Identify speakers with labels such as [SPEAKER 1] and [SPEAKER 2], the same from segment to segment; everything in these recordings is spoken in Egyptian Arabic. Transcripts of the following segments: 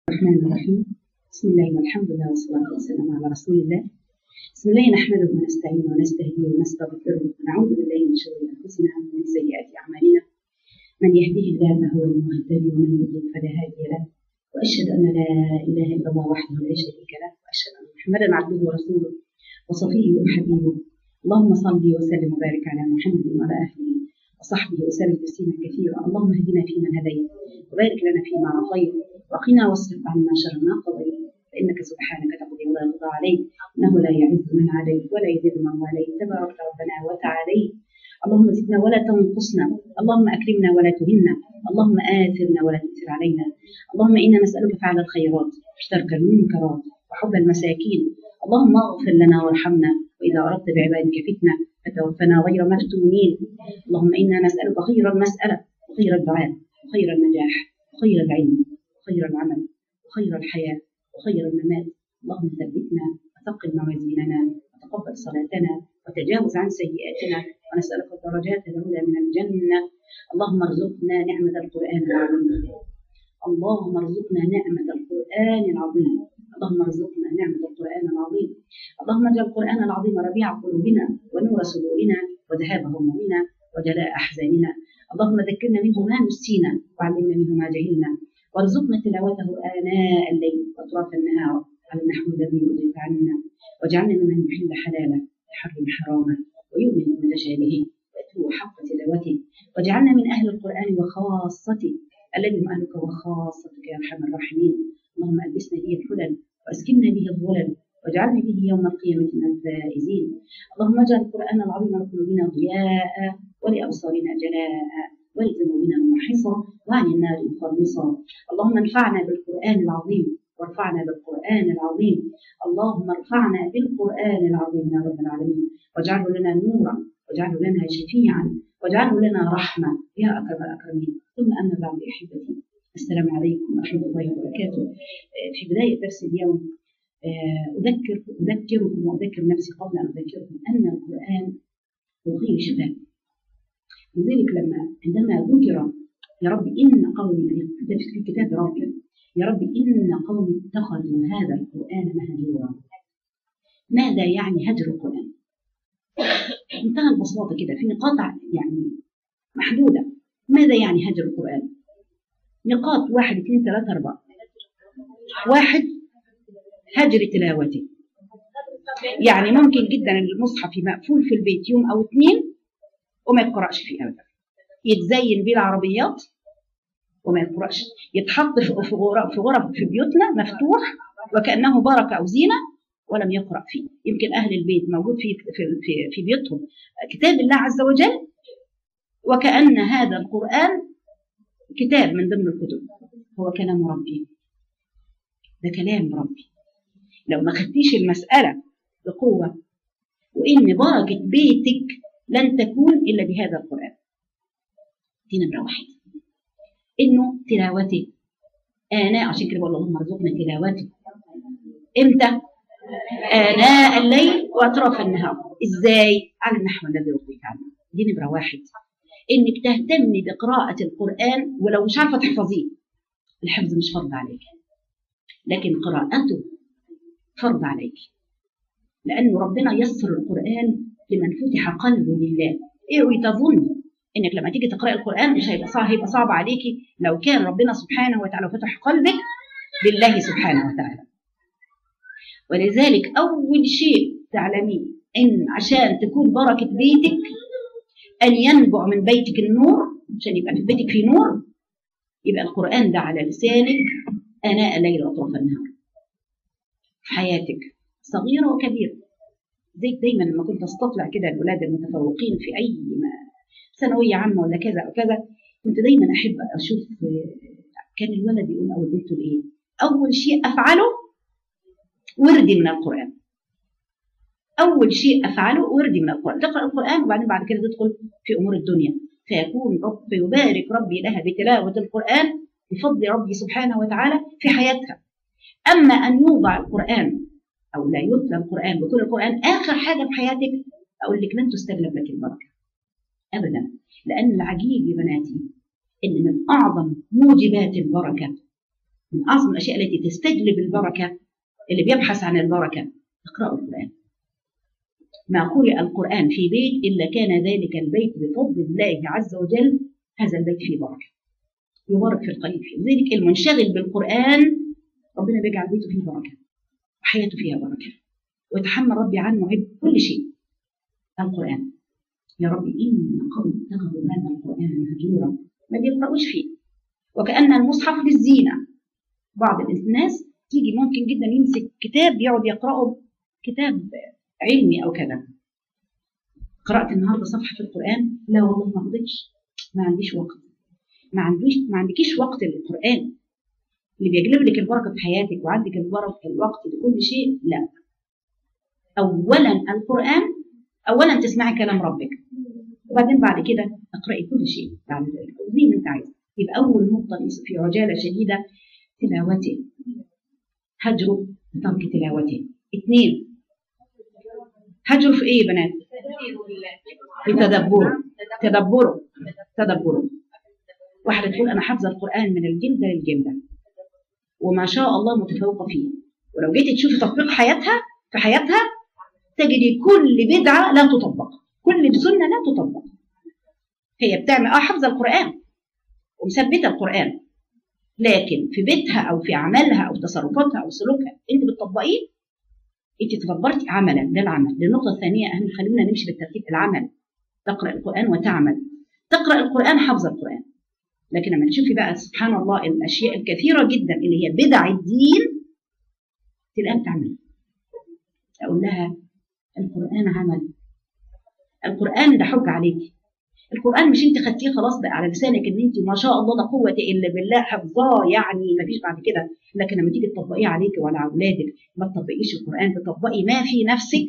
[SPEAKER 1] الرحمن الرحيم بسم الله والحمد لله والصلاة والسلام على رسول الله بسم الله نحمده ونستعينه ونستهديه ونستغفره ونعوذ بالله من شرور أنفسنا ومن سيئات أعمالنا من يهديه الله فهو المهتدي ومن يضلل فلا هادي له وأشهد أن لا إله إلا الله وحده لا شريك له وأشهد أن محمدا عبده ورسوله وصفيه وحبيبه اللهم صل وسلم وبارك على محمد وعلى أهله وصحبه وسلم تسليما كثيرا اللهم اهدنا فيمن هديت وبارك لنا فيما أعطيت وقنا واصرف عنا شر ما قضيت فإنك سبحانك تقضي ولا يقضى عليك إنه لا يعز من عليك ولا يذل من واليت تبارك ربنا وتعاليت اللهم زدنا ولا تنقصنا اللهم أكرمنا ولا تهنا اللهم آثرنا ولا تؤثر علينا اللهم إنا نسألك فعل الخيرات وترك المنكرات وحب المساكين اللهم اغفر لنا وارحمنا وإذا أردت بعبادك فتنة فتوفنا غير مفتونين اللهم إنا نسألك خير المسألة وخير الدعاء وخير النجاح وخير العلم وخير العمل وخير الحياة وخير الممات اللهم ثبتنا وثقل موازيننا وتقبل صلاتنا وتجاوز عن سيئاتنا ونسألك الدرجات العلى من الجنة اللهم ارزقنا نعمة القرآن العظيم اللهم ارزقنا نعمة القرآن العظيم اللهم ارزقنا نعمة القرآن العظيم اللهم اجعل القرآن العظيم ربيع قلوبنا ونور صدورنا وذهاب همومنا وجلاء أحزاننا اللهم ذكرنا منه ما نسينا وعلمنا منه ما جهلنا وارزقنا تلاوته آناء الليل وأطراف النهار على النحو الذي يرضيك عنا واجعلنا ممن يحل حلاله ويحرم حرامه ويؤمن بمتشابهه ويتلو حق تلاوته واجعلنا من أهل القرآن وخاصته الذي هم أهلك وخاصتك يا أرحم الراحمين اللهم ألبسنا به الحلل وأسكننا به الظلل واجعلنا به يوم القيامة من الفائزين اللهم اجعل القرآن العظيم لقلوبنا ضياء ولأبصارنا جلاء ولذنوبنا محصا وعن النار مخلصا اللهم انفعنا بالقرآن العظيم وارفعنا بالقرآن العظيم اللهم ارفعنا بالقرآن العظيم يا رب العالمين واجعله لنا نورا واجعله لنا شفيعا واجعله لنا رحمة يا أكرم الأكرمين ثم أما بعد أحبتي السلام عليكم ورحمة الله وبركاته في بداية درس اليوم أذكر أذكركم وأذكر نفسي قبل أن أذكركم أن القرآن هو خير شفاء لذلك لما عندما ذكر يا رب إن قومي في كتاب ربي يا رب إن قومي اتخذوا هذا القرآن مهجورا ماذا يعني هجر القرآن؟ انتهى البساطة كده في نقاط يعني محدودة ماذا يعني هجر القرآن؟ نقاط واحد اثنين ثلاثة أربعة واحد هجر تلاوته يعني ممكن جدا المصحف المقفول في البيت يوم أو اثنين وما يقرأش فيه أبدا يتزين بيه العربيات وما يقرأش يتحط في غرف في غرف في بيوتنا مفتوح وكأنه بركة أو زينة ولم يقرأ فيه يمكن أهل البيت موجود في في في, في بيوتهم كتاب الله عز وجل وكأن هذا القرآن كتاب من ضمن الكتب هو كلام ربي ده كلام ربي لو ما خدتيش المسألة بقوة وإن بركة بيتك لن تكون إلا بهذا القرآن دي نمرة واحد إنه تلاوته آناء عشان كده بقول اللهم ارزقنا تلاوته إمتى؟ آناء الليل وأطراف النهار إزاي؟ على النحو الذي يرضيك عنه دي نمرة واحد إنك تهتمي بقراءة القرآن ولو مش عارفة تحفظيه الحفظ مش فرض عليك لكن قراءته فرض عليك لأن ربنا يسر القرآن لمن فتح قلبه لله اوعي تظن انك لما تيجي تقراي القران مش هيبقى صعب هيبقى صعب عليكي لو كان ربنا سبحانه وتعالى فتح قلبك لله سبحانه وتعالى ولذلك اول شيء تعلميه ان عشان تكون بركه بيتك ان ينبع من بيتك النور عشان يبقى في بيتك في نور يبقى القران ده على لسانك اناء الليل واطراف النهار في حياتك صغيره وكبيره زي دايما لما كنت استطلع كده الاولاد المتفوقين في اي ما ثانويه عامه ولا كذا او كذا كنت دايما احب اشوف كان الولد يقول او البنت تقول ايه اول شيء افعله وردي من القران اول شيء افعله وردي من القران تقرا القران وبعدين بعد كده تدخل في امور الدنيا فيكون رب يبارك ربي لها بتلاوه القران بفضل ربي سبحانه وتعالى في حياتها اما ان يوضع القران او لا يتلى القران بطول القران اخر حاجه في حياتك اقول لك لن تستجلب لك البركه ابدا لان العجيب يا بناتي ان من اعظم موجبات البركه من اعظم الاشياء التي تستجلب البركه اللي بيبحث عن البركه اقرأوا القرآن ما قرئ القرآن في بيت إلا كان ذلك البيت بفضل الله عز وجل هذا البيت فيه بركة يبارك في القليل فيه لذلك المنشغل بالقرآن ربنا بيجعل بيته فيه بركة وحياته فيها بركة ويتحمل ربي عنه عب كل شيء القرآن يا رب إن قوم اتخذوا هذا القرآن مهجورا ما بيقرأوش فيه وكأن المصحف للزينة بعض الناس تيجي ممكن جدا يمسك كتاب يقعد يقرأه كتاب علمي أو كذا قرأت النهارده صفحة في القرآن لا والله ما قضيتش ما عنديش وقت ما عنديش ما عندكيش وقت للقرآن اللي بيجلب لك البركة في حياتك وعندك البركة الوقت لكل شيء لا أولا القرآن أولا تسمعي كلام ربك وبعدين بعد كده اقرأي كل شيء بعد ذلك زي ما أنت عايزة يبقى أول نقطة في عجالة شديدة تلاوته هجره بترك تلاوته اثنين هجر في ايه يا بنات في تدبره تدبره تدبره واحدة تقول أنا حافظة القرآن من الجلدة للجلدة وما شاء الله متفوقة فيه ولو جيتي تشوفي تطبيق حياتها في حياتها تجدي كل بدعة لا تطبق كل سنة لا تطبق هي بتعمل اه حافظة القرآن ومثبتة القرآن لكن في بيتها أو في عملها أو تصرفاتها أو سلوكها أنت بتطبقيه أنت تدبرتي عملا ده العمل للنقطة الثانية أهم خلونا نمشي بالترتيب العمل تقرأ القرآن وتعمل تقرأ القرآن حفظ القرآن لكن لما تشوفي بقى سبحان الله الأشياء الكثيرة جدا اللي هي بدع الدين تلاقيها بتعمل أقول لها القرآن عمل القرآن ده حج عليك القرآن مش انت خدتيه خلاص بقى على لسانك ان انت ما شاء الله لا قوة الا بالله حفظاه يعني ما فيش بعد كده لكن لما تيجي تطبقيه عليك وعلى اولادك ما تطبقيش القرآن تطبقي ما في نفسك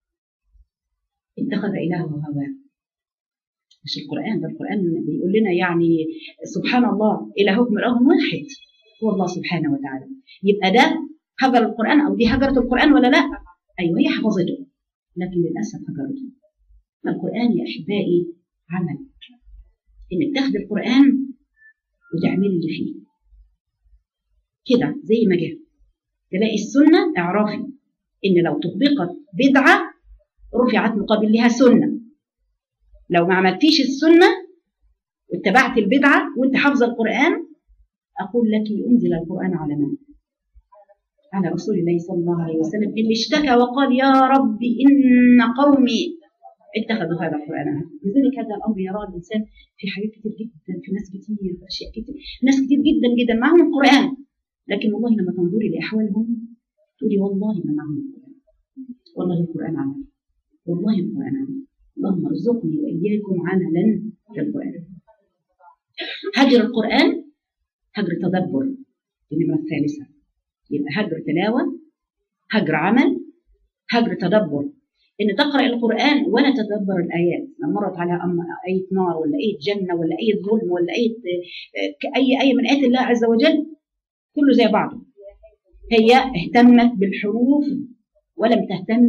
[SPEAKER 1] اتخذ إلهه هواه مش القرآن ده القرآن بيقول لنا يعني سبحان الله إلهكم إله واحد هو الله سبحانه وتعالى يبقى ده هجر القرآن أو دي هجرت القرآن ولا لا؟ أيوه هي حفظته لكن للأسف هجرته فالقرآن يا أحبائي عمل انك تاخد القران وتعملي اللي فيه كده زي ما جه تلاقي السنه اعرفي ان لو طبقت بدعه رفعت مقابل لها سنه لو ما عملتيش السنه واتبعت البدعه وانت حافظه القران اقول لك انزل القران على من على رسول الله صلى الله عليه وسلم اللي اشتكى وقال يا رب ان قومي اتخذوا هذا القرآن لذلك هذا الأمر يراه الإنسان في حاجات كتير جدا في ناس كتير في أشياء كتير ناس كتير جدا جدا معهم القرآن لكن والله لما تنظري لأحوالهم تقولي والله ما معهم القرآن والله القرآن عمل والله القرآن عمل اللهم ارزقني وإياكم عملا في القرآن هجر القرآن هجر تدبر النمرة الثالثة يبقى هجر تلاوة هجر عمل هجر تدبر ان تقرا القران ولا تتدبر الايات لما مرت على ايه نار ولا ايه جنه ولا ايه ظلم ولا ايه اي ايه من ايات الله عز وجل كله زي بعضه هي اهتمت بالحروف ولم تهتم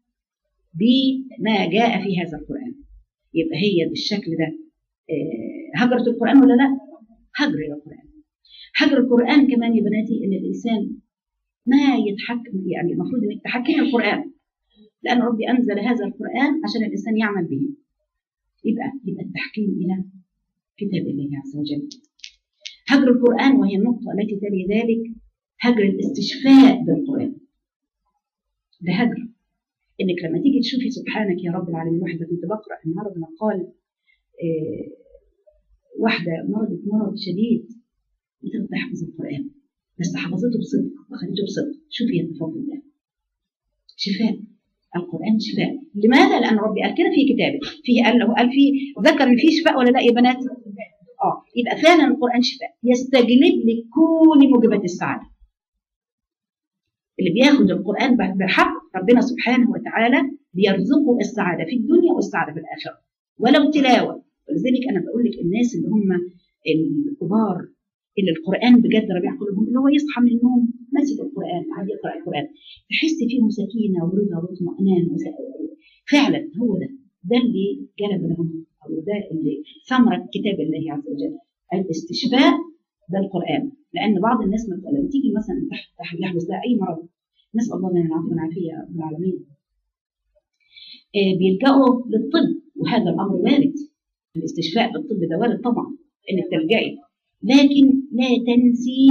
[SPEAKER 1] بما جاء في هذا القران يبقى هي بالشكل ده هجرت القران ولا لا هجر القران هجر القران كمان يا بناتي ان الانسان ما يتحكم يعني المفروض انك تحكمي القران لأن ربي أنزل هذا القرآن عشان الإنسان يعمل به يبقى يبقى التحكيم إلى كتاب الله عز وجل هجر القرآن وهي النقطة التي تلي ذلك هجر الاستشفاء بالقرآن ده هجر إنك لما تيجي تشوفي سبحانك يا رب العالمين واحدة كنت بقرأ النهارده مقال إيه واحدة مرضت مرض شديد بتقدر تحفظ القرآن بس حفظته بصدق وخدته بصدق شوفي بفضل الله شفاء القرآن شفاء لماذا؟ لأن ربي قال كده في كتابه فيه قال له قال فيه ذكر إن فيه شفاء ولا لا يا بنات؟ اه يبقى فعلا القرآن شفاء يستجلب لك كل موجبات السعادة اللي بياخد القرآن بحق ربنا سبحانه وتعالى بيرزقه السعادة في الدنيا والسعادة في الآخرة ولو تلاوة ولذلك أنا بقول لك الناس اللي هم الكبار اللي القرآن بجد ربيع قلوبهم اللي هو يصحى من النوم ماسك القرآن قاعد يقرأ القرآن تحس فيهم سكينة ورضا واطمئنان فعلا هو ده ده اللي جلب لهم أو ده اللي ثمرة كتاب الله عز وجل الاستشفاء بالقرآن لان بعض الناس لما تيجي مثلا تحت يحدث لها اي مرض نسال الله لنا العفو والعافيه يا رب العالمين آه، بيلجأوا للطب وهذا الامر وارد الاستشفاء بالطب ده وارد طبعا انك تلجئي لكن لا تنسي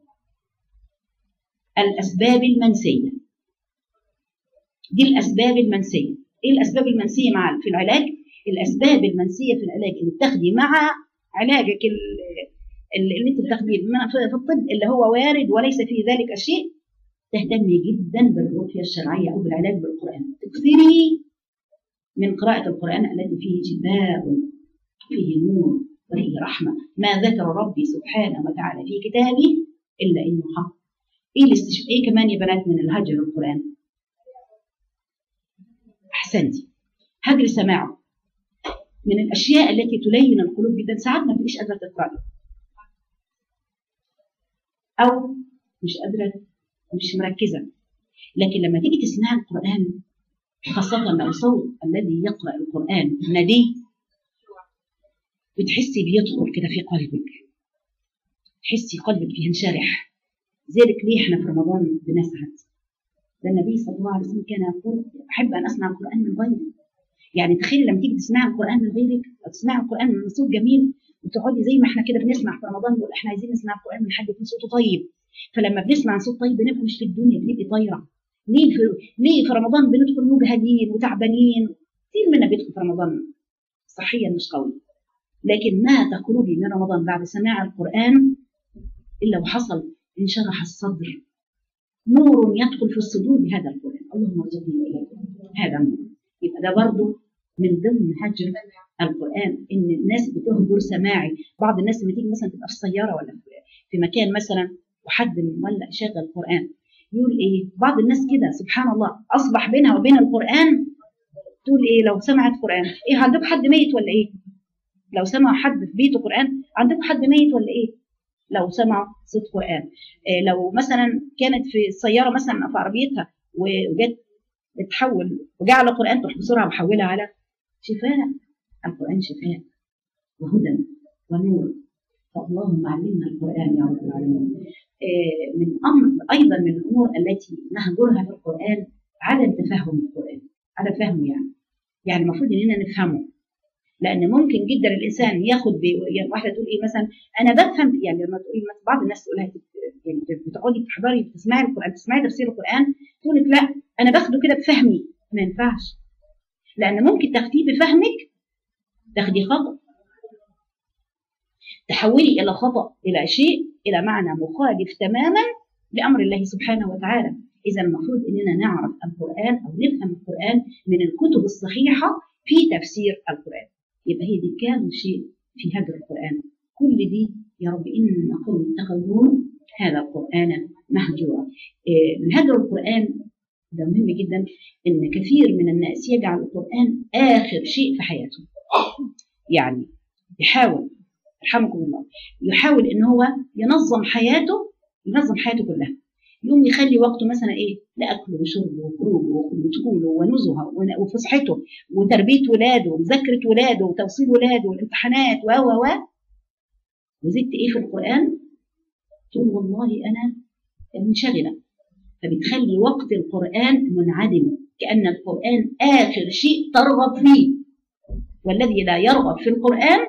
[SPEAKER 1] الاسباب المنسيه دي الاسباب المنسيه ايه الاسباب المنسيه مع في العلاج الاسباب المنسيه في العلاج اللي بتاخدي مع علاجك اللي انت بتاخديه في الطب اللي هو وارد وليس في ذلك الشيء تهتمي جدا بالرقيه الشرعيه او بالعلاج بالقران تكثري من قراءه القران الذي فيه شفاء فيه نور وفيه رحمه ما ذكر ربي سبحانه وتعالى في كتابه الا انه حق ايه الاستشفاء ايه كمان يا بنات من الهجر القران احسنتي هجر سماعه من الاشياء التي تلين القلوب جدا ساعات ما تبقيش قادره تقراي او مش قادره مش مركزه لكن لما تيجي تسمعي القران خاصه لو صوت الذي يقرا القران ندي بتحسي بيدخل كده في قلبك تحسي قلبك بينشرح ذلك ليه احنا في رمضان بنسعد ده النبي صلى الله عليه وسلم كان يقول احب ان اسمع القران من غيري يعني تخيلي لما تيجي تسمعي القران من غيرك او تسمعي القران من صوت جميل وتقعدي زي ما احنا كده بنسمع في رمضان نقول احنا عايزين نسمع القران من حد يكون صوته طيب فلما بنسمع صوت طيب بنبقى مش في الدنيا بنبقى طايره ليه في ليه في رمضان بندخل مجهدين وتعبانين كثير منا بيدخل في رمضان صحيا مش قوي لكن ما تخرجي من رمضان بعد سماع القران الا وحصل انشرح الصدر نور يدخل في الصدور بهذا القران اللهم ارزقني واياكم هذا نور يبقى ده برضه من ضمن هجر القران ان الناس بتهجر سماعي بعض الناس لما تيجي مثلا تبقى في السياره ولا في مكان مثلا وحد مولع شغل القران يقول ايه بعض الناس كده سبحان الله اصبح بينها وبين القران تقول ايه لو سمعت قران ايه عندكم حد ميت ولا ايه لو سمع حد في بيته قران عندكم حد ميت ولا ايه لو سمع صوت قران إيه لو مثلا كانت في السياره مثلا في عربيتها وجت بتحول وجعل القران تروح بسرعه محولها على شفاء القران شفاء وهدى ونور فاللهم علمنا القران يا رب العالمين إيه من امر ايضا من الامور التي نهجرها في القران عدم تفهم القران عدم فهمه يعني يعني المفروض اننا نفهمه لان ممكن جدا الانسان ياخد يعني واحده تقول ايه مثلا انا بفهم يعني لما تقول مثلا بعض الناس تقولها يعني بتقعدي تحضري تسمعي القران تسمعي تفسير القران تقول لك لا انا باخده كده بفهمي ما ينفعش لان ممكن تاخديه بفهمك تاخدي خطا تحولي الى خطا الى شيء الى معنى مخالف تماما لامر الله سبحانه وتعالى اذا المفروض اننا نعرف القران او نفهم القران من الكتب الصحيحه في تفسير القران يبقى هي دي كام شيء في هجر القرآن كل دي يا رب إن قوم اتخذوا هذا القرآن مهجورا إيه من هجر القرآن ده مهم جدا إن كثير من الناس يجعل القرآن آخر شيء في حياته يعني يحاول يرحمكم الله يحاول إن هو ينظم حياته ينظم حياته كلها يقوم يخلي وقته مثلا ايه لاكله وشربه وخروجه ودخوله ونزهه وفسحته وتربيه ولاده ومذاكره ولاده وتوصيل ولاده والامتحانات و و و وزدت ايه في القران؟ تقول والله انا منشغله فبتخلي وقت القران منعدم كان القران اخر شيء ترغب فيه والذي لا يرغب في القران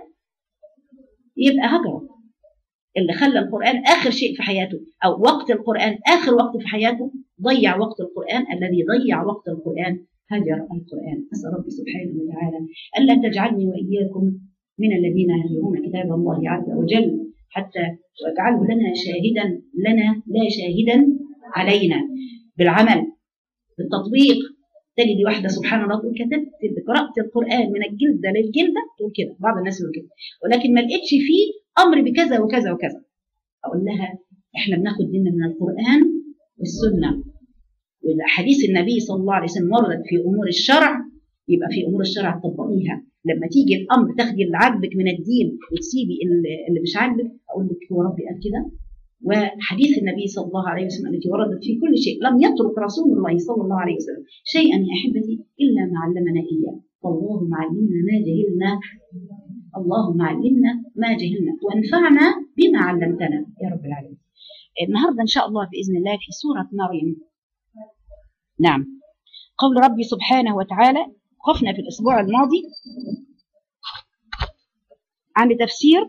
[SPEAKER 1] يبقى هجره اللي خلى القرآن آخر شيء في حياته أو وقت القرآن آخر وقت في حياته ضيع وقت القرآن الذي ضيع وقت القرآن هجر القرآن أسأل ربي سبحانه وتعالى ألا تجعلني وإياكم من الذين يهجرون كتاب الله عز وجل حتى واجعله لنا شاهدا لنا لا شاهدا علينا بالعمل بالتطبيق تجدي واحدة سبحان الله تقول كتبت قرأت القرآن من الجلدة للجلدة تقول كده بعض الناس يقول كده ولكن ما لقيتش فيه امر بكذا وكذا وكذا اقول لها احنا بناخد ديننا من القران والسنه وحديث النبي صلى الله عليه وسلم وردت في امور الشرع يبقى في امور الشرع تطبقيها لما تيجي الامر تاخدي اللي عاجبك من الدين وتسيبي اللي مش عاجبك اقول لك هو ربي قال كده وحديث النبي صلى الله عليه وسلم التي وردت في كل شيء لم يترك رسول الله صلى الله عليه وسلم شيئا يا احبتي الا ما علمنا اياه فاللهم علمنا ما جهلنا اللهم علمنا ما جهلنا وانفعنا بما علمتنا يا رب العالمين النهارده ان شاء الله باذن الله في سوره مريم نعم قول ربي سبحانه وتعالى وقفنا في الاسبوع الماضي عن تفسير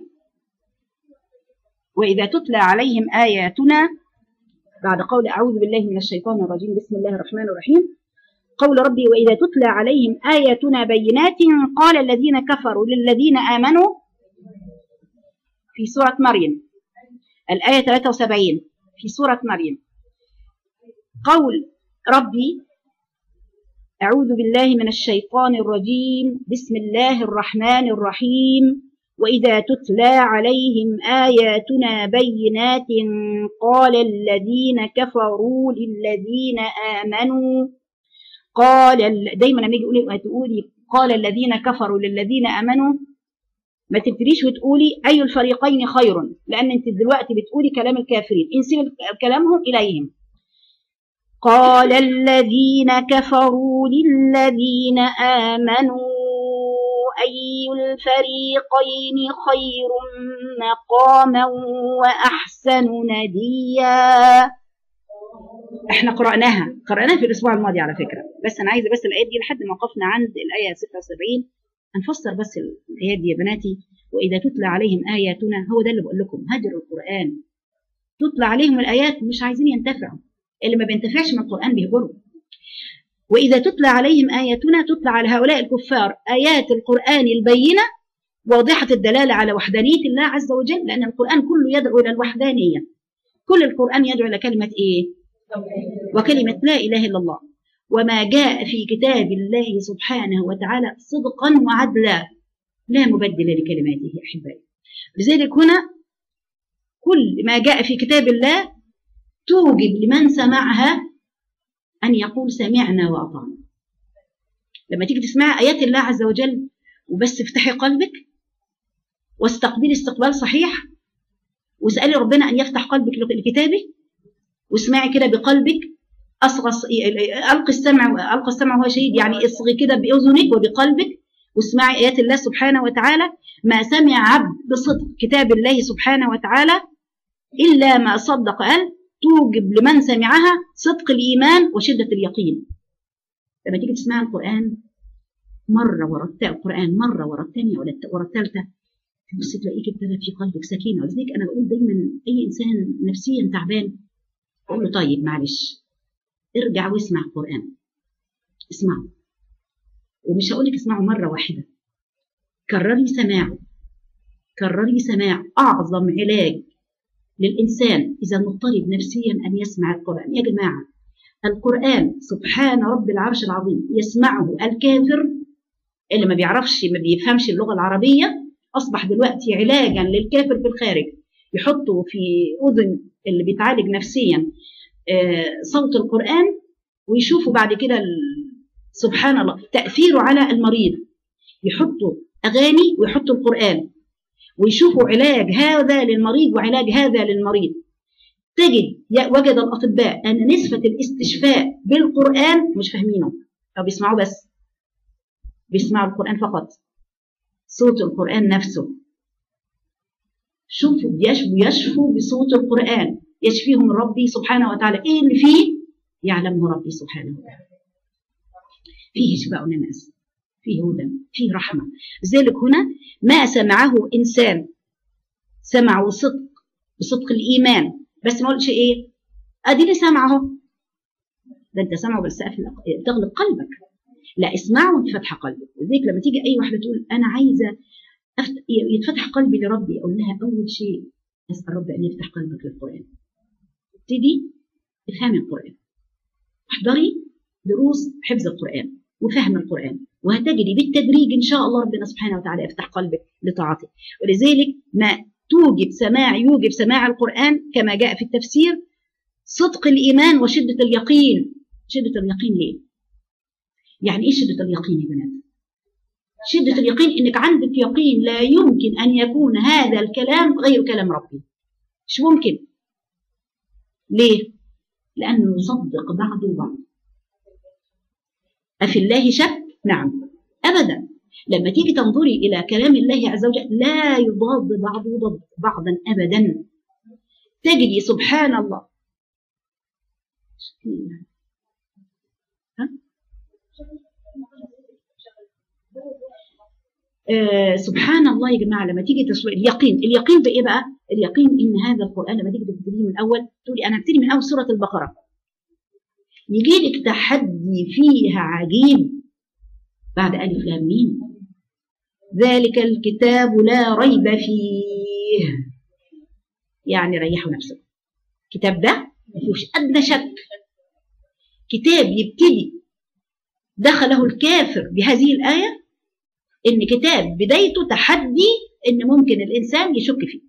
[SPEAKER 1] واذا تتلى عليهم اياتنا بعد قول اعوذ بالله من الشيطان الرجيم بسم الله الرحمن الرحيم قول ربي واذا تتلى عليهم اياتنا بينات قال الذين كفروا للذين امنوا في سوره مريم الايه 73 في سوره مريم قول ربي أعوذ بالله من الشيطان الرجيم بسم الله الرحمن الرحيم وإذا تتلى عليهم آياتنا بينات قال الذين كفروا للذين آمنوا قال دايما لما يجي تقولي قال الذين كفروا للذين آمنوا ما تبتديش وتقولي أي الفريقين خير لأن أنت دلوقتي بتقولي كلام الكافرين انسي كلامهم إليهم قال الذين كفروا للذين آمنوا أي الفريقين خير مقاما وأحسن نديا احنا قرأناها قرأناها في الأسبوع الماضي على فكرة بس أنا عايزة بس الآيات دي لحد ما وقفنا عند الآية 76 هنفسر بس الآيات دي يا بناتي وإذا تتلى عليهم آياتنا هو ده اللي بقول لكم هجر القرآن تتلى عليهم الآيات مش عايزين ينتفعوا اللي ما بينتفعش من القرآن بيهجره وإذا تتلى عليهم آياتنا تتلى على هؤلاء الكفار آيات القرآن البينة واضحة الدلالة على وحدانية الله عز وجل لأن القرآن كله يدعو إلى الوحدانية كل القرآن يدعو إلى كلمة إيه؟ وكلمة لا إله إلا الله وما جاء في كتاب الله سبحانه وتعالى صدقا وعدلا لا مبدل لكلماته يا أحبائي لذلك هنا كل ما جاء في كتاب الله توجب لمن سمعها أن يقول سمعنا وأطعنا لما تيجي تسمع آيات الله عز وجل وبس افتحي قلبك واستقبلي استقبال صحيح واسألي ربنا أن يفتح قلبك لكتابه واسمعي كده بقلبك أصغى ألقي السمع ألقى السمع وهو شهيد يعني اصغي كده بأذنك وبقلبك واسمعي آيات الله سبحانه وتعالى ما سمع عبد بصدق كتاب الله سبحانه وتعالى إلا ما صدق قال توجب لمن سمعها صدق الإيمان وشدة اليقين لما تيجي تسمع القرآن مرة ورا القرآن مرة ورا الثانية ورا الثالثة تبص تلاقيك ابتدى في قلبك سكينة ولذلك أنا بقول دايما أي إنسان نفسيا تعبان أقول له طيب معلش ارجع واسمع القرآن اسمعه ومش هقول لك اسمعه مرة واحدة كرري سماعه كرري سماع أعظم علاج للإنسان إذا مضطرب نفسيا أن يسمع القرآن يا جماعة القرآن سبحان رب العرش العظيم يسمعه الكافر اللي ما بيعرفش ما بيفهمش اللغة العربية أصبح دلوقتي علاجا للكافر في الخارج يحطوا في أذن اللي بيتعالج نفسيا صوت القرآن ويشوفوا بعد كده سبحان الله تأثيره على المريض يحطوا أغاني ويحطوا القرآن ويشوفوا علاج هذا للمريض وعلاج هذا للمريض تجد وجد الأطباء أن نسبة الاستشفاء بالقرآن مش فاهمينه أو بيسمعوا بس بيسمعوا القرآن فقط صوت القرآن نفسه شوفوا يشفوا يشفوا بصوت القرآن يشفيهم ربي سبحانه وتعالى ايه اللي فيه يعلمه ربي سبحانه وتعالى فيه شفاء للناس فيه هدى فيه رحمة لذلك هنا ما سمعه إنسان سمعه صدق بصدق الإيمان بس ما قلتش إيه أدي اللي سمعه ده أنت سمعه بس تغلق قلبك لا اسمعه وانت فاتحه قلبك لذلك لما تيجي أي واحدة تقول أنا عايزة أفت... يتفتح قلبي لربي أقول لها أول شيء أسأل ربي أن يفتح قلبك للقرآن ابتدي افهمي القرآن احضري دروس حفظ القرآن وفهم القرآن وهتجري بالتدريج إن شاء الله ربنا سبحانه وتعالى يفتح قلبك لطاعته ولذلك ما توجب سماع يوجب سماع القرآن كما جاء في التفسير صدق الإيمان وشدة اليقين شدة اليقين ليه؟ يعني إيه شدة اليقين يا بنات؟ شدة اليقين إنك عندك يقين لا يمكن أن يكون هذا الكلام غير كلام ربي مش ممكن ليه؟ لأنه يصدق بعضه بعض أفي الله شك؟ نعم أبدا لما تيجي تنظري إلى كلام الله عز وجل لا يضاد بعضه ضد بعضا أبدا تجدي سبحان الله ها؟ آه سبحان الله يا جماعه لما تيجي تسوي اليقين اليقين بايه بقى اليقين ان هذا القران لما تيجي تبتدي من الاول تقولي انا هبتدي من اول سوره البقره يجي لك تحدي فيها عجيب بعد الف لام ميم ذلك الكتاب لا ريب فيه يعني ريحوا نفسكم الكتاب ده ما فيهوش ادنى شك كتاب يبتدي دخله الكافر بهذه الايه ان كتاب بدايته تحدي ان ممكن الانسان يشك فيه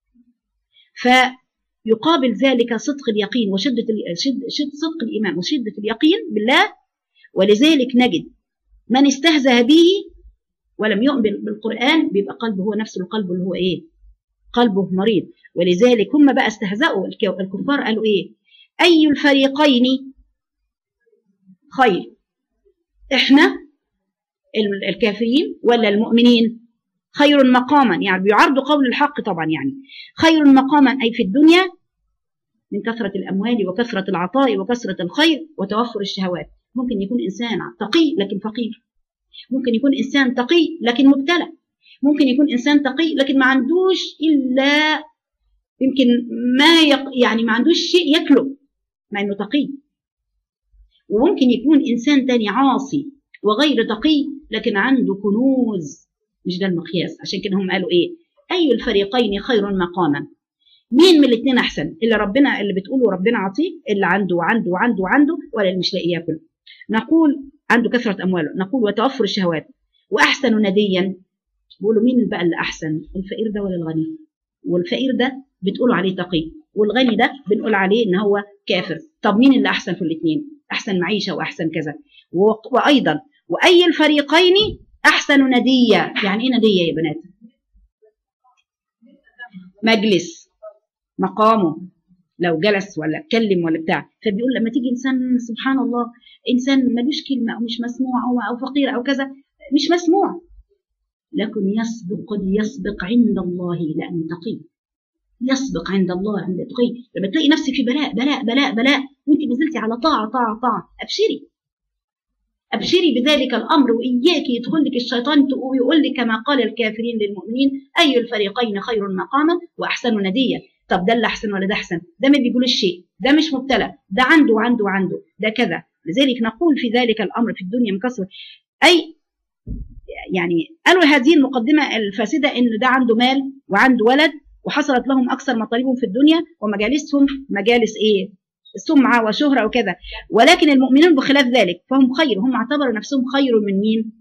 [SPEAKER 1] فيقابل ذلك صدق اليقين وشده شد شد صدق الايمان وشده اليقين بالله ولذلك نجد من استهزأ به ولم يؤمن بالقران بيبقى قلبه هو نفس القلب اللي هو ايه قلبه مريض ولذلك هم بقى استهزأوا الكفار قالوا ايه اي الفريقين خير احنا الكافرين ولا المؤمنين خير مقاما يعني بيعرضوا قول الحق طبعا يعني خير مقاما أي في الدنيا من كثرة الأموال وكثرة العطاء وكثرة الخير وتوفر الشهوات ممكن يكون إنسان تقي لكن فقير ممكن يكون إنسان تقي لكن مبتلى ممكن يكون إنسان تقي لكن ما عندوش إلا يمكن ما يق... يعني ما عندوش شيء ياكله مع إنه تقي وممكن يكون إنسان تاني عاصي وغير تقي لكن عنده كنوز مش ده المقياس عشان كده هم قالوا ايه اي الفريقين خير مقاما مين من الاثنين احسن اللي ربنا اللي بتقوله ربنا عطيه اللي عنده وعنده وعنده وعنده ولا اللي مش لاقي ياكل نقول عنده كثره امواله نقول وتوفر الشهوات واحسن نديا بيقولوا مين بقى اللي احسن الفقير ده ولا الغني والفقير ده بتقولوا عليه تقي والغني ده بنقول عليه ان هو كافر طب مين اللي احسن في الاثنين احسن معيشه واحسن كذا وايضا واي الفريقين احسن نديه يعني ايه نديه يا بنات مجلس مقامه لو جلس ولا اتكلم ولا بتاع فبيقول لما تيجي انسان سبحان الله انسان ملوش كلمه او مش مسموع او او فقير او كذا مش مسموع لكن يسبق قد يسبق عند الله لانه تقي يسبق عند الله عند تقي لما تلاقي نفسك في بلاء بلاء بلاء بلاء وانت نزلتي على طاعه طاعه طاعه ابشري ابشري بذلك الامر واياك يدخل لك الشيطان ويقول لك كما قال الكافرين للمؤمنين اي الفريقين خير مقاما واحسن نديه طب ده اللي احسن ولا ده احسن ده ما بيقولش شيء ده مش مبتلى ده عنده وعنده وعنده ده كذا لذلك نقول في ذلك الامر في الدنيا مكسر اي يعني قالوا هذه المقدمه الفاسده ان ده عنده مال وعنده ولد وحصلت لهم اكثر مطالبهم في الدنيا ومجالسهم مجالس ايه سمعة وشهرة وكذا ولكن المؤمنون بخلاف ذلك فهم خير هم اعتبروا نفسهم خير من مين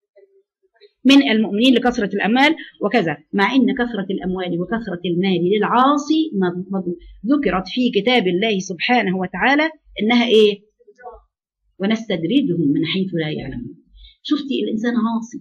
[SPEAKER 1] من المؤمنين لكثرة الأموال وكذا مع أن كثرة الأموال وكثرة المال للعاصي ذكرت في كتاب الله سبحانه وتعالى إنها إيه ونستدرجهم من حيث لا يعلمون شفتي الإنسان عاصي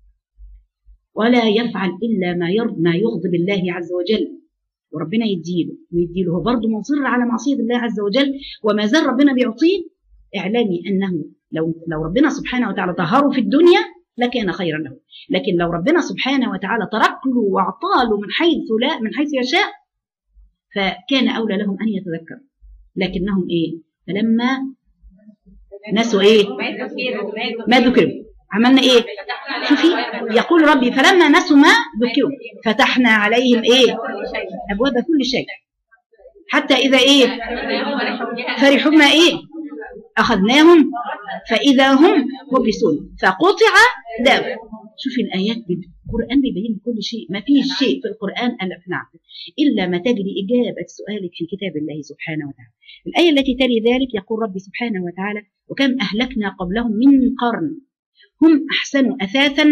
[SPEAKER 1] ولا يفعل إلا ما يرضى ما يغضب الله عز وجل وربنا يديله ويديله هو برضه مصر على معصيه الله عز وجل وما زال ربنا بيعطيه اعلامي انه لو لو ربنا سبحانه وتعالى طهره في الدنيا لكان خيرا له لكن لو ربنا سبحانه وتعالى ترك له واعطى له من حيث لا من حيث يشاء فكان اولى لهم ان يتذكروا لكنهم ايه فلما نسوا ايه ما ذكروا عملنا ايه شوفي يقول ربي فلما نسوا ما ذكروا فتحنا عليهم ايه ابواب كل شيء حتى اذا ايه فرحوا ما ايه اخذناهم فاذا هم مبلسون فقطع دابر شوفي الايات القران بيبين كل شيء ما فيش شيء في القران الا نعم الا ما تجري اجابه سؤالك في كتاب الله سبحانه وتعالى الايه التي تلي ذلك يقول ربي سبحانه وتعالى وكم اهلكنا قبلهم من قرن هم أحسنوا أثاثا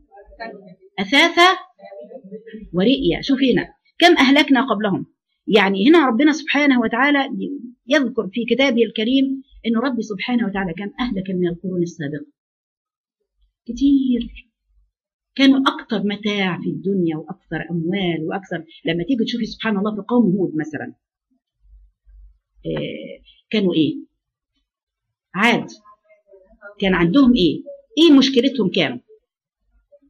[SPEAKER 1] أثاثا ورئيا شوف هنا كم أهلكنا قبلهم يعني هنا ربنا سبحانه وتعالى يذكر في كتابه الكريم أن ربي سبحانه وتعالى كم أهلك من القرون السابقة كتير كانوا أكثر متاع في الدنيا وأكثر أموال وأكثر لما تيجي تشوفي سبحان الله في قوم هود مثلا كانوا إيه عاد كان عندهم إيه ايه مشكلتهم كانوا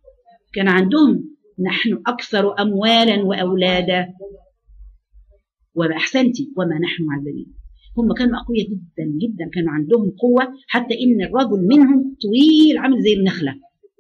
[SPEAKER 1] كان عندهم نحن اكثر اموالا واولادا وأحسنت وما نحن معذبين هم كانوا أقوياء جدا جدا كانوا عندهم قوة حتى إن الرجل منهم طويل عامل زي النخلة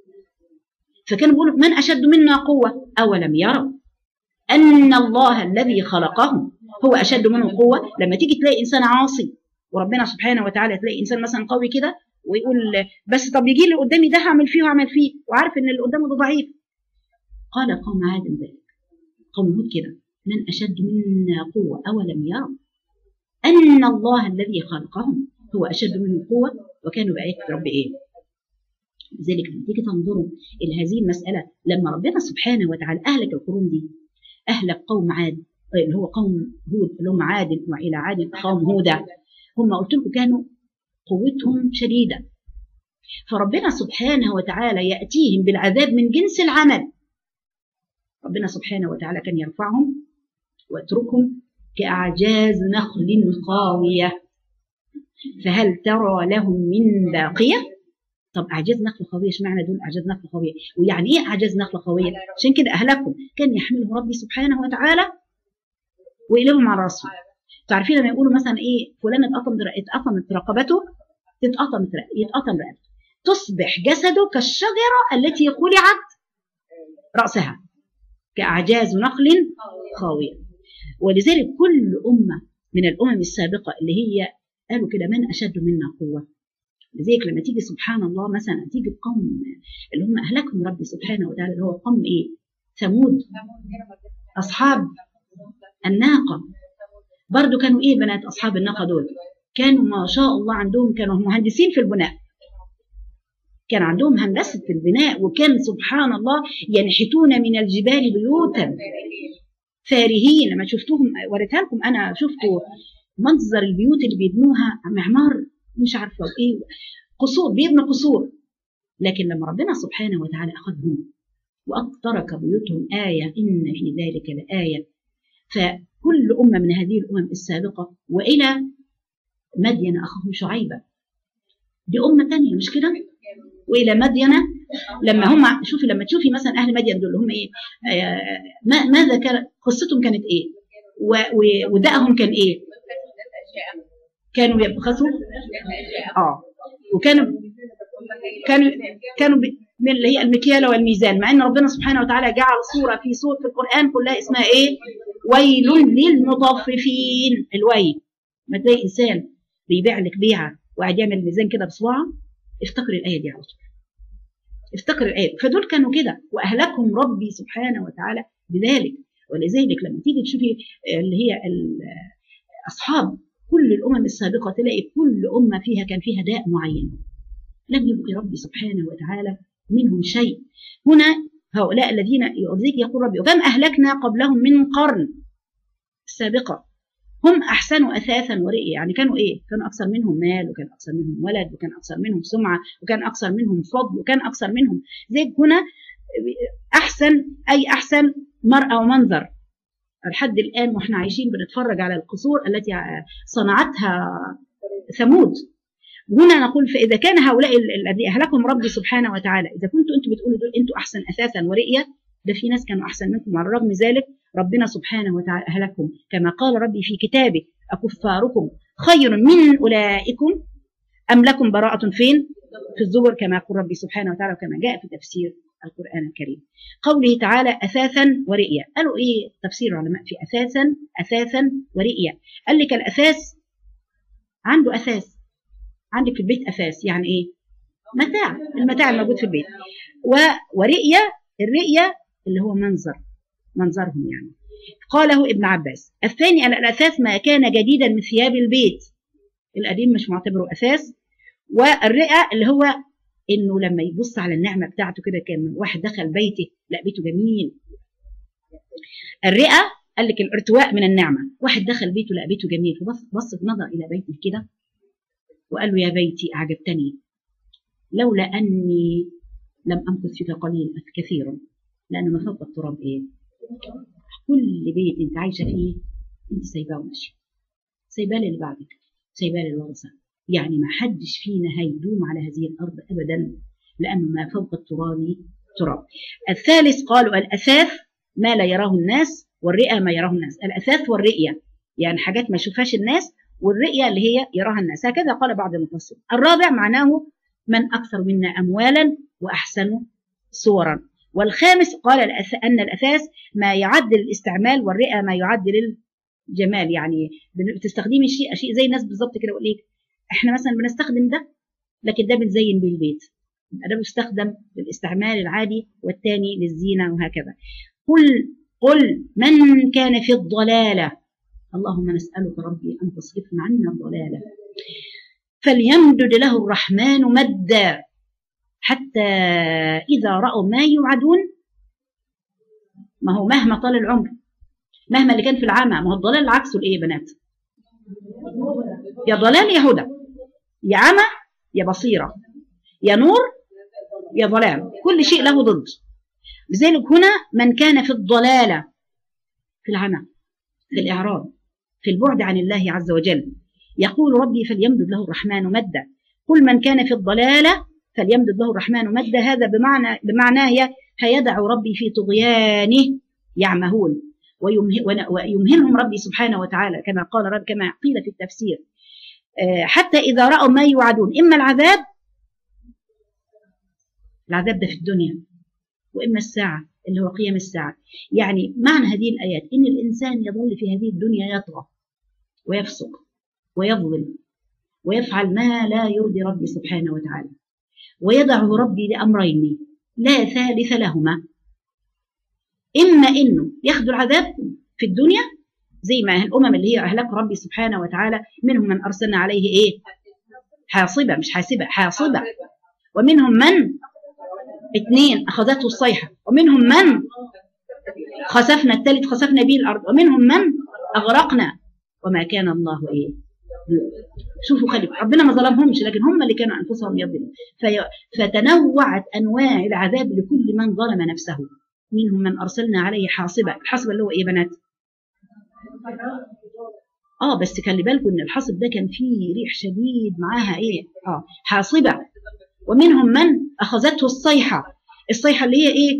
[SPEAKER 1] فكانوا بيقولوا من أشد منا قوة أولم يروا أن الله الذي خلقهم هو أشد منهم قوة لما تيجي تلاقي إنسان عاصي وربنا سبحانه وتعالى تلاقي إنسان مثلا قوي كده ويقول بس طب يجي اللي قدامي ده هعمل فيه وهعمل فيه وعارف إن اللي قدامه ده ضعيف قال قوم عاد ذلك قوم هود كده من أشد منا قوة أولم يروا أن الله الذي خلقهم هو أشد منهم قوة وكانوا بآية رب إيه لذلك لما تيجي تنظروا إلى هذه المسألة لما ربنا سبحانه وتعالى أهلك القرون دي أهلك قوم عاد اللي هو قوم هود اللي هم عاد وإلى عاد قوم هودا هم قلت لكم كانوا قوتهم شديدة فربنا سبحانه وتعالى يأتيهم بالعذاب من جنس العمل ربنا سبحانه وتعالى كان يرفعهم ويتركهم كأعجاز نخل خاوية فهل ترى لهم من باقية طب أعجاز نخل خاوية اشمعنى دول أعجاز نخل خاوية ويعني إيه أعجاز نخل خاوية عشان كده أهلكم كان يحملهم ربي سبحانه وتعالى ويقلبهم على راسهم تعرفين لما يقولوا مثلا ايه فلان اتقطم اتقطمت رقبته تتقطم يتقطم رقبته تصبح جسده كالشجره التي قلعت راسها كاعجاز نخل خاويه ولذلك كل امه من الامم السابقه اللي هي قالوا كده من اشد منا قوه لذلك لما تيجي سبحان الله مثلا تيجي القوم اللي هم اهلكهم ربي سبحانه وتعالى اللي هو قوم ايه ثمود اصحاب الناقه برضو كانوا ايه بنات اصحاب الناقه دول كانوا ما شاء الله عندهم كانوا مهندسين في البناء كان عندهم هندسه في البناء وكان سبحان الله ينحتون من الجبال بيوتا فارهين لما شفتوهم وريتها لكم انا شفتوا منظر البيوت اللي بيبنوها معمار مش عارفه ايه قصور بيبنوا قصور لكن لما ربنا سبحانه وتعالى اخذهم وترك بيوتهم ايه ان في ذلك لايه فكل أمة من هذه الأمم السابقة وإلى مدين أخاهم شعيبة دي أمة تانية مش كده وإلى مدين لما هم شوفي لما تشوفي مثلا أهل مدين دول هم إيه آه ماذا كان قصتهم كانت إيه ودائهم كان إيه كانوا يبخسوا اه وكانوا كانوا كانوا من اللي هي المكيال والميزان مع ان ربنا سبحانه وتعالى جعل صوره في صور في القران كلها اسمها ايه ويل للمطففين الويل ما تلاقي انسان بيبيع لك بيعه وقاعد يعمل ميزان كده بصباعه افتكر الايه دي على طول افتكر الايه فدول كانوا كده واهلكهم ربي سبحانه وتعالى بذلك ولذلك لما تيجي تشوفي اللي هي اصحاب كل الامم السابقه تلاقي كل امه فيها كان فيها داء معين لم يبقي ربي سبحانه وتعالى منهم شيء هنا هؤلاء الذين يؤذيك يقول ربي وكم أهلكنا قبلهم من قرن السابقة هم أحسنوا أثاثا ورئيا يعني كانوا إيه كانوا أكثر منهم مال وكان أكثر منهم ولد وكان أكثر منهم سمعة وكان أكثر منهم فضل وكان أكثر منهم زي هنا أحسن أي أحسن مرأة ومنظر لحد الآن وإحنا عايشين بنتفرج على القصور التي صنعتها ثمود هنا نقول فإذا كان هؤلاء الذي أهلكهم ربي سبحانه وتعالى إذا كنتوا أنتم بتقولوا دول أنتم أحسن أثاثا ورئيا ده في ناس كانوا أحسن منكم وعلى الرغم من ذلك ربنا سبحانه وتعالى أهلكهم كما قال ربي في كتابه أكفاركم خير من أولئكم أم لكم براءة فين؟ في الزبر كما يقول ربي سبحانه وتعالى وكما جاء في تفسير القرآن الكريم قوله تعالى أثاثا ورئيا قالوا إيه تفسير العلماء في أثاثا أثاثا ورئيا قال لك الأثاث عنده أثاث عندك في البيت أثاث يعني إيه متاع المتاع الموجود في البيت و... ورئية الرئية اللي هو منظر منظرهم يعني قاله ابن عباس الثاني أن الأثاث ما كان جديدا من ثياب البيت القديم مش معتبره أثاث والرئة اللي هو انه لما يبص على النعمه بتاعته كده كان واحد دخل بيته لا بيته جميل الرئه قال لك الارتواء من النعمه واحد دخل بيته لا بيته جميل فبص بص نظر الى بيته كده وقال له يا بيتي اعجبتني لولا اني لم امكث فيك قليلا كثيرا لان ما فوق التراب ايه كل بيت انت عايشه فيه انت سايباه وماشيه سايباه للي بعدك سايباه للورثه يعني ما حدش فينا هيدوم على هذه الأرض أبدا لأنه ما فوق التراب تراب الثالث قالوا الأثاث ما لا يراه الناس والرئة ما يراه الناس الأثاث والرئية يعني حاجات ما يشوفهاش الناس والرؤية اللي هي يراها الناس هكذا قال بعض المفسرين الرابع معناه من أكثر منا أموالا وأحسن صورا والخامس قال أن الأساس ما يعد الاستعمال والرئة ما يعد للجمال يعني بتستخدمي شيء شيء زي الناس بالظبط كده يقول لك احنا مثلا بنستخدم ده لكن ده بنزين بيه البيت ده بيستخدم للاستعمال العادي والثاني للزينة وهكذا قل قل من كان في الضلالة اللهم نسألك ربي أن تصرفنا عنا الضلالة فليمدد له الرحمن مدا حتى إذا رأوا ما يوعدون ما هو مهما طال العمر مهما اللي كان في العامة ما هو الضلال عكسه الإيه يا بنات يا ضلال يا هدى يا عمى يا بصيرة يا نور يا ضلال كل شيء له ضد لذلك هنا من كان في الضلالة في العمى في الإعراض في البعد عن الله عز وجل يقول ربي فليمدد له الرحمن مدا قل من كان في الضلالة فليمدد له الرحمن مدا هذا بمعنى بمعنى هيدع ربي في طغيانه يعمهون ويمهلهم ربي سبحانه وتعالى كما قال رب كما قيل في التفسير حتى إذا رأوا ما يوعدون إما العذاب العذاب ده في الدنيا وإما الساعة اللي هو قيام الساعة يعني معنى هذه الآيات إن الإنسان يظل في هذه الدنيا يطغى ويفسق ويظلم ويفعل ما لا يرضي ربي سبحانه وتعالى ويدعه ربي لأمرين لا ثالث لهما إما إنه ياخذ العذاب في الدنيا زي ما الأمم اللي هي أهلك ربي سبحانه وتعالى منهم من أرسلنا عليه إيه حاصبة مش حاسبة حاصبة ومنهم من اثنين أخذته الصيحة ومنهم من خسفنا الثالث خسفنا به الأرض ومنهم من أغرقنا وما كان الله إيه شوفوا خلي ربنا ما ظلمهمش لكن هم اللي كانوا أنفسهم يظلمون فتنوعت أنواع العذاب لكل من ظلم نفسه منهم من أرسلنا عليه حاصبة الحصبة اللي هو إيه بنات اه بس خلي بالكم ان الحصب ده كان فيه ريح شديد معاها ايه اه حاصبه ومنهم من اخذته الصيحه الصيحه اللي هي ايه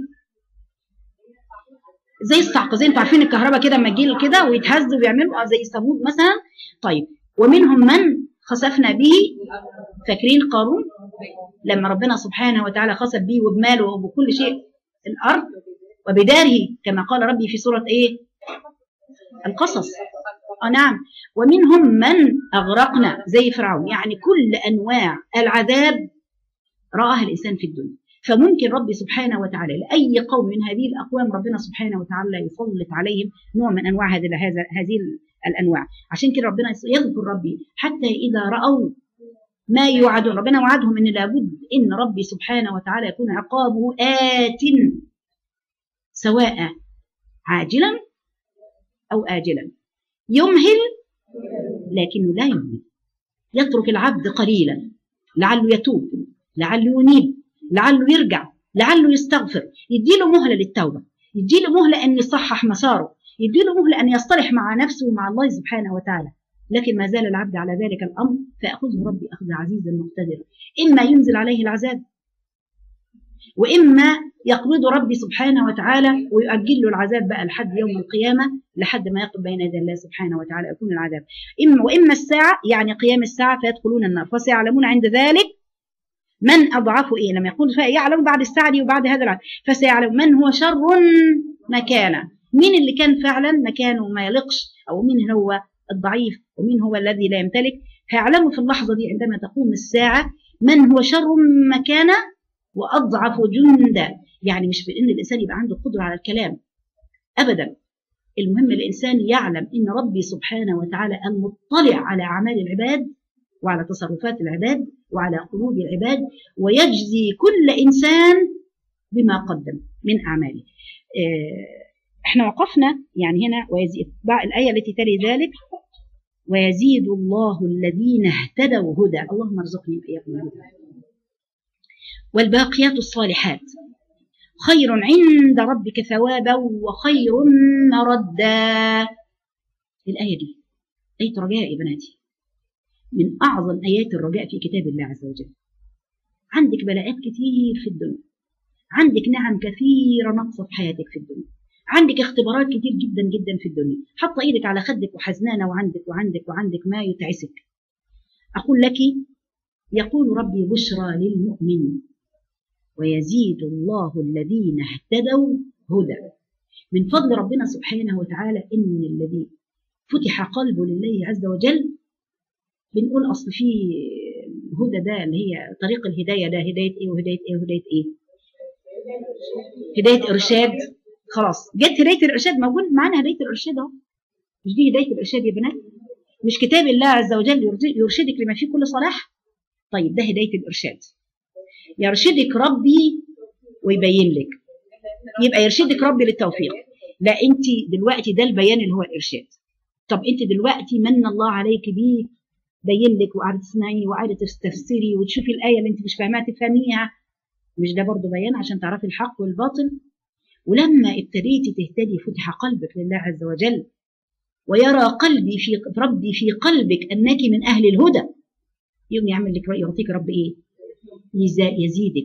[SPEAKER 1] زي الصعقه زي انتوا عارفين الكهرباء كده لما تجي كده ويتهز ويعملوا زي صابون مثلا طيب ومنهم من خسفنا به فاكرين قارون لما ربنا سبحانه وتعالى خسف به وبماله وبكل شيء الارض وبداره كما قال ربي في سوره ايه القصص آه نعم ومنهم من أغرقنا زي فرعون يعني كل أنواع العذاب رآها الإنسان في الدنيا فممكن ربي سبحانه وتعالى لأي قوم من هذه الأقوام ربنا سبحانه وتعالى يسلط عليهم نوع من أنواع هذه هذه الأنواع عشان كده ربنا يذكر ربي حتى إذا رأوا ما يوعدون ربنا وعدهم ان لابد ان ربي سبحانه وتعالى يكون عقابه آت سواء عاجلا أو آجلا يمهل لكنه لا يمهل يترك العبد قليلا لعله يتوب لعله ينيب لعله يرجع لعله يستغفر يديله مهلة للتوبة يديله مهلة أن يصحح مساره يديله مهلة أن يصطلح مع نفسه ومع الله سبحانه وتعالى لكن ما زال العبد على ذلك الأمر فأخذه ربي أخذ عزيز مقتدر إما ينزل عليه العذاب وإما يقبض ربي سبحانه وتعالى ويؤجل له العذاب بقى لحد يوم القيامة لحد ما يقف بين يدي الله سبحانه وتعالى يكون العذاب إما وإما الساعة يعني قيام الساعة فيدخلون النار فسيعلمون عند ذلك من أضعف إيه لما يقول يعلم بعد الساعة دي وبعد هذا العذاب فسيعلم من هو شر مكانه مين اللي كان فعلا مكانه ما يلقش أو مين هو الضعيف ومين هو الذي لا يمتلك هيعلموا في اللحظة دي عندما تقوم الساعة من هو شر مكانه وأضعف جندا يعني مش بأن الإنسان يبقى عنده قدرة على الكلام أبدا المهم الإنسان يعلم أن ربي سبحانه وتعالى المطلع على أعمال العباد وعلى تصرفات العباد وعلى قلوب العباد ويجزي كل إنسان بما قدم من أعماله احنا وقفنا يعني هنا ويزيد الآية التي تلي ذلك ويزيد الله الذين اهتدوا هدى اللهم ارزقني وإياكم الهدى والباقيات الصالحات خير عند ربك ثوابا وخير مردا الآية دي آية رجاء يا بناتي من أعظم آيات الرجاء في كتاب الله عز وجل عندك بلاءات كتير في الدنيا عندك نعم كثيرة ناقصة في حياتك في الدنيا عندك اختبارات كتير جدا جدا في الدنيا حاطه ايدك على خدك وحزنانه وعندك وعندك وعندك ما يتعسك اقول لك يقول ربي بشرى للمؤمن ويزيد الله الذين اهتدوا هدى من فضل ربنا سبحانه وتعالى ان الذي فتح قلبه لله عز وجل بنقول اصل في هدى ده اللي هي طريق الهدايه ده هدايه ايه وهدايه ايه وهدايه ايه هدايه ارشاد خلاص جت هدايه الارشاد موجود معانا هدايه الارشاد اهو مش دي هدايه الارشاد يا بنات مش كتاب الله عز وجل يرشدك لما فيه كل صلاح طيب ده هدايه الارشاد يرشدك ربي ويبين لك يبقى يرشدك ربي للتوفيق لا انت دلوقتي ده البيان اللي هو الارشاد طب انت دلوقتي من الله عليك بيه بين لك وقاعده تسمعي وقاعده تستفسري وتشوفي الايه اللي انت مش فاهماها تفهميها مش ده برضه بيان عشان تعرفي الحق والباطل ولما ابتديتي تهتدي فتح قلبك لله عز وجل ويرى قلبي في ربي في قلبك انك من اهل الهدى يوم يعمل لك يعطيك رب ايه يزيدك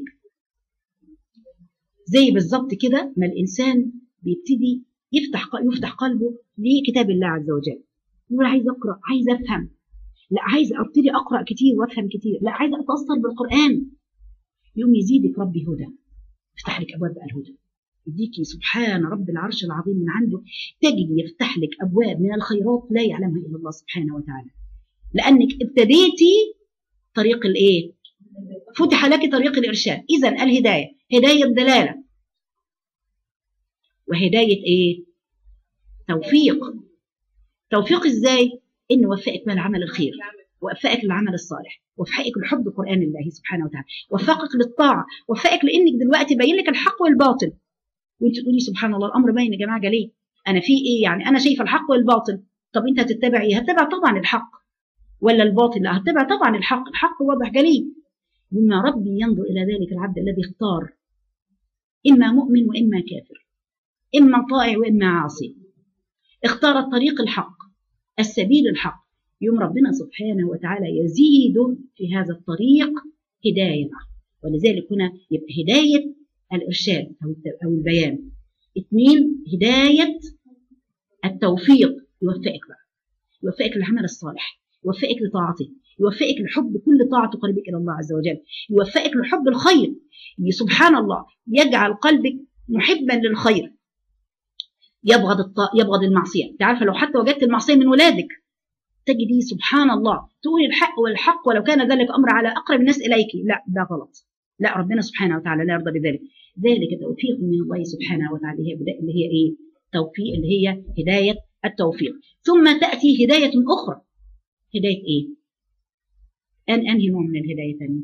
[SPEAKER 1] زي بالظبط كده ما الانسان بيبتدي يفتح يفتح قلبه لكتاب الله عز وجل يقول عايز اقرا عايز افهم لا عايز ابتدي اقرا كتير وافهم كتير لا عايز اتاثر بالقران يوم يزيدك ربي هدى يفتح لك ابواب الهدى يديكي سبحان رب العرش العظيم من عنده تجد يفتح لك ابواب من الخيرات لا يعلمها الا الله سبحانه وتعالى لانك ابتديتي طريق الايه فتح لك طريق الارشاد اذا الهدايه هدايه دلاله وهدايه ايه توفيق توفيق ازاي ان وفقك من العمل الخير وفقك للعمل الصالح وفقك لحب قران الله سبحانه وتعالى وفقك للطاعه وفقك لانك دلوقتي باين لك الحق والباطل وانت تقولي سبحان الله الامر باين يا جماعه ليه انا في ايه يعني انا شايفه الحق والباطل طب انت هتتبع ايه هتتبع طبعا الحق ولا الباطل لا هتتبع طبعا الحق الحق واضح جلي مما ربي ينظر الى ذلك العبد الذي اختار اما مؤمن واما كافر اما طائع واما عاصي اختار الطريق الحق السبيل الحق يوم ربنا سبحانه وتعالى يزيد في هذا الطريق هدايه ولذلك هنا يبقى هدايه الإرشاد أو البيان اثنين هداية التوفيق يوفقك بقى يوفقك للعمل الصالح يوفقك لطاعته يوفقك لحب كل طاعة تقربك إلى الله عز وجل يوفقك لحب الخير سبحان الله يجعل قلبك محبا للخير يبغض الط... يبغض المعصية انت عارفة لو حتى وجدت المعصية من ولادك تجدي سبحان الله تقولي الحق والحق ولو كان ذلك أمر على أقرب الناس إليك لا ده غلط لا ربنا سبحانه وتعالى لا يرضى بذلك ذلك توفيق من الله سبحانه وتعالى هي اللي هي ايه توفيق اللي هي هدايه التوفيق ثم تاتي هدايه اخرى هدايه ايه ان انهي نوع من الهدايه ثاني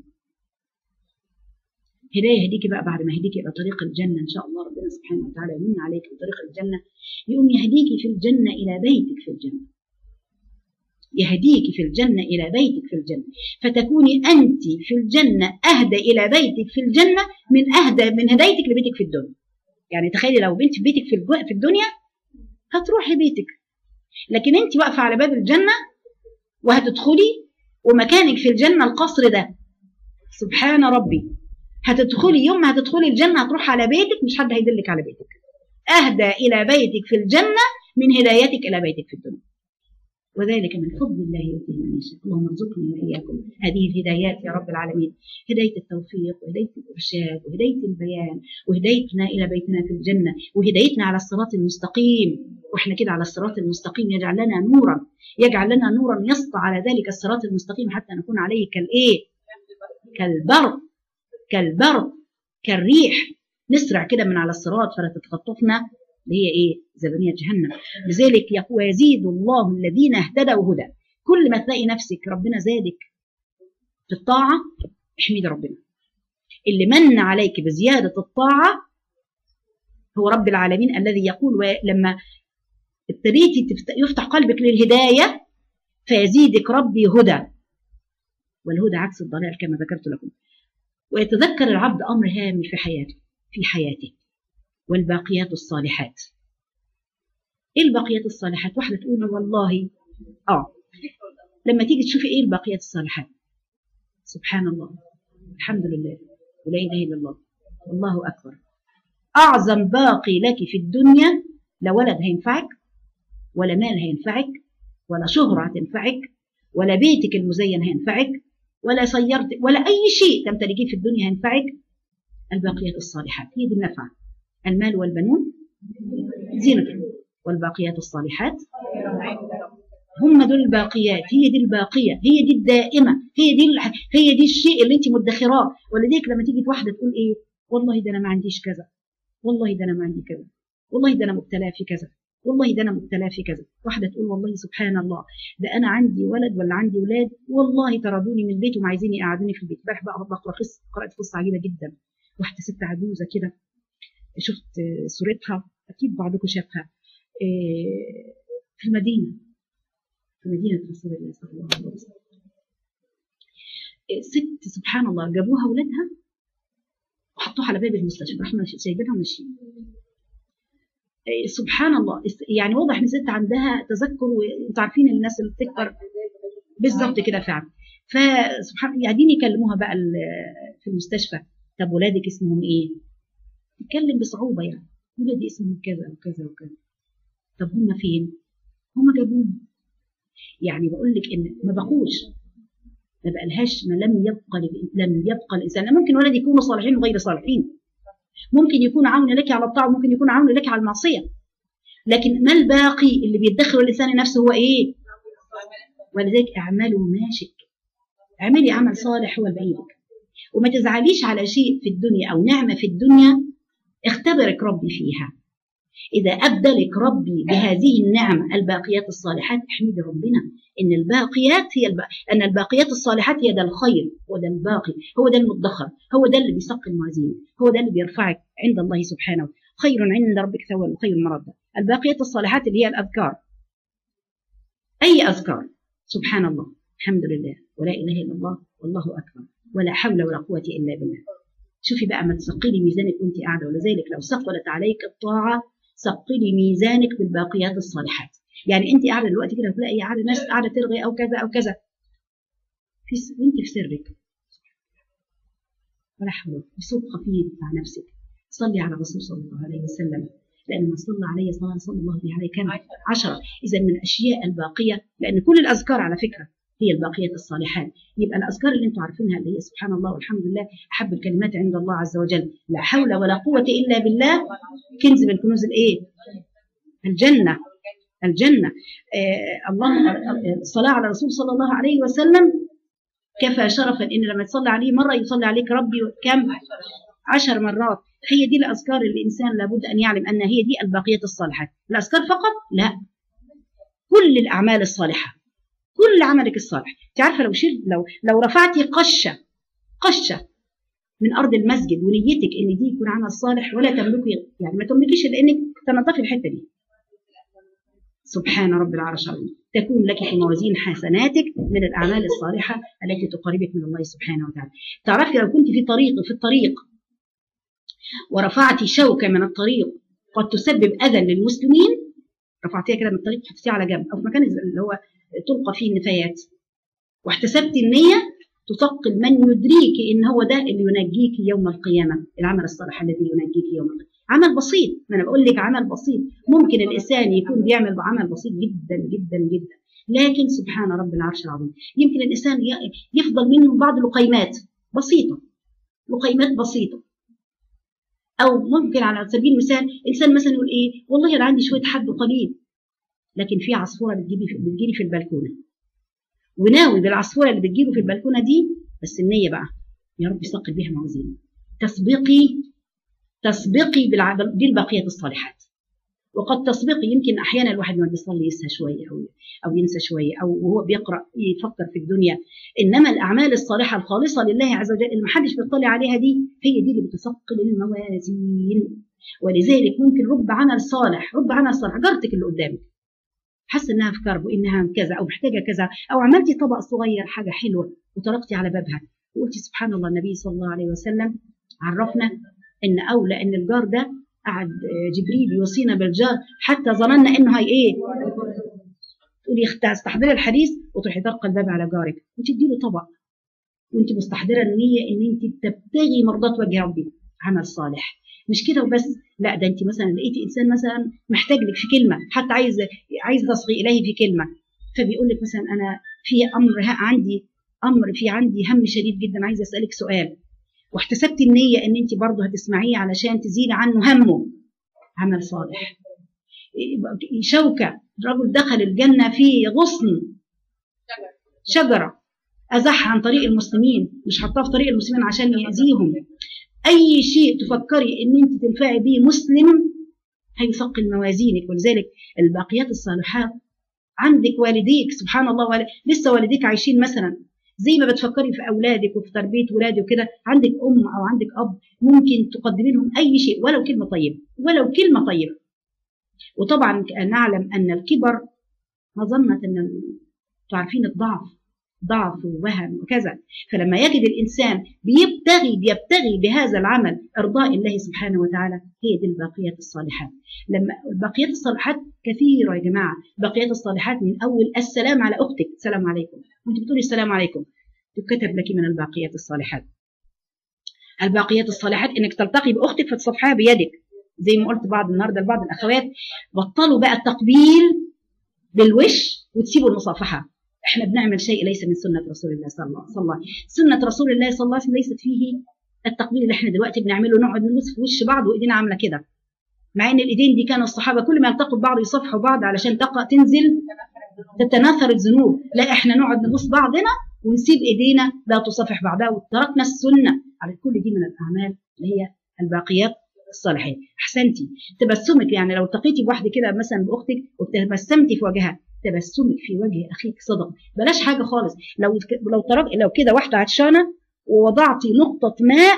[SPEAKER 1] هدايه هديكي بقى بعد ما هديكي الى طريق الجنه ان شاء الله ربنا سبحانه وتعالى يمن عليك بطريق الجنه يقوم يهديكي في الجنه الى بيتك في الجنه يهديك في الجنة إلى بيتك في الجنة فتكوني أنت في الجنة أهدى إلى بيتك في الجنة من أهدى من هدايتك لبيتك في الدنيا يعني تخيلي لو بنت في بيتك في في الدنيا هتروحي بيتك لكن أنت واقفة على باب الجنة وهتدخلي ومكانك في الجنة القصر ده سبحان ربي هتدخلي يوم ما هتدخلي الجنة هتروح على بيتك مش حد هيدلك على بيتك أهدى إلى بيتك في الجنة من هدايتك إلى بيتك في الدنيا وذلك من فضل الله يؤتيه من يشاء اللهم ارزقني واياكم هذه الهدايات يا رب العالمين هدايه التوفيق وهدايه الارشاد وهدايه البيان وهدايتنا الى بيتنا في الجنه وهدايتنا على الصراط المستقيم واحنا كده على الصراط المستقيم يجعل لنا نورا يجعل لنا نورا يسطع على ذلك الصراط المستقيم حتى نكون عليه كالايه كالبرق كالبرق كالريح نسرع كده من على الصراط فلا تتخطفنا اللي هي ايه زبانية جهنم لذلك ويزيد الله الذين اهتدوا هدى كل ما تلاقي نفسك ربنا زادك في الطاعة احمد ربنا اللي من عليك بزيادة الطاعة هو رب العالمين الذي يقول لما ابتديتي يفتح قلبك للهداية فيزيدك ربي هدى والهدى عكس الضلال كما ذكرت لكم ويتذكر العبد أمر هام في حياته في حياته والباقيات الصالحات ايه الباقيات الصالحات واحده تقول والله اه لما تيجي تشوفي ايه الباقيات الصالحات سبحان الله الحمد لله ولا اله الا الله والله اكبر اعظم باقي لك في الدنيا لا ولد هينفعك ولا مال هينفعك ولا شهرة هتنفعك ولا بيتك المزين هينفعك ولا سيارتك ولا أي شيء تمتلكيه في الدنيا هينفعك الباقيات الصالحات هي دي النفع المال والبنون زينة والباقيات الصالحات هم دول الباقيات هي دي الباقية هي دي الدائمة هي دي الح... هي دي الشيء اللي انت مدخراه ولذلك لما تيجي واحدة تقول ايه والله ده انا ما عنديش كذا والله ده انا ما عندي كذا والله ده انا مبتلاه في كذا والله ده انا مبتلاه في كذا واحده تقول والله سبحان الله ده انا عندي ولد ولا عندي ولاد والله طردوني من البيت وما عايزين يقعدوني في البيت امبارح بقى بقرا قصه قرات قصه عجيبه جدا واحده ست عجوزه كده شفت صورتها اكيد بعضكم شافها في المدينه في مدينه رسول الله صلى الله عليه وسلم ست سبحان الله جابوها ولادها وحطوها على باب المستشفى رحنا سايبينها وماشيين سبحان الله يعني واضح ان الست عندها تذكر وانتوا عارفين الناس اللي بتكبر بالظبط كده فعلا فسبحان قاعدين يكلموها بقى في المستشفى طب ولادك اسمهم ايه؟ تتكلم بصعوبه يعني ولادي اسمهم كذا وكذا وكذا طب هم فين؟ هم جابوهم يعني بقول لك ان ما بقوش ما بقالهاش ما لم يبقى لم يبقى الانسان ممكن ولد يكونوا صالحين وغير صالحين ممكن يكون عون لك على الطاعه وممكن يكون عون لك على المعصيه لكن ما الباقي اللي بيدخر الانسان نفسه هو ايه ولذلك اعملوا ما شئت اعملي عمل صالح هو بايدك وما تزعليش على شيء في الدنيا او نعمه في الدنيا اختبرك ربي فيها إذا أبدلك ربي بهذه النعم الباقيات الصالحات احمدي ربنا إن الباقيات هي الب... أن الباقيات الصالحات هي ده الخير هو ده الباقي هو ده المدخر هو ده اللي بيسقي الموازين هو ده اللي بيرفعك عند الله سبحانه خير عند ربك ثواب وخير مردا الباقيات الصالحات اللي هي الأذكار أي أذكار سبحان الله الحمد لله ولا إله إلا الله والله أكبر ولا حول ولا قوة إلا بالله شوفي بقى ما تثقلي ميزانك وانت قاعده ولذلك لو ثقلت عليك الطاعه ثقلي ميزانك بالباقيات الصالحات يعني انت قاعده دلوقتي كده تلاقي قاعده ناس قاعده ترغي او كذا او كذا في وانت في سرك ولا حول بصوت خفيف مع نفسك صلي على الرسول صلى الله عليه وسلم لأن من صلى عليه صلاة صلى الله عليه كم عشرة إذا من الأشياء الباقية لأن كل الأذكار على فكرة هي الباقيات الصالحات يبقى الأذكار اللي أنتم عارفينها اللي هي سبحان الله والحمد لله أحب الكلمات عند الله عز وجل لا حول ولا قوة إلا بالله كنز من كنوز الإيه الجنة الجنة آه الله الصلاة على الرسول صلى الله عليه وسلم كفى شرفا إن لما تصلي عليه مرة يصلي عليك ربي كم عشر مرات هي دي الأذكار اللي الإنسان لابد أن يعلم أن هي دي الباقيات الصالحات الأذكار فقط لا كل الأعمال الصالحة كل عملك الصالح انت عارفه لو شلت لو لو رفعتي قشه قشه من ارض المسجد ونيتك ان دي يكون عمل صالح ولا تملكي يعني ما تملكيش الا انك تنظفي الحته دي سبحان رب العرش العظيم تكون لك في موازين حسناتك من الاعمال الصالحه التي تقربك من الله سبحانه وتعالى تعرفي لو كنت في طريق في الطريق ورفعتي شوكه من الطريق قد تسبب اذى للمسلمين رفعتيها كده من الطريق حطيتيها على جنب او في مكان اللي هو تلقى فيه النفايات واحتسبت النية تثقل من يدريك ان هو ده اللي ينجيك يوم القيامة العمل الصالح الذي ينجيك يوم القيامة عمل بسيط ما انا بقول لك عمل بسيط ممكن الانسان يكون بيعمل بعمل بسيط جدا جدا جدا لكن سبحان رب العرش العظيم يمكن الانسان يفضل منه بعض لقيمات بسيطة لقيمات بسيطة او ممكن على سبيل المثال انسان مثلا يقول ايه والله انا عندي شويه حد قليل لكن في عصفوره بتجيلي في بتجيلي في البلكونه وناوي بالعصفوره اللي بتجيله في البلكونه دي بس النيه بقى يا رب يثقل بها موازين تسبقي تسبقي بالبقيه الصالحات وقد تسبقي يمكن احيانا الواحد ما بيصلي ينسى شويه او او ينسى شويه او وهو بيقرا يفكر في الدنيا انما الاعمال الصالحه الخالصه لله عز وجل اللي ما حدش بيطلع عليها دي هي دي اللي بتثقل الموازين ولذلك ممكن رب عمل صالح رب عمل صالح جارتك اللي قدامك حاسه انها في كرب وانها كذا او محتاجه كذا او عملتي طبق صغير حاجه حلوه وطرقتي على بابها وقلتي سبحان الله النبي صلى الله عليه وسلم عرفنا ان اولى ان الجار ده قعد جبريل يوصينا بالجار حتى ظننا انه هي ايه تقولي استحضري الحديث وتروحي طرق الباب على جارك وتدي له طبق وانت مستحضره النيه ان انت تبتغي مرضات وجه ربي عمل صالح مش كده وبس لا ده انت مثلا لقيتي انسان مثلا محتاج لك في كلمه حتى عايز عايز تصغي اليه في كلمه فبيقول لك مثلا انا في امر عندي امر في عندي هم شديد جدا عايز اسالك سؤال واحتسبت النيه ان انت برضه هتسمعيه علشان تزيل عنه همه عمل صالح شوكه رجل دخل الجنه في غصن شجره ازح عن طريق المسلمين مش حطاه في طريق المسلمين عشان يأذيهم اي شيء تفكري ان انت تنفعي به مسلم هيثقل موازينك ولذلك الباقيات الصالحات عندك والديك سبحان الله والد. لسه والديك عايشين مثلا زي ما بتفكري في اولادك وفي تربيه ولادك وكده عندك ام او عندك اب ممكن تقدمي لهم اي شيء ولو كلمه طيبه ولو كلمه طيبه وطبعا نعلم ان الكبر مظنه ان تعرفين الضعف ضعف ووهن وكذا فلما يجد الإنسان بيبتغي بيبتغي بهذا العمل إرضاء الله سبحانه وتعالى هي دي الباقيات الصالحات لما الباقيات الصالحات كثيرة يا جماعة باقيات الصالحات من أول السلام على أختك السلام عليكم وأنت بتقولي السلام عليكم تكتب لك من الباقيات الصالحات الباقيات الصالحات انك تلتقي باختك فتصفحها بيدك زي ما قلت بعض النهارده لبعض الاخوات بطلوا بقى التقبيل بالوش وتسيبوا المصافحه احنا بنعمل شيء ليس من سنه رسول الله صلى الله عليه وسلم سنه رسول الله صلى الله عليه وسلم ليست فيه التقبيل اللي احنا دلوقتي بنعمله نقعد نبص في وش بعض وايدينا عامله كده مع ان الايدين دي كانوا الصحابه كل ما يلتقوا ببعض يصفحوا بعض علشان تقع تنزل تتناثر الذنوب لا احنا نقعد نبص بعضنا ونسيب ايدينا لا تصافح بعضها وتركنا السنه على كل دي من الاعمال اللي هي الباقيات الصالحات احسنتي تبسمك يعني لو التقيتي بواحده كده مثلا باختك وتبسمتي في وجهها تبسمك في وجه اخيك صدق بلاش حاجه خالص لو لو ترك لو كده واحده عطشانه ووضعتي نقطه ماء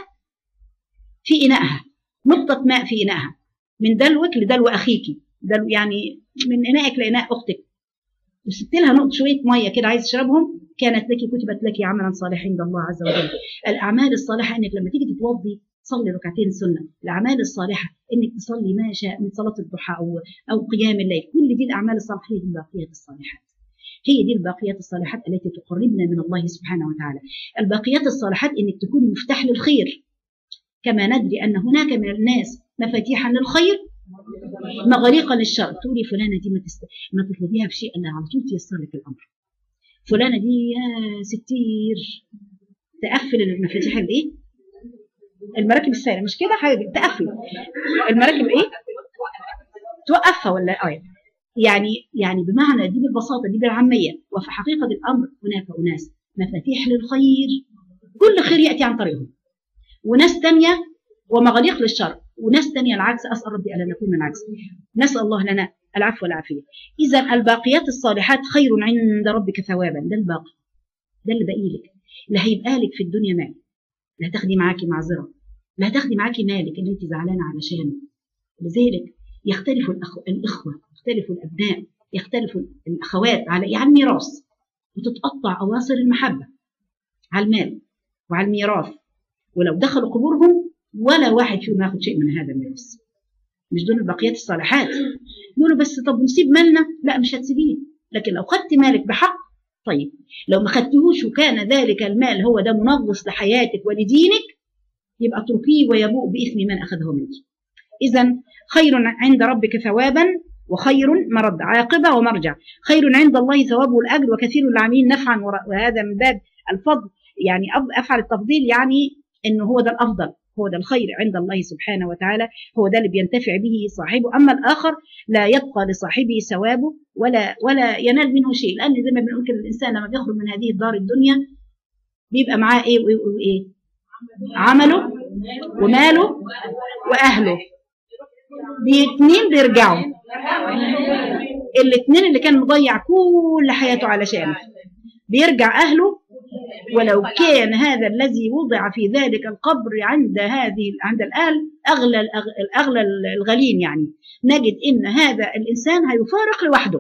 [SPEAKER 1] في انائها نقطه ماء في انائها من دلوك لدلو اخيكي دلو يعني من انائك لاناء اختك وسبت لها نقطه شويه ميه كده عايز تشربهم كانت لك كتبت لك عملا صالحا عند الله عز وجل الاعمال الصالحه انك لما تيجي تتوضي صلي ركعتين سنه الاعمال الصالحه انك تصلي ما شاء من صلاه الضحى او او قيام الليل كل دي الاعمال الصالحه هي دي الباقيات الصالحات هي دي الباقيات الصالحات التي تقربنا من الله سبحانه وتعالى الباقيات الصالحات انك تكوني مفتاح للخير كما ندري ان هناك من الناس مفاتيحا للخير مغاليقا للشر تقولي فلانه دي ما, تست... ما تطلبيها بشيء الا على طول تيسر لك الامر فلانه دي يا ستير تقفل المفاتيح الايه المراكب السائله مش كده حاجه تقفل المراكب ايه توقفها ولا اه يعني يعني بمعنى دي بالبساطه دي بالعاميه وفي حقيقه الامر هناك اناس مفاتيح للخير كل خير ياتي عن طريقهم وناس تانية ومغاليق للشر وناس تانية العكس اسال ربي الا نكون من العكس نسال الله لنا العفو والعافيه اذا الباقيات الصالحات خير عند ربك ثوابا ده الباقي ده اللي باقي لك لا هيبقى لك في الدنيا مال لا تاخدي معاكي معذره لا تاخدي معاكي مالك اللي انت زعلانه علشانه لذلك يختلف الأخو... الاخوه يختلف الابناء يختلف الاخوات على ايه على الميراث وتتقطع اواصر المحبه على المال وعلى الميراث ولو دخلوا قبورهم ولا واحد فيهم ياخد شيء من هذا الميراث مش دول البقيات الصالحات يقولوا بس طب نسيب مالنا لا مش هتسيبيه لكن لو خدت مالك بحق طيب لو ما خدتهوش وكان ذلك المال هو ده منغص لحياتك ولدينك يبقى اتركيه ويبوء بإثم من أخذه منك إذا خير عند ربك ثوابا وخير مرد عاقبة ومرجع خير عند الله ثوابه الأجر وكثير العاملين نفعا وهذا من باب الفضل يعني أفعل التفضيل يعني أنه هو ده الأفضل هو ده الخير عند الله سبحانه وتعالى هو ده اللي بينتفع به صاحبه أما الآخر لا يبقى لصاحبه ثوابه ولا ولا ينال منه شيء لأن زي ما بنقول كده الإنسان لما بيخرج من هذه الدار الدنيا بيبقى معاه إيه وإيه عمله وماله واهله باتنين بيرجعوا الاتنين اللي كان مضيع كل حياته علشانه بيرجع اهله ولو كان هذا الذي وضع في ذلك القبر عند هذه عند الاهل اغلى الاغلى الغالين يعني نجد ان هذا الانسان هيفارق لوحده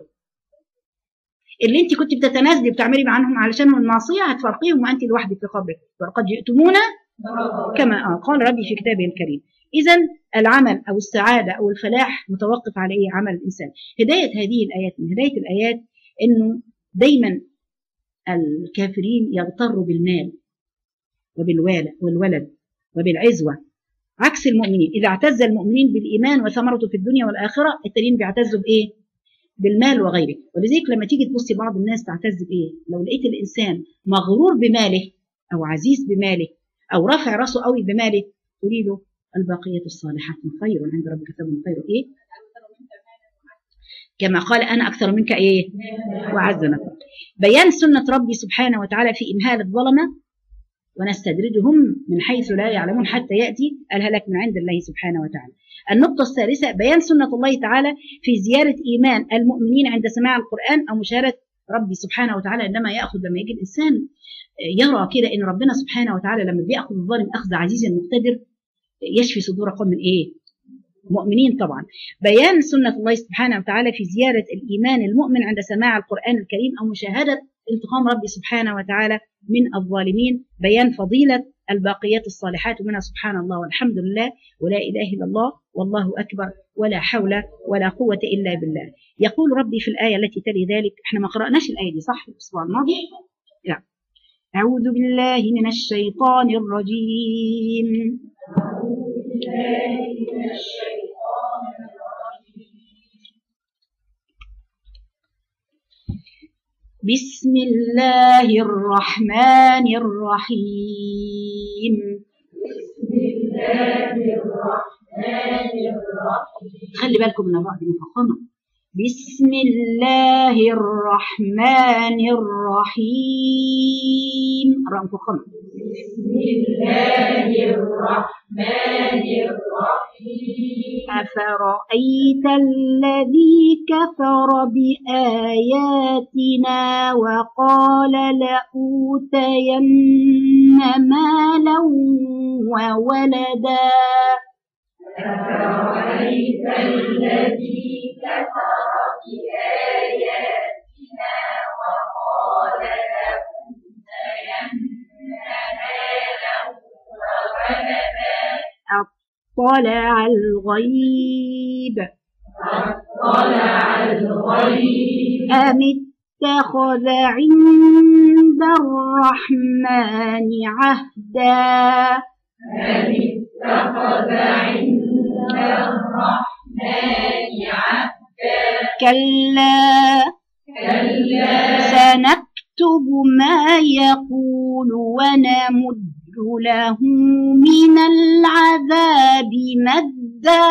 [SPEAKER 1] اللي انت كنت بتتنازلي وبتعملي عنهم علشانهم المعصيه هتفرقيهم وانت لوحدك في قبرك وقد جئتمونا كما قال ربي في كتابه الكريم إذا العمل أو السعادة أو الفلاح متوقف على إيه عمل الإنسان هداية هذه الآيات من هداية الآيات أنه دايما الكافرين يغتروا بالمال وبالوالد والولد وبالعزوة عكس المؤمنين إذا اعتز المؤمنين بالإيمان وثمرته في الدنيا والآخرة التانيين بيعتزوا بإيه؟ بالمال وغيره ولذلك لما تيجي تبصي بعض الناس تعتز بإيه؟ لو لقيت الإنسان مغرور بماله أو عزيز بماله أو رافع راسه قوي بماله تقولي له الباقية الصالحات خير عند ربك ثواب خير إيه؟ كما قال أنا أكثر منك إيه؟ وعز نفر بيان سنة ربي سبحانه وتعالى في إمهال الظلمة ونستدرجهم من حيث لا يعلمون حتى يأتي الهلاك من عند الله سبحانه وتعالى النقطة الثالثة بيان سنة الله تعالى في زيارة إيمان المؤمنين عند سماع القرآن أو مشاهدة ربي سبحانه وتعالى عندما يأخذ لما يجي الإنسان يرى كده إن ربنا سبحانه وتعالى لما بيأخذ الظالم أخذ عزيز مقتدر يشفي صدور قوم من إيه؟ مؤمنين طبعا بيان سنة الله سبحانه وتعالى في زيارة الإيمان المؤمن عند سماع القرآن الكريم أو مشاهدة انتقام ربي سبحانه وتعالى من الظالمين بيان فضيلة الباقيات الصالحات منها سبحان الله والحمد لله ولا إله إلا الله والله أكبر ولا حول ولا قوة إلا بالله يقول ربي في الآية التي تلي ذلك احنا ما قرأناش الآية دي صح الأسبوع الماضي لا أعوذ بالله من الشيطان الرجيم أعوذ بالله من الشيطان الرجيم بسم الله الرحمن الرحيم بسم الله الرحمن الرحيم خلي بالكم من الراء دي مفخمه بسم الله الرحمن الرحيم الراء مفخمه بسم الله الرحمن الرحيم أفرأيت الذي كفر بآياتنا وقال لأوتين مالا وولدا أفرأيت الذي كفر بآياتنا وقال لأوتين مالا وولدا اطلع الغيب
[SPEAKER 2] اطلع الغيب
[SPEAKER 1] أم اتخذ عند الرحمن عهدا
[SPEAKER 2] أم اتخذ عند الرحمن عهدا
[SPEAKER 1] كلا
[SPEAKER 2] كلا
[SPEAKER 1] سنكتب ما يقول ونمد له من العذاب مدا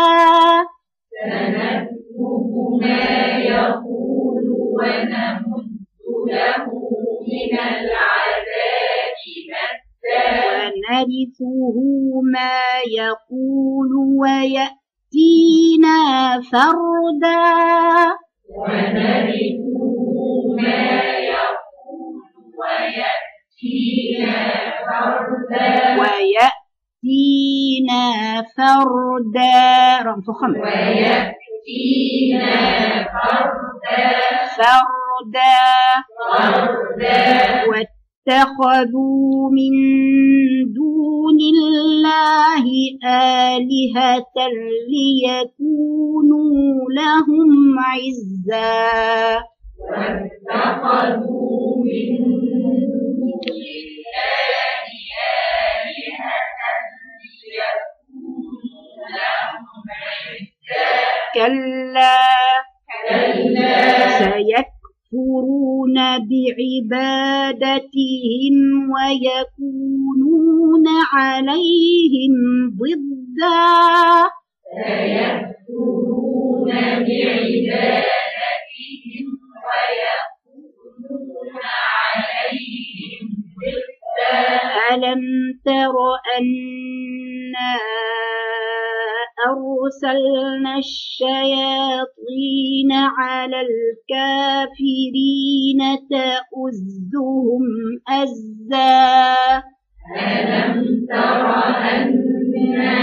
[SPEAKER 2] سنكتب ما يقول ونمد له من العذاب مدا
[SPEAKER 1] ونرثه ما يقول ويأتينا فردا
[SPEAKER 2] ونرثه ما يقول ويأتينا فردا
[SPEAKER 1] ويأتينا فردا رمز خمس
[SPEAKER 2] ويأتينا فردا
[SPEAKER 1] فردا
[SPEAKER 2] فردا
[SPEAKER 1] واتخذوا من دون الله آلهة ليكونوا لهم عزا
[SPEAKER 2] واتخذوا من دون الله آلهة ليكونوا لهم عزا
[SPEAKER 1] كلا
[SPEAKER 2] كلا
[SPEAKER 1] سيكفرون بعبادتهم ويكونون عليهم ضدا
[SPEAKER 2] سيكفرون بعبادتهم ويكونون عليهم ضدا
[SPEAKER 1] ألم تر أنا أرسلنا الشياطين على الكافرين تؤزهم أزا
[SPEAKER 2] ألم تر أنا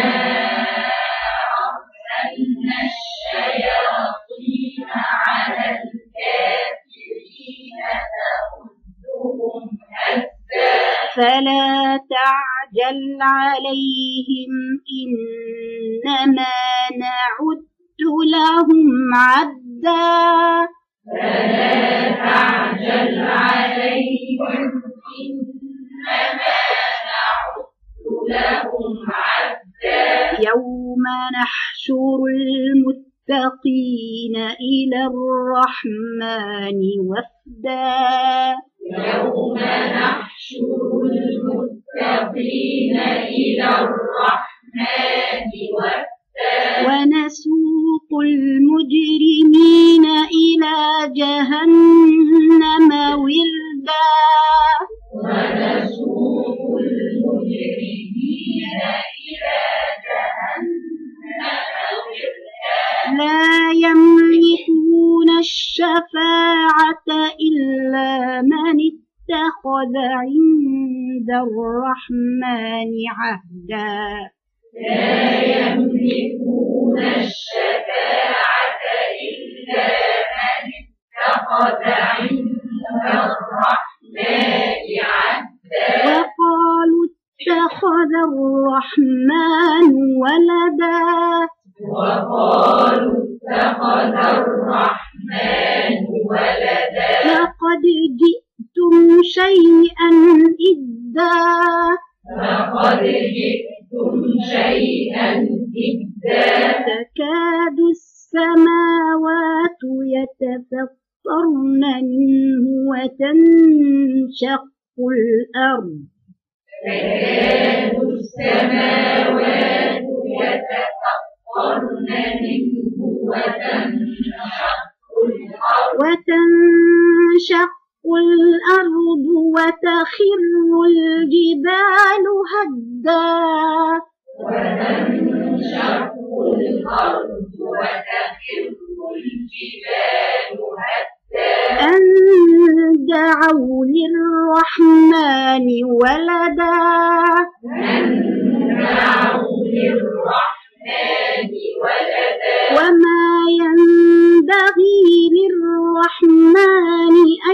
[SPEAKER 2] أرسلنا الشياطين على الكافرين تؤذهم أزا
[SPEAKER 1] فلا تعجل عليهم إنما نعد لهم عدا
[SPEAKER 2] فلا تعجل عليهم إنما نعد لهم عدا
[SPEAKER 1] يوم نحشر المتقين إلى الرحمن وفدا
[SPEAKER 2] يوم نحشر المتقين إلى الرحمن وفدا
[SPEAKER 1] ونسوق المجرمين إلى جهنم وردا
[SPEAKER 2] ونسوق المجرمين إلى جهنم وردا
[SPEAKER 1] لا يملكون الشفاعة إلا من اتخذ عند الرحمن عهدا
[SPEAKER 2] لا يملكون الشفاعة إلا من اتخذ عند الرحمن عهدا
[SPEAKER 1] وقالوا اتخذ الرحمن ولدا
[SPEAKER 2] وقالوا اتخذ الرحمن ولدا
[SPEAKER 1] لقد جئتم شيئا إدا
[SPEAKER 2] لقد جئتم شيئا إدا
[SPEAKER 1] تكاد السماوات يتفطرن منه وتنشق الأرض
[SPEAKER 2] تكاد السماوات يتفطرن منه وتنشق الأرض
[SPEAKER 1] وتنشق الأرض وتخر الجبال هدا
[SPEAKER 2] وتنشق الأرض وتخر الجبال هدا
[SPEAKER 1] أن دعوا للرحمن ولدا
[SPEAKER 2] أن دعوا للرحمن ولدا
[SPEAKER 1] وما ينبغي للرحمن أن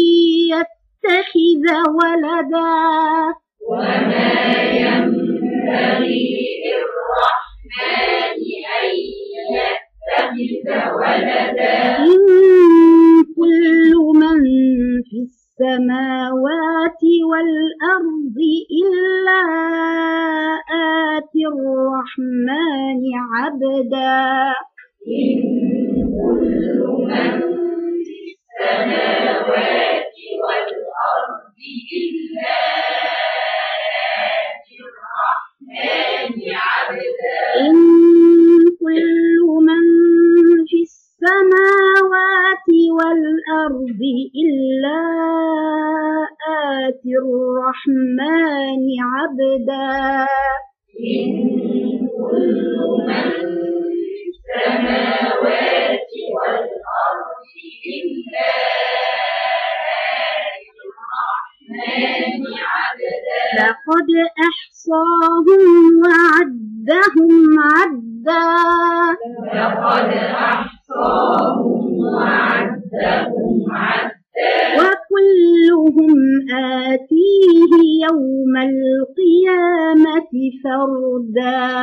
[SPEAKER 1] يتخذ ولدا
[SPEAKER 2] وما ينبغي للرحمن أن يتخذ ولدا
[SPEAKER 1] إن كل من في السماوات والأرض إلا آتي الرحمن عبدا
[SPEAKER 2] إن كل من في السماوات والأرض إلا آتي الرحمن عبدا
[SPEAKER 1] إن كل من في السماوات والأرض إلا آتي الرحمن عبدا
[SPEAKER 2] إن كل من في السماوات والأرض إلا آتي الرحمن عبدا
[SPEAKER 1] لقد أحصاهم وعدهم عدا
[SPEAKER 2] لقد أحصاهم وعدهم عدا
[SPEAKER 1] وكلهم آتيه يوم القيامة فردا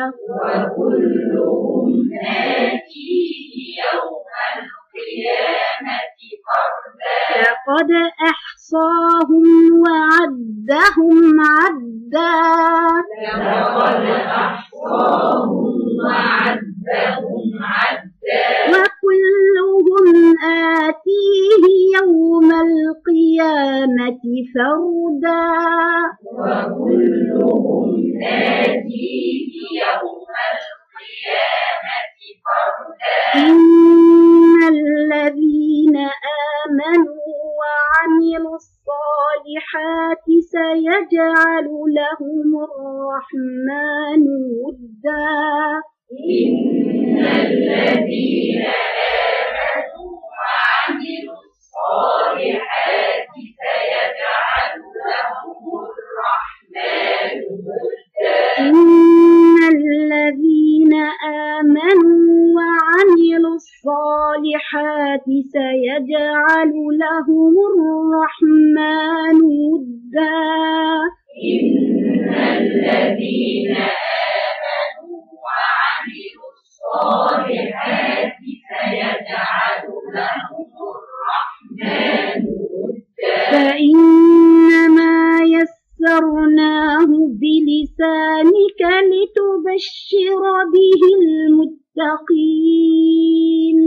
[SPEAKER 2] وكلهم آتيه يوم القيامة فردا
[SPEAKER 1] لقد أحصاهم وعدهم عدا
[SPEAKER 2] لقد أحصاهم وعدهم عدا
[SPEAKER 1] وكلهم آتيه يوم القيامة فردا
[SPEAKER 2] وكلهم آتيه يوم القيامة فردا
[SPEAKER 1] إن الذين آمنوا وعملوا الصالحات سيجعل لهم الرحمن ودا
[SPEAKER 2] إن الذين آمنوا وعملوا الصالحات سيجعل لهم الرحمن ودا
[SPEAKER 1] إن الذين آمنوا وعملوا الصالحات سيجعل لهم الرحمن ودا
[SPEAKER 2] إن الذين آمنوا وعملوا الصالحات سيجعل لهم الرحمن ودا
[SPEAKER 1] فإنما يسرناه يسرناه بلسانك لتبشر به المتقين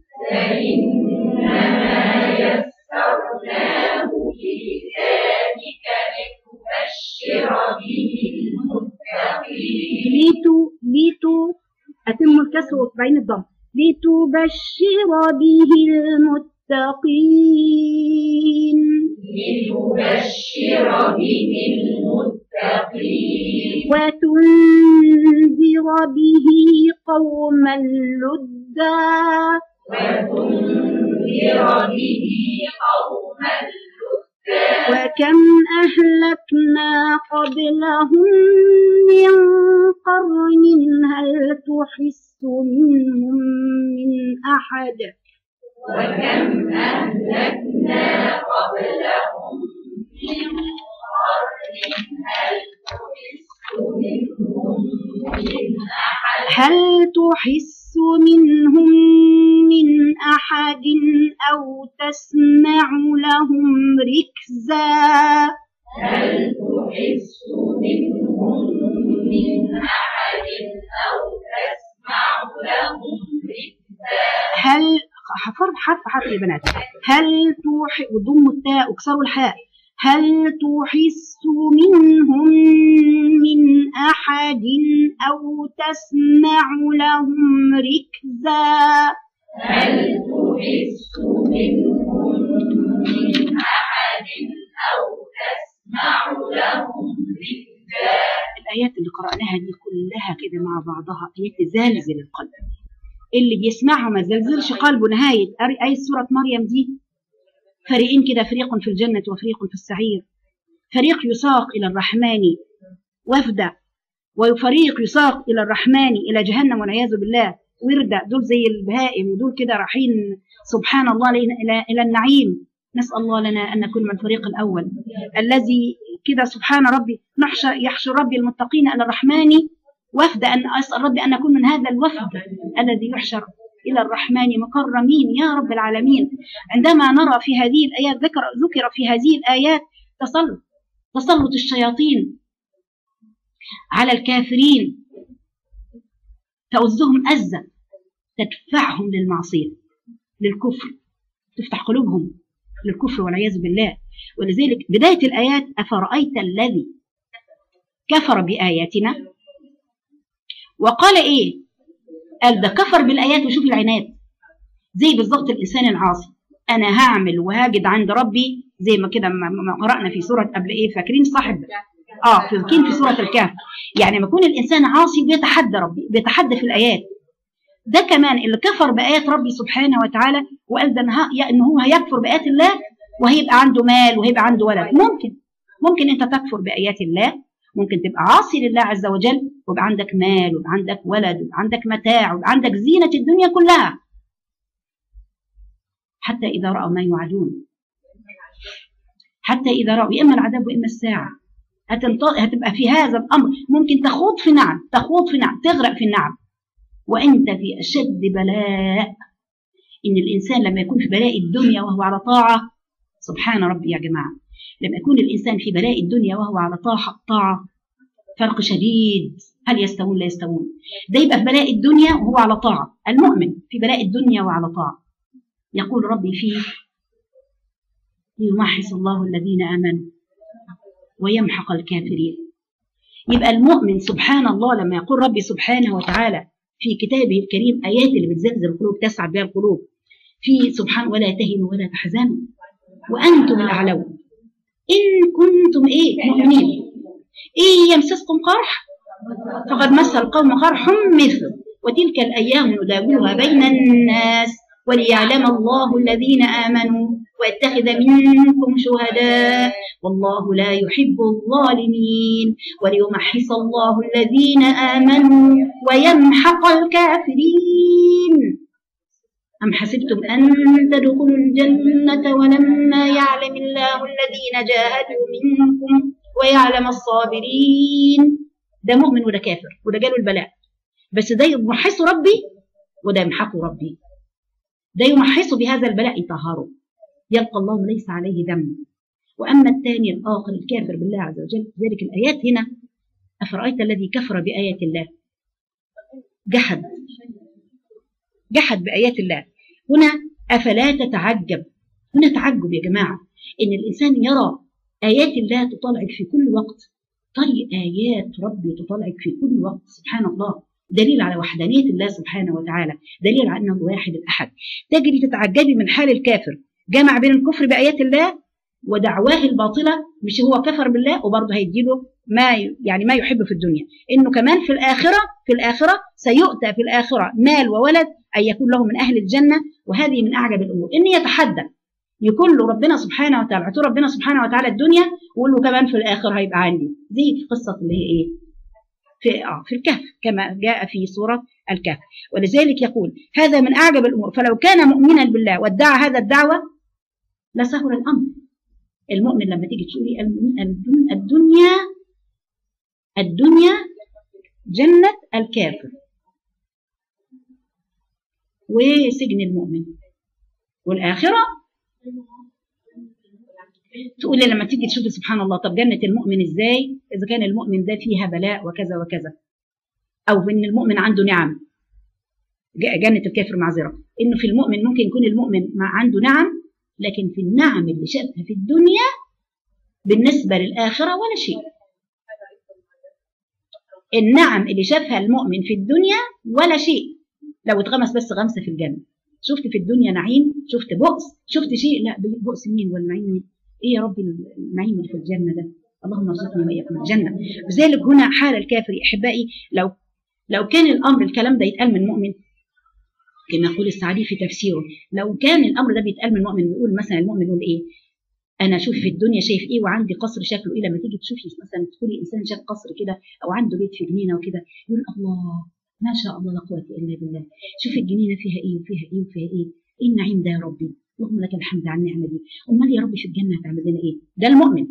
[SPEAKER 2] فإنما يسرناه بلسانك لتبشر به المتقين
[SPEAKER 1] لتو لتو أتم الكسر وتبين الضم لتبشر به المتقين
[SPEAKER 2] لتبشر به المتقين
[SPEAKER 1] وتنذر به قوما لدا
[SPEAKER 2] وتنذر به قوما لدا
[SPEAKER 1] وكم أهلكنا قبلهم من قرن هل تحس منهم من أحد
[SPEAKER 2] وكم أهلكنا قبلهم من قرن هل تحس منهم من أحد
[SPEAKER 1] هل تحس منهم من أحد أو تسمع لهم ركزا
[SPEAKER 2] هل تحس منهم من أحد أو تسمع لهم ركزا
[SPEAKER 1] هل حرف حرف حرف يا بنات هل توح وضم التاء وكسروا الحاء هل تحس منهم من أحد أو تسمع لهم ركزا
[SPEAKER 2] هل تحس منهم من أحد أو تسمع لهم ركزا
[SPEAKER 1] الآيات اللي قرأناها دي كلها كده مع بعضها آيات تزلزل القلب اللي بيسمعها ما زلزلش قلبه نهاية أر- آية سورة مريم دي فريقين كده فريق في الجنة وفريق في السعير فريق يساق إلى الرحمن وفدا وفريق يساق إلى الرحمن إلى جهنم والعياذ بالله وردة دول زي البهائم ودول كده رايحين سبحان الله إلى إلى- إلى النعيم نسأل الله لنا أن نكون من الفريق الأول الذي كده سبحان ربي نحشر يحشر ربي المتقين إلى الرحمن وفد أن أسأل ربي أن نكون من هذا الوفد الذي يحشر إلى الرحمن مكرمين يا رب العالمين عندما نرى في هذه الآيات ذكر ذكر في هذه الآيات تسلط تسلط الشياطين على الكافرين تؤزهم أزا تدفعهم للمعصية للكفر تفتح قلوبهم للكفر والعياذ بالله ولذلك بداية الآيات أفرأيت الذي كفر بآياتنا وقال إيه قال ده كفر بالآيات وشوف العناد زي بالظبط الإنسان العاصي أنا هعمل وهاجد عند ربي زي ما كده ما ما قرأنا في سورة قبل إيه فاكرين صاحب اه فاكرين في سورة الكهف يعني لما يكون الإنسان عاصي بيتحدى ربي بيتحدى في الآيات ده كمان اللي كفر بآيات ربي سبحانه وتعالى وقال ده إنها- يا إن هو هيكفر بآيات الله وهيبقى عنده مال وهيبقى عنده ولد ممكن ممكن أنت تكفر بآيات الله ممكن تبقى عاصي لله عز وجل ويبقى عندك مال ويبقى عندك ولد ويبقى عندك متاع ويبقى عندك زينة الدنيا كلها حتى إذا رأوا ما يوعدون حتى إذا رأوا إما العذاب وإما الساعة هتنط- هتبقى في هذا الأمر ممكن تخوض في نعم تخوض في نعم تغرق في النعم وأنت في أشد بلاء إن الإنسان لما يكون في بلاء الدنيا وهو على طاعة سبحان ربي يا جماعة لما يكون الإنسان في بلاء الدنيا وهو على طاعة طاعة فرق شديد هل يستوون لا يستوون ده يبقى في بلاء الدنيا وهو على طاعة المؤمن في بلاء الدنيا وعلى طاعة يقول ربي فيه ليمحص الله الذين آمنوا ويمحق الكافرين يبقى المؤمن سبحان الله لما يقول ربي سبحانه وتعالى في كتابه الكريم آيات اللي بتزلزل القلوب تسعد بها القلوب في سبحان ولا تهنوا ولا تحزنوا وأنتم الأعلون إن كنتم إيه مؤمنين إيه يمسسكم قرح فقد مس القوم قرح مثل وتلك الأيام نداولها بين الناس وليعلم الله الذين آمنوا ويتخذ منكم شهداء والله لا يحب الظالمين وليمحص الله الذين آمنوا ويمحق الكافرين أم حسبتم أن تدخلوا الجنة ولما يعلم الله الذين جاهدوا منكم ويعلم الصابرين ده مؤمن وده كافر وده جاله البلاء بس ده يمحصه ربي وده يمحقه ربي ده يمحصه بهذا البلاء يطهره يلقى الله ليس عليه دم وأما الثاني الآخر الكافر بالله عز وجل ذلك الآيات هنا أفرأيت الذي كفر بآيات الله جحد جحد بآيات الله هنا أفلا تتعجب هنا تعجب يا جماعة إن الإنسان يرى آيات الله تطالعك في كل وقت طري آيات ربي تطالعك في كل وقت سبحان الله دليل على وحدانية الله سبحانه وتعالى دليل على أنه واحد الأحد تجري تتعجبي من حال الكافر جمع بين الكفر بآيات الله ودعواه الباطلة مش هو كفر بالله وبرضه هيديله ما يعني ما يحب في الدنيا انه كمان في الاخره في الاخره سيؤتى في الاخره مال وولد ان يكون له من اهل الجنه وهذه من اعجب الامور ان يتحدى يكون له ربنا سبحانه وتعالى اعطوا ربنا سبحانه وتعالى الدنيا ويقول له كمان في الاخر هيبقى عندي دي في قصه اللي هي ايه في اه في الكهف كما جاء في سوره الكهف ولذلك يقول هذا من اعجب الامور فلو كان مؤمنا بالله وادعى هذا الدعوه لسهل الامر المؤمن لما تيجي تقولي الدنيا الدنيا جنة الكافر وسجن المؤمن والآخرة تقول لي لما تيجي تشوفي سبحان الله طب جنة المؤمن ازاي إذا كان المؤمن ده فيها بلاء وكذا وكذا أو إن المؤمن عنده نعم جنة الكافر معذرة إنه في المؤمن ممكن يكون المؤمن مع عنده نعم لكن في النعم اللي شافها في الدنيا بالنسبة للآخرة ولا شيء النعم اللي شافها المؤمن في الدنيا ولا شيء لو اتغمس بس غمسة في الجنة شفت في الدنيا نعيم شفت بؤس شفت شيء لا بؤس مين ولا نعيم مين ايه يا ربي النعيم اللي في الجنة ده اللهم ارزقني واياكم الجنة لذلك هنا حال الكافر احبائي لو لو كان الامر الكلام ده يتقال من مؤمن كما يقول السعدي في تفسيره لو كان الامر ده بيتقال من مؤمن يقول مثلا المؤمن يقول ايه انا شوف في الدنيا شايف ايه وعندي قصر شكله ايه لما تيجي تشوفي مثلا تقولي انسان شاف قصر كده او عنده بيت في جنينه وكده يقول الله ما شاء الله لا قوه الا بالله شوف الجنينه فيها ايه وفيها ايه وفيها ايه ايه النعيم ده يا ربي اللهم لك الحمد على النعمه دي امال يا ربي في الجنه هتعمل لنا ايه ده المؤمن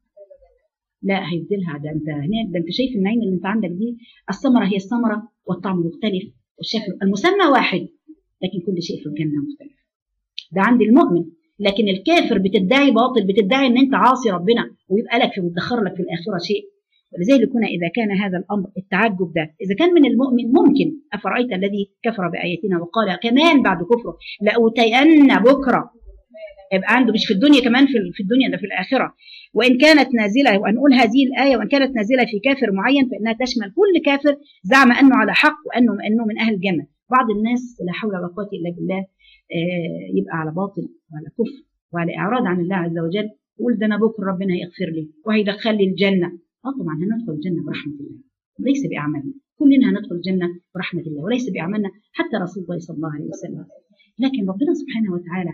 [SPEAKER 1] لا هيبدلها ده انت هناك ده انت شايف النعيم اللي انت عندك دي الثمره هي الثمره والطعم مختلف والشكل المسمى واحد لكن كل شيء في الجنه مختلف ده عند المؤمن لكن الكافر بتدعي باطل بتدعي ان انت عاصي ربنا ويبقى لك ويدخر لك في الاخره شيء ولذلك هنا اذا كان هذا الامر التعجب ده اذا كان من المؤمن ممكن افرايت الذي كفر باياتنا وقال كمان بعد كفره لاوتين بكره يبقى عنده مش في الدنيا كمان في في الدنيا ده في الاخره وان كانت نازله وهنقول هذه الايه وان كانت نازله في كافر معين فانها تشمل كل كافر زعم انه على حق وانه انه من اهل الجنه بعض الناس لا حول ولا قوه الا بالله يبقى على باطل وعلى كفر وعلى اعراض عن الله عز وجل يقول ده انا بكره ربنا هيغفر لي وهيدخل لي الجنه اه طبعا هندخل الجنه برحمه الله ليس باعمالنا كلنا هندخل الجنه برحمه الله وليس باعمالنا حتى رسول الله صلى الله عليه وسلم لكن ربنا سبحانه وتعالى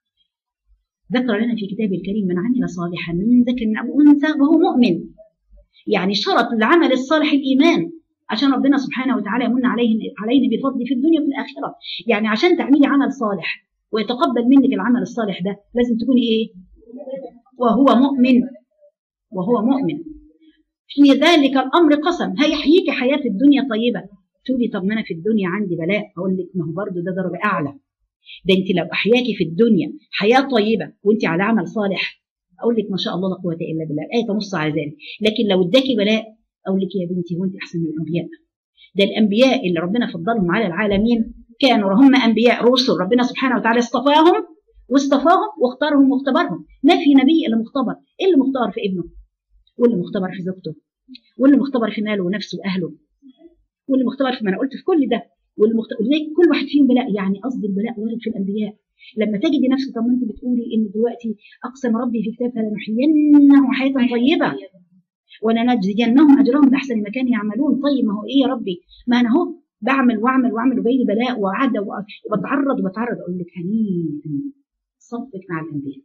[SPEAKER 1] ذكر لنا في كتابه الكريم من عمل صالحا من ذكر او انثى وهو مؤمن يعني شرط العمل الصالح الايمان عشان ربنا سبحانه وتعالى يمن عليه علينا بفضل في الدنيا وفي الاخره يعني عشان تعملي عمل صالح ويتقبل منك العمل الصالح ده لازم تكوني ايه وهو مؤمن وهو مؤمن في ذلك الامر قسم هيحييك حياه في الدنيا طيبه تقولي طب ما انا في الدنيا عندي بلاء اقول لك ما هو برضه ده درجه اعلى ده انت لو احياكي في الدنيا حياه طيبه وانت على عمل صالح اقول لك ما شاء الله لا قوه الا بالله الايه تنص على ذلك لكن لو اداكي بلاء اقول لك يا بنتي وانت احسن من الانبياء ده الانبياء اللي ربنا فضلهم على العالمين كانوا هم انبياء رسل ربنا سبحانه وتعالى اصطفاهم واصطفاهم واختارهم واختبرهم ما في نبي الا مختبر ايه اللي مختبر في ابنه واللي مختبر في زوجته واللي مختبر في ماله ونفسه واهله واللي مختبر في ما انا قلت في كل ده واللي مختبر كل واحد فيهم بلاء يعني قصدي البلاء وارد في الانبياء لما تجدي نفسك طب ما انت بتقولي ان دلوقتي اقسم ربي في كتابه لنحيينهم حياه طيبه ولنجزينهم اجرهم باحسن ما كانوا يعملون طيب ما هو ايه يا ربي ما انا اهو بعمل واعمل واعمل وجاي لي بلاء وعدى وبتعرض وبتعرض اقول لك هنيئا صفك مع الانبياء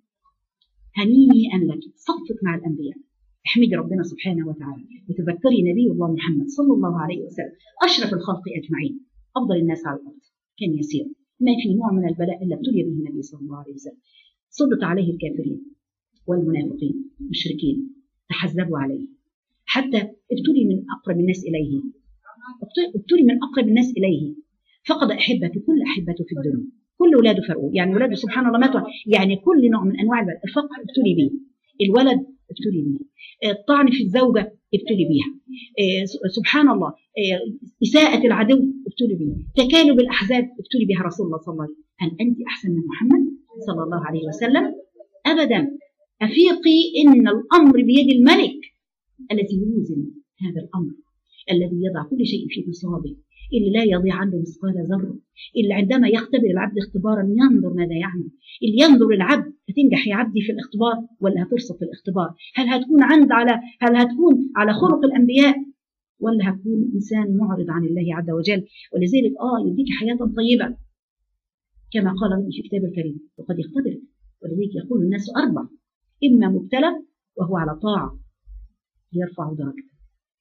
[SPEAKER 1] هنيئا لك صفك مع الانبياء احمدي ربنا سبحانه وتعالى وتذكري نبي الله محمد صلى الله عليه وسلم اشرف الخلق اجمعين افضل الناس على الارض كان يسير ما في نوع من البلاء الا ابتلي به النبي صلى الله عليه وسلم سلط عليه الكافرين والمنافقين المشركين تحزبوا عليه حتى ابتلي من اقرب الناس اليه ابتلي من اقرب الناس اليه فقد احبته كل احبته في الدنيا كل اولاده فرقوا يعني اولاده سبحان الله ماتوا يعني كل نوع من انواع الفقر ابتلي به الولد ابتلي بيه الطعن في الزوجة ابتلي بيها آه، س- سبحان الله آه، إساءة العدو ابتلي بيه تكالب الأحزاب ابتلي بها رسول الله صلى الله عليه وسلم هل أنت أحسن من محمد صلى الله عليه وسلم أبدا أفيقي إن الأمر بيد الملك الذي يوزن هذا الأمر الذي يضع كل شيء في نصابه اللي لا يضيع عنه مثقال ذرة اللي عندما يختبر العبد اختبارا ينظر ماذا يعمل اللي ينظر العبد هتنجح يا عبدي في الاختبار ولا هترسب في الاختبار هل هتكون عند على هل هتكون على خلق الأنبياء ولا هتكون إنسان معرض عن الله عز وجل ولذلك آه يديك حياة طيبة كما قال ربي في كتاب الكريم وقد يختبرك ولذلك يقول الناس أربع إما مبتلى وهو على طاعة ليرفع درجته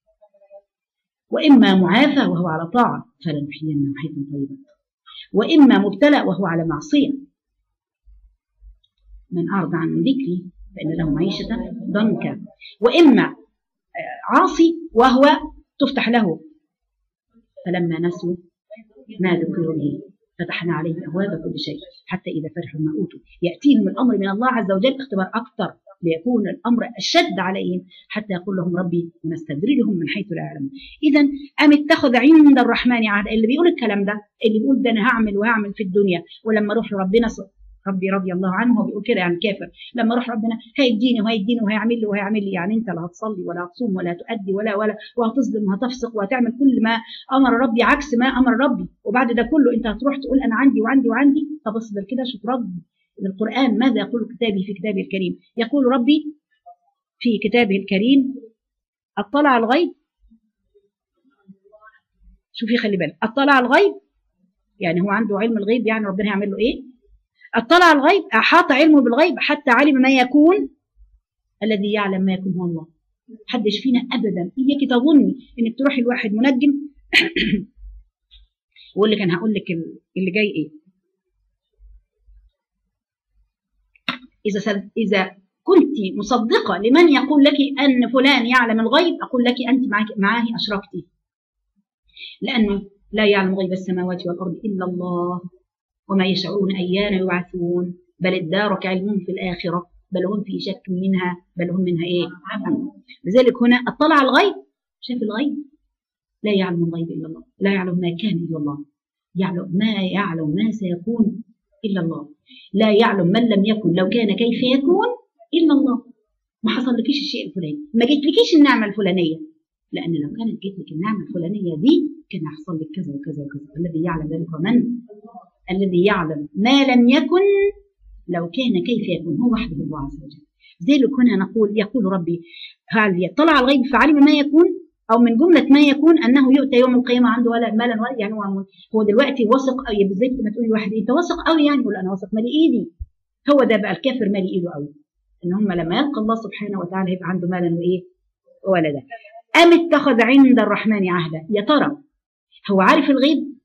[SPEAKER 1] وإما معافى وهو على طاعة فلنحيينه حياة طيبة وإما مبتلى وهو على معصية من أعرض عن ذكري فإن له معيشة ضنكا وإما آه، عاصي وهو تفتح له فلما نسوا ما ذكروا به فتحنا عليهم أبواب كل شيء حتى إذا فرحوا ما أوتوا يأتيهم الأمر من الله عز وجل اختبار أكثر ليكون الأمر أشد عليهم حتى يقول لهم ربي نستدرجهم من حيث لا يعلمون إذا أم اتخذ عند الرحمن عهدا اللي بيقول الكلام ده اللي بيقول ده أنا هعمل وهعمل في الدنيا ولما أروح لربنا ص- ربي رضي الله عنه هو بيقول كده يعني كافر لما اروح ربنا هيديني وهيديني وهيعمل لي وهيعمل لي يعني انت لا هتصلي ولا هتصوم ولا هتؤدي ولا ولا وهتصدم وهتفسق وهتعمل كل ما امر ربي عكس ما امر ربي وبعد ده كله انت هتروح تقول انا عندي وعندي وعندي طب اصبر كده شوف رب القران ماذا يقول كتابي في كتابه الكريم يقول ربي في كتابه الكريم اطلع الغيب شوفي خلي بالك اطلع الغيب يعني هو عنده علم الغيب يعني ربنا هيعمل له ايه اطلع الغيب احاط علمه بالغيب حتى علم ما يكون الذي يعلم ما يكون هو الله محدش فينا ابدا اياك تظني انك تروحي لواحد منجم ويقول لك انا هقول لك ال- اللي جاي ايه اذا سد... اذا كنت مصدقه لمن يقول لك ان فلان يعلم الغيب اقول لك انت معك معاه اشركتي لانه لا يعلم غيب السماوات والارض الا الله وما يشعرون ايان يبعثون بل ادارك علمهم في الاخره بل هم في شك منها بل هم منها ايه لذلك هنا اطلع الغيب شاف الغيب لا يعلم الغيب الا الله لا يعلم ما كان الا الله يعلم ما يعلم ما سيكون الا الله لا يعلم من لم يكن لو كان كيف يكون الا الله ما حصلكيش الشيء الفلاني ما جتلكيش النعمه الفلانيه لان لو كانت جت لك النعمه الفلانيه دي كان هيحصل لك كذا وكذا وكذا الذي يعلم ذلك من الذي يعلم ما لم يكن لو كان كيف يكون هو وحده الله عز وجل ذلك هنا نقول يقول ربي هل يطلع الغيب فعلم ما يكون او من جمله ما يكون انه يؤتى يوم القيامه عنده ولا مالا ولا يعني هو هو دلوقتي واثق قوي بالذات لما تقولي واحد انت واثق قوي يعني يقول انا واثق مالي ايدي هو ده بقى الكافر مالي ايده قوي ان هم لما يلقى الله سبحانه وتعالى يبقى عنده مالا وايه ولدا ام اتخذ عند الرحمن عهدا يا ترى هو عارف الغيب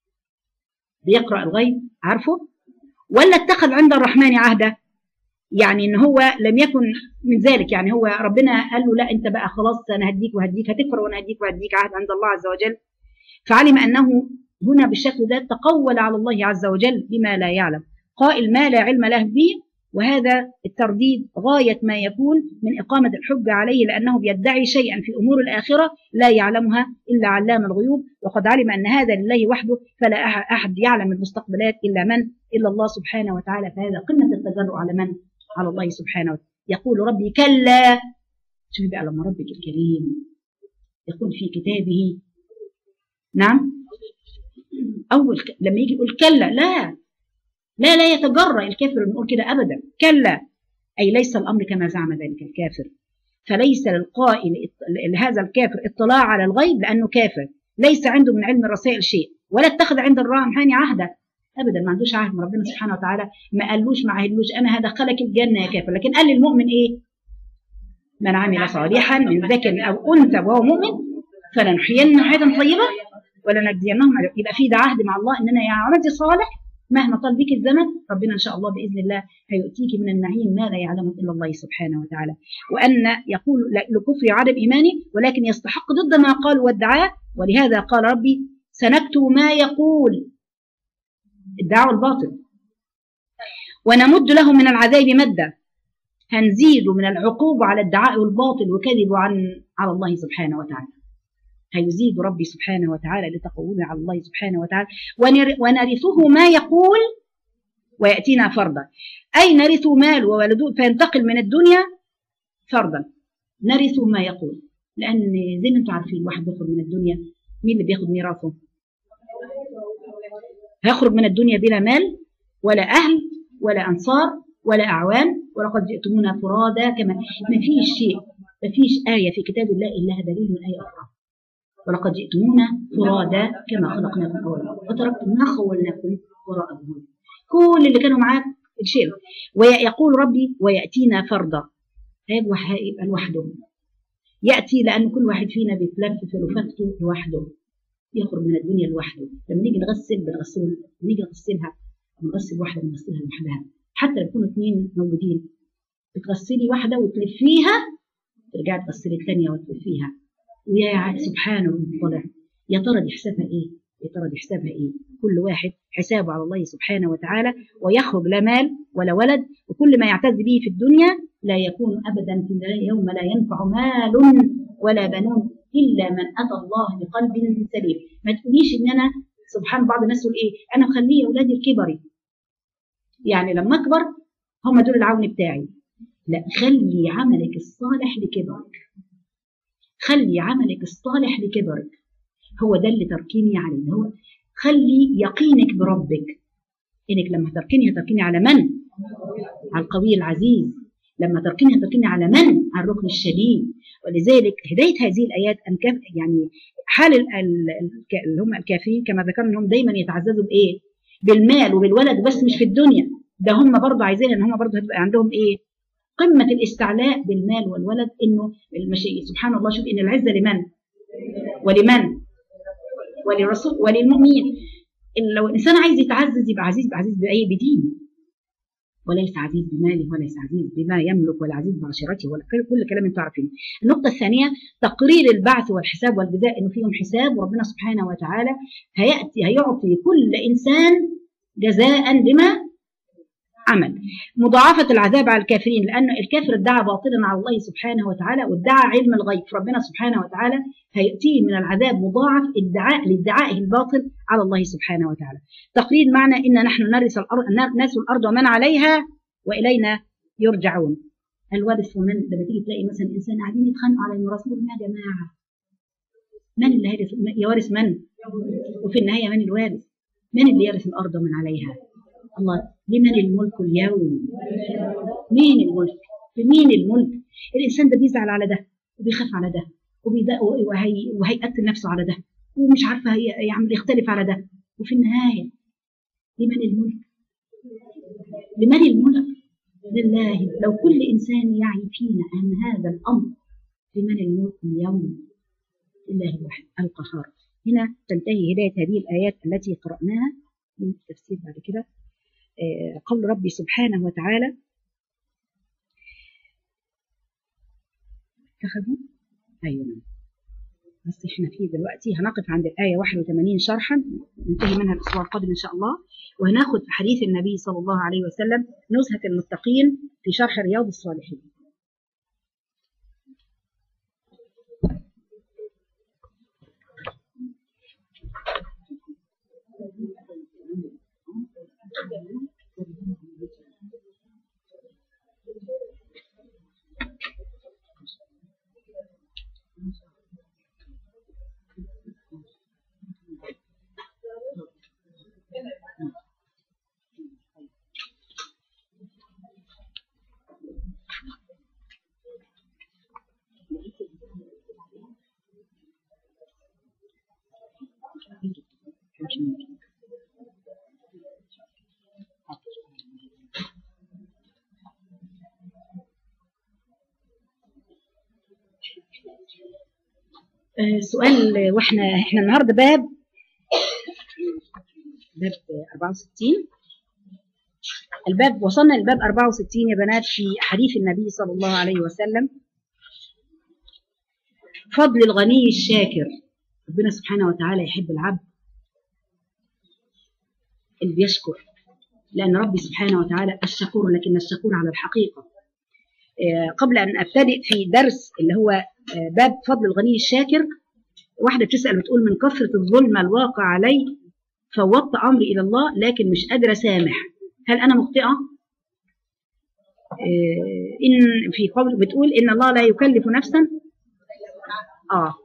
[SPEAKER 1] بيقرا الغيب عارفه ولا اتخذ عند الرحمن عهدا يعني ان هو لم يكن من ذلك يعني هو ربنا قال له لا انت بقى خلاص انا هديك وهديك هتكفر وانا هديك وهديك عهد عند الله عز وجل فعلم انه هنا بالشكل ده تقول على الله عز وجل بما لا يعلم قائل ما لا علم له به وهذا الترديد غاية ما يكون من إقامة الحجة عليه لأنه بيدعي شيئا في أمور الآخرة لا يعلمها إلا علام الغيوب وقد علم أن هذا لله وحده فلا أحد يعلم المستقبلات إلا من إلا الله سبحانه وتعالى فهذا قمة التجرؤ على من على الله سبحانه وتعالى يقول ربي كلا شوفي بقى لما ربك الكريم يقول في كتابه نعم أول ك... لما يجي يقول كلا لا لا لا يتجرأ الكافر نقول كده أبدا كلا أي ليس الأمر كما زعم ذلك الكافر فليس للقائل لهذا الكافر اطلاع على الغيب لأنه كافر ليس عنده من علم الرسائل شيء ولا اتخذ عند الرحمن عهدا ابدا ما عندوش عهد من ربنا سبحانه وتعالى ما قالوش ما عهدلوش انا هدخلك الجنه يا كافر لكن قال للمؤمن ايه من عمل صالحا من ذكر او انثى وهو مؤمن فلنحيينه حياه طيبه ولنجزينهم يبقى في ده عهد مع الله ان انا يا عملتي صالح مهما طال بك الزمن ربنا ان شاء الله باذن الله هيؤتيك من النعيم ما لا يعلمه الا الله سبحانه وتعالى وان يقول لكفر عدم ايمانه ولكن يستحق ضد ما قال وادعاه ولهذا قال ربي سنكتب ما يقول الدعوة الباطل ونمد له من العذاب مدا هنزيد من العقوبة على الدعاء والباطل وكذب عن على الله سبحانه وتعالى هيزيد ربي سبحانه وتعالى لتقوله على الله سبحانه وتعالى ونر- ونرثه ما يقول ويأتينا فرضا أي نرث مال وولده فينتقل من الدنيا فرضا نرث ما يقول لأن زي ما انتم عارفين الواحد بيخرج من الدنيا مين اللي بياخد ميراثه؟ هيخرج من الدنيا بلا مال ولا أهل ولا أنصار ولا أعوان ولقد جئتمونا فرادا كما ما فيش شيء ما فيش آية في كتاب الله إلا دليل من آية أخرى ولقد جئتمونا فرادا كما خلقناكم أول مرة وتركتم ما خولناكم وراء ظهوركم كل اللي كانوا معاك شيلوا ويقول ربي ويأتينا فردا هيبقى هيبقى لوحده يأتي لأن كل واحد فينا بيتلف في لفافته لوحده يخرج من الدنيا لوحده لما نيجي نغسل بنغسل نيجي نغسلها بنغسل واحدة بنغسلها لوحدها حتى لو يكونوا اثنين موجودين بتغسلي واحدة وتلفيها ترجعي تغسلي الثانية وتلفيها ويا سبحانه وتعالى يا ترى دي حسابها ايه؟ يا ترى دي حسابها ايه؟ كل واحد حسابه على الله سبحانه وتعالى ويخرج لا مال ولا ولد وكل ما يعتز به في الدنيا لا يكون ابدا في يوم لا ينفع مال ولا بنون الا من اتى الله بقلب سليم ما تقوليش ان انا سبحان بعض الناس يقول ايه انا مخليه اولادي الكبري يعني لما اكبر هم دول العون بتاعي لا خلي عملك الصالح لكبرك خلي عملك الصالح لكبرك هو ده اللي تركيني عليه اللي هو خلي يقينك بربك انك لما تركني هتركني على من على القوي العزيز لما تركني هتركني على من على الركن الشديد ولذلك هدايه هذه الايات ان كان يعني حال ال- ال- الك- اللي هم الكافرين كما ذكرنا انهم دايما يتعززوا بايه بالمال وبالولد بس مش في الدنيا ده هم برضه عايزين ان هم برضه هتبقى عندهم ايه قمه الاستعلاء بالمال والولد انه المشي سبحان الله شوف ان العزه لمن ولمن وللرسول وللمؤمنين إن لو الانسان عايز يتعزز يبقى عزيز يبقى عزيز باي بدين وليس عزيز بماله وليس عزيز بما يملك ولا عزيز بعشرته ولا كل كل كلام انتم عارفينه. النقطة الثانية تقرير البعث والحساب والجزاء انه فيهم حساب وربنا سبحانه وتعالى هيأتي هيعطي كل انسان جزاء بما عمل. مضاعفة العذاب على الكافرين لأن الكافر ادعى باطلا على الله سبحانه وتعالى وادعى علم الغيب فربنا سبحانه وتعالى هيأتيه من العذاب مضاعف ادعاء لادعائه الباطل على الله سبحانه وتعالى. تقرير معنى ان نحن نرث الارض نرث الارض ومن عليها والينا يرجعون. الوارث ومن لما تيجي تلاقي مثلا انسان قاعدين يتخانقوا على الميراث نقول يا جماعه من اللي هيرث يورث من؟ وفي النهايه من الوارث؟ من اللي يرث الارض ومن عليها؟ الله لمن الملك اليوم؟ مين الملك؟ مين الملك؟ الانسان ده بيزعل على ده وبيخاف على ده وبيدا- وهي وهيقتل نفسه على ده ومش عارفه هي يعمل يختلف على ده وفي النهايه لمن الملك؟ لمن الملك؟ لله لو كل انسان يعي فينا ان هذا الامر لمن الملك اليوم؟ لله الواحد القهار هنا تنتهي هدايه هذه الايات التي قراناها من التفسير بعد كده آه، قول ربي سبحانه وتعالى اتخذوا ايوه نعم. بس احنا فيه دلوقتي هنقف عند الآية 81 شرحا ننتهي منها الأسبوع القادم إن شاء الله وهناخد في حديث النبي صلى الله عليه وسلم نزهة المتقين في شرح رياض الصالحين آه، سؤال واحنا احنا النهارده باب باب 64 الباب وصلنا للباب 64 يا بنات في حديث النبي صلى الله عليه وسلم فضل الغني الشاكر ربنا سبحانه وتعالى يحب العبد اللي بيشكر لأن ربي سبحانه وتعالى الشكور لكن الشكور على الحقيقة آه، قبل ان ابتدئ في درس اللي هو آه، باب فضل الغني الشاكر واحده بتسال بتقول من كثره الظلم الواقع علي فوضت امري الى الله لكن مش قادره اسامح هل انا مخطئه آه، ان في قول بتقول ان الله لا يكلف نفسا اه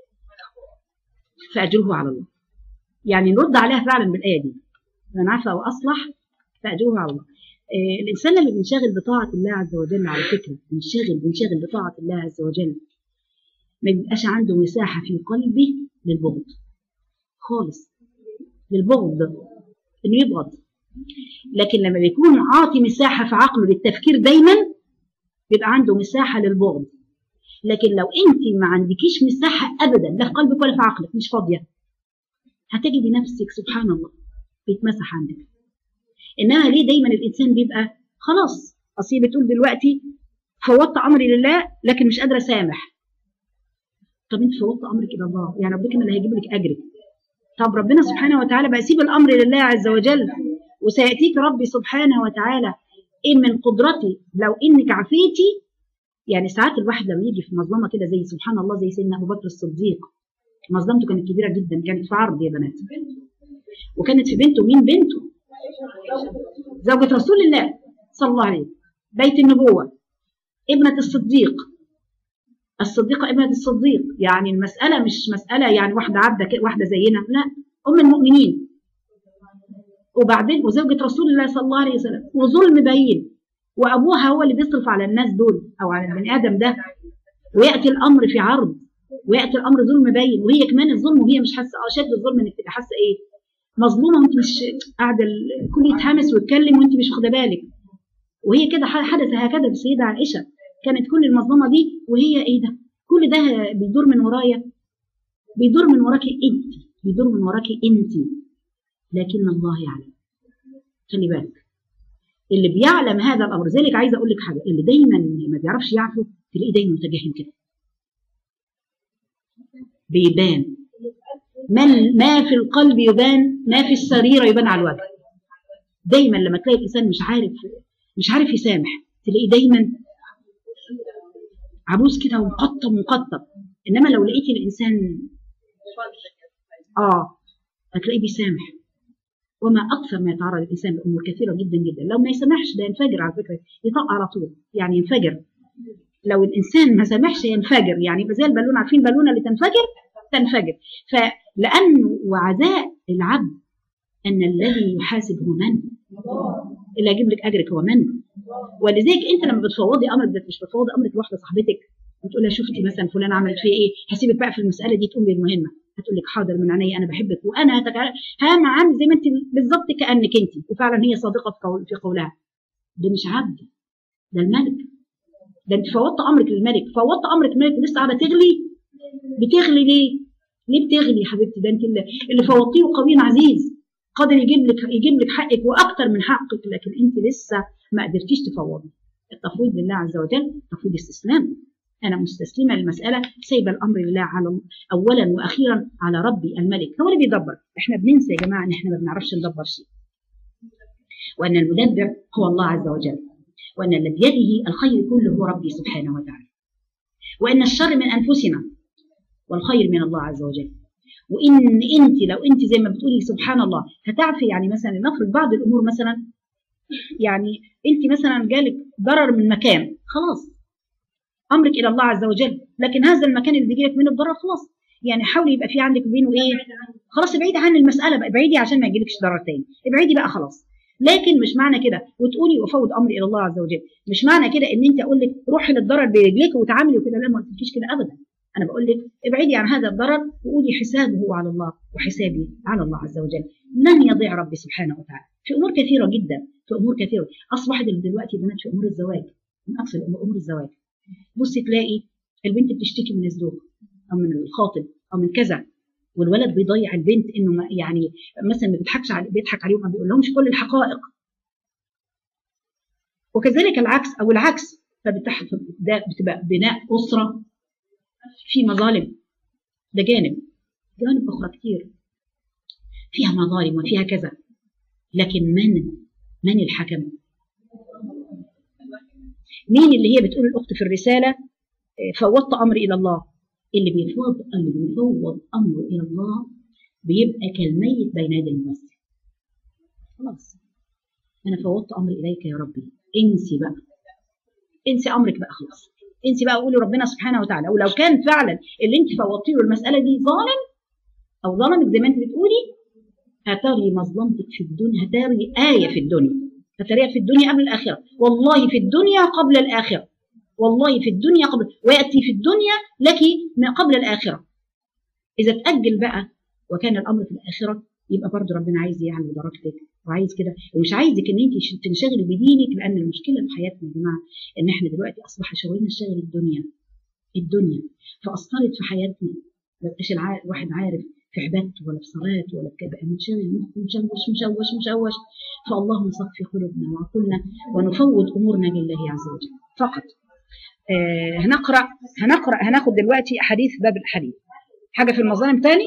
[SPEAKER 1] فاجره على الله يعني نرد عليها فعلا بالايه دي من عفا واصلح فاجره على الله آه، الانسان لما بينشغل بطاعه الله عز وجل على فكره بينشغل بينشغل بطاعه الله عز وجل ما بيبقاش عنده مساحه في قلبه للبغض خالص للبغض انه يبغض لكن لما بيكون عاطي مساحه في عقله للتفكير دايما بيبقى عنده مساحه للبغض لكن لو انت ما عندكيش مساحه ابدا لا في قلبك ولا في عقلك مش فاضيه هتجدي نفسك سبحان الله بيتمسح عندك انما ليه دايما الانسان بيبقى خلاص اصل هي بتقول دلوقتي فوضت امري لله لكن مش قادره اسامح طب انت فوضت امرك الى الله يعني ربنا اللي هيجيب لك اجرك طب ربنا سبحانه وتعالى بقى سيب الامر لله عز وجل وسياتيك ربي سبحانه وتعالى ايه من قدرتي لو انك عفيتي يعني ساعات الواحد لما يجي في مظلمه كده زي سبحان الله زي سيدنا ابو بكر الصديق مظلمته كانت كبيره جدا كانت في عرض يا بنات وكانت في بنته مين بنته زوجة رسول الله صلى الله عليه وسلم بيت النبوة ابنة الصديق الصديقة ابنة الصديق يعني المسألة مش مسألة يعني واحدة عبدة كده- واحدة زينا لا أم المؤمنين وبعدين وزوجة رسول الله صلى الله عليه وسلم وظلم بين وأبوها هو اللي بيصرف على الناس دول أو على البني آدم ده ويأتي الأمر في عرض ويأتي الأمر ظلم بين وهي كمان الظلم وهي مش حاسة أه شد الظلم إنك تبقى حاسة إيه مظلومة وأنت مش قاعدة الكل يتحمس ويتكلم وأنت مش واخدة بالك وهي كده حدث هكذا بالسيدة عائشة كانت كل المظلمة دي وهي إيه ده كل ده بيدور من ورايا بيدور من وراكي انت بيدور من وراكي انت لكن الله يعلم خلي بالك اللي بيعلم هذا الامر ذلك عايزه اقول لك حاجه اللي دايما ما بيعرفش يعفو تلاقيه دايما متجهم كده بيبان ما ما في القلب يبان ما في السريره يبان على الوجه دايما لما تلاقي الانسان مش عارف مش عارف يسامح تلاقيه دايما عبوس كده ومقطب مقطب انما لو لقيتي الانسان اه هتلاقيه بيسامح وما اكثر ما يتعرض الانسان لامور كثيره جدا جدا لو ما يسامحش ده ينفجر على فكره يطق على طول يعني ينفجر لو الانسان ما سامحش ينفجر يعني يبقى زي البالونه عارفين البالونه اللي تنفجر تنفجر فلانه وعزاء العبد ان الذي يحاسب هو من اللي هيجيب لك اجرك هو من ولذلك انت لما بتفوضي امرك ده مش بتفوضي امرك لواحده صاحبتك بتقول لها شفتي مثلا فلان عملت فيا ايه هسيبك بقى في المساله دي تقوم بالمهمه هتقول لك حاضر من عينيا انا بحبك وانا هتجعل ها مع عم زي ما انت بالظبط كانك انت وفعلا هي صادقه في, قول في قولها ده مش عبد ده الملك ده انت فوضت امرك للملك فوضت امرك للملك ولسه قاعده تغلي بتغلي ليه؟ ليه بتغلي يا حبيبتي ده انت اللي, اللي فوضتيه قوي عزيز قادر يجيب لك يجيب لك حقك واكتر من حقك لكن انت لسه ما قدرتيش تفوضي التفويض لله عز وجل تفويض استسلام انا مستسلمه للمساله سايبه الامر لله على اولا واخيرا على ربي الملك هو اللي بيدبر احنا بننسى يا جماعه ان احنا ما بنعرفش ندبر شيء وان المدبر هو الله عز وجل وان اللي بيده الخير كله هو ربي سبحانه وتعالى وان الشر من انفسنا والخير من الله عز وجل وان انت لو انت زي ما بتقولي سبحان الله هتعفي يعني مثلا نفرض بعض الامور مثلا يعني انت مثلا جالك ضرر من مكان خلاص امرك الى الله عز وجل لكن هذا المكان اللي بيجيلك منه الضرر خلاص يعني حاولي يبقى في عندك وبينه ايه خلاص ابعدي عن المساله بقى ابعدي عشان ما يجيلكش ضرر تاني ابعدي بقى خلاص لكن مش معنى كده وتقولي وفوض امري الى الله عز وجل مش معنى كده ان انت اقول لك روحي للضرر برجليك وتعاملي وكده لا ما قلتلكيش كده ابدا انا بقول لك ابعدي عن هذا الضرر وقولي حسابه على الله وحسابي على الله عز وجل لن يضيع ربي سبحانه وتعالى في امور كثيره جدا في امور كثيره اصبحت دلوقتي بنات في امور الزواج من اكثر امور الزواج بصي تلاقي البنت بتشتكي من الزوج او من الخاطب او من كذا والولد بيضيع البنت انه ما يعني مثلا ما بيضحكش علي بيضحك عليهم ما بيقولهمش كل الحقائق وكذلك العكس او العكس فبتح ده بتبقى بناء اسره في مظالم ده جانب جوانب اخرى كتير فيها مظالم وفيها كذا لكن من من الحكم مين اللي هي بتقول الاخت في الرساله آه، فوضت امري الى الله اللي بيفوض اللي بيفوض امره الى الله بيبقى كالميت بين يدي الموسع خلاص انا فوضت امري اليك يا ربي انسي بقى انسي امرك بقى خلاص انسي بقى قولي ربنا سبحانه وتعالى ولو كان فعلا اللي انت فوضتي له المساله دي ظالم او ظلمك زي ما انت بتقولي هتري مظلمتك في الدنيا هتري آية في الدنيا هتريها في الدنيا قبل الآخرة والله في الدنيا قبل الآخرة والله في الدنيا قبل ويأتي في الدنيا لك ما قبل الآخرة إذا تأجل بقى وكان الأمر في الآخرة يبقى برضه ربنا عايز يعلي درجتك وعايز كده ومش عايزك ان انت تنشغلي بدينك لان المشكله في حياتنا يا جماعه ان احنا دلوقتي اصبح شغلنا الشغل الدنيا الدنيا فاثرت في حياتنا ما بقاش الع- الواحد عارف في عبادته ولا في صلاته ولا في كده بقى منشغل مشوش مشوش مشوش فاللهم صفي قلوبنا وعقولنا ونفوض امورنا لله عز وجل فقط آه هنقرا هنقرا هناخد دلوقتي احاديث باب الحديث حاجه في المظالم تاني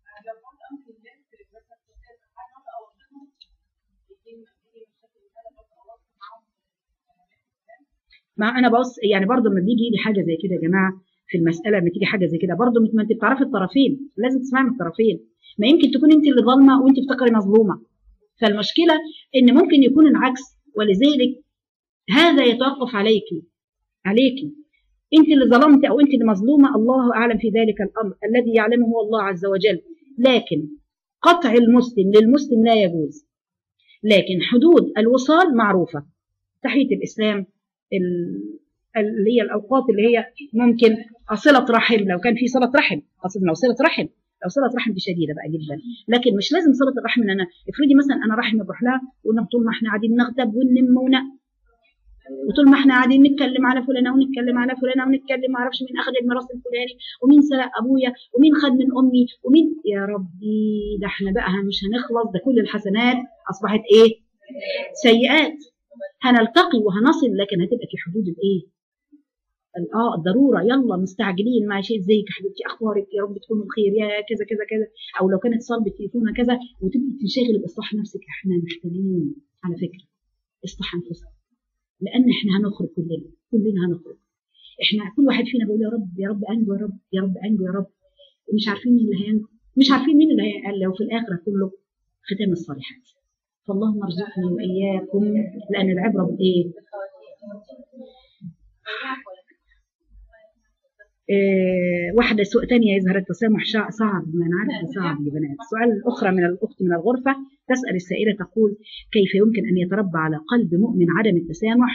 [SPEAKER 1] ما انا بص يعني برضه لما بيجي لي حاجه زي كده يا جماعه في المساله لما تيجي حاجه زي كده برضه ما انت بتعرفي الطرفين لازم تسمعي من الطرفين ما يمكن تكون انت اللي ظالمه وانت بتفكري مظلومه فالمشكله ان ممكن يكون العكس ولذلك هذا يتوقف عليك عليك انت اللي ظلمت او انت اللي مظلومه الله اعلم في ذلك الامر الذي يعلمه هو الله عز وجل لكن قطع المسلم للمسلم لا يجوز لكن حدود الوصال معروفه تحيه الاسلام ال- اللي هي الاوقات اللي هي ممكن صله رحم لو كان في صله رحم قصدنا لو صله رحم لو صله رحم دي شديده بقى جدا لكن مش لازم صله الرحم ان انا افرضي مثلا انا رحم بروح لها وإن طول ما احنا قاعدين نغتب وننم ونق وطول ما احنا قاعدين نتكلم على فلانه ونتكلم على فلانه ونتكلم ما اعرفش مين اخذ الميراث الفلاني ومين سرق ابويا ومين خد من امي ومين يا ربي ده احنا بقى مش هنخلص ده كل الحسنات اصبحت ايه سيئات هنلتقي وهنصل لكن هتبقى في حدود الايه ال- اه الضروره يلا مستعجلين مع شيء ازيك يا حبيبتي اخبارك يا رب تكونوا بخير يا كذا كذا كذا او لو كانت اتصال بالتليفون كذا وتبقي تنشغلي باصلاح نفسك احنا محتاجين على فكره اصلاح انفسنا لان احنا هنخرج كلنا كلنا هنخرج احنا كل واحد فينا بيقول يا رب يا رب انجو يا رب يا رب انجو يا رب ومش عارفين مين اللي هينجو مش عارفين مين اللي هيقل لو في الاخره كله ختام الصالحات فاللهم ارزقني واياكم لان العبره بايه؟ إيه واحدة سوء تانية يظهر التسامح شع- صعب ما أنا عارفة صعب يا بنات السؤال الأخرى من الأخت من الغرفة تسأل السائلة تقول كيف يمكن أن يتربى على قلب مؤمن عدم التسامح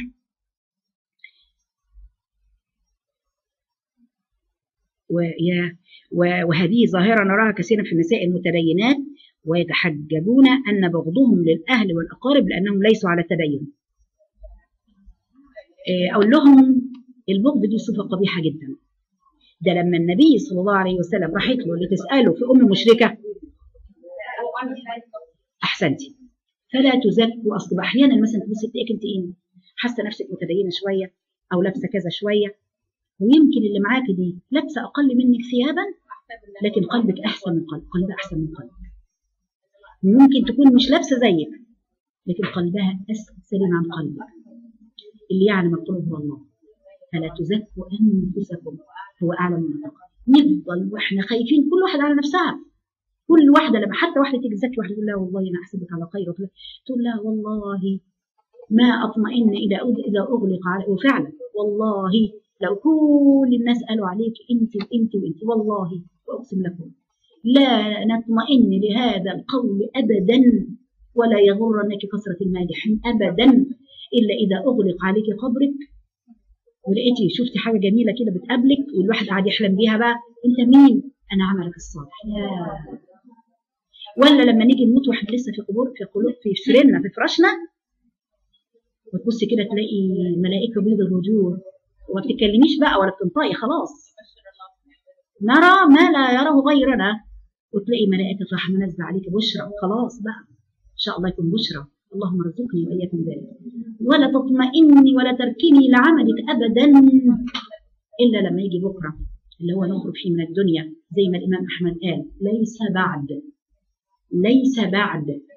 [SPEAKER 1] ويا و- وهذه ظاهرة نراها كثيرا في النساء المتدينات ويتحجبون أن بغضهم للأهل والأقارب لأنهم ليسوا على التدين إيه، أقول لهم البغض دي صفة قبيحة جدا ده لما النبي صلى الله عليه وسلم راحت له لتسأله في أم مشركة أحسنتي فلا تزكوا أصل أحيانا مثلا تبص تلاقيك أنت إيه حاسة نفسك متدينة شوية أو لابسة كذا شوية ويمكن اللي معاك دي لابسة أقل منك ثيابا لكن قلبك أحسن من قلب قلبها أحسن من قلبك ممكن تكون مش لابسة زيك لكن قلبها أس- سليم عن قلبك اللي يعلم القلوب هو الله فلا تزكوا أنفسكم هو أعلم من التقوى نفضل وإحنا خايفين كل واحد على نفسها كل واحدة لما حتى واحدة تيجي تزكي واحدة تقول لا والله أنا أحسبك على خير وكذا. تقول لا والله ما أطمئن إذا أغ- إذا أغلق علي وفعلا والله لو كل الناس قالوا عليك أنت وأنت وأنت والله وأقسم لكم لا نطمئن لهذا القول أبدا ولا يغرنك كثرة المادحين أبدا إلا إذا أغلق عليك قبرك ولقيتي شفتي حاجة جميلة كده بتقابلك والواحد قاعد يحلم بيها بقى أنت مين؟ أنا عملك الصالح يا ولا لما نيجي نموت واحنا لسه في قبور في قلوب في سريرنا في فراشنا وتبصي كده تلاقي ملائكة بيض الوجوه وما بتتكلميش بقى ولا بتنطقي خلاص نرى ما لا يراه غيرنا وتلاقي ملائكة رحمة نازلة عليك بشرى خلاص بقى إن شاء الله يكون بشرى اللهم ارزقني وإياكم ذلك ولا تطمئني ولا تركني لعملك أبدا إلا لما يجي بكرة اللي هو نخرج فيه من الدنيا زي ما الإمام أحمد قال ليس بعد ليس بعد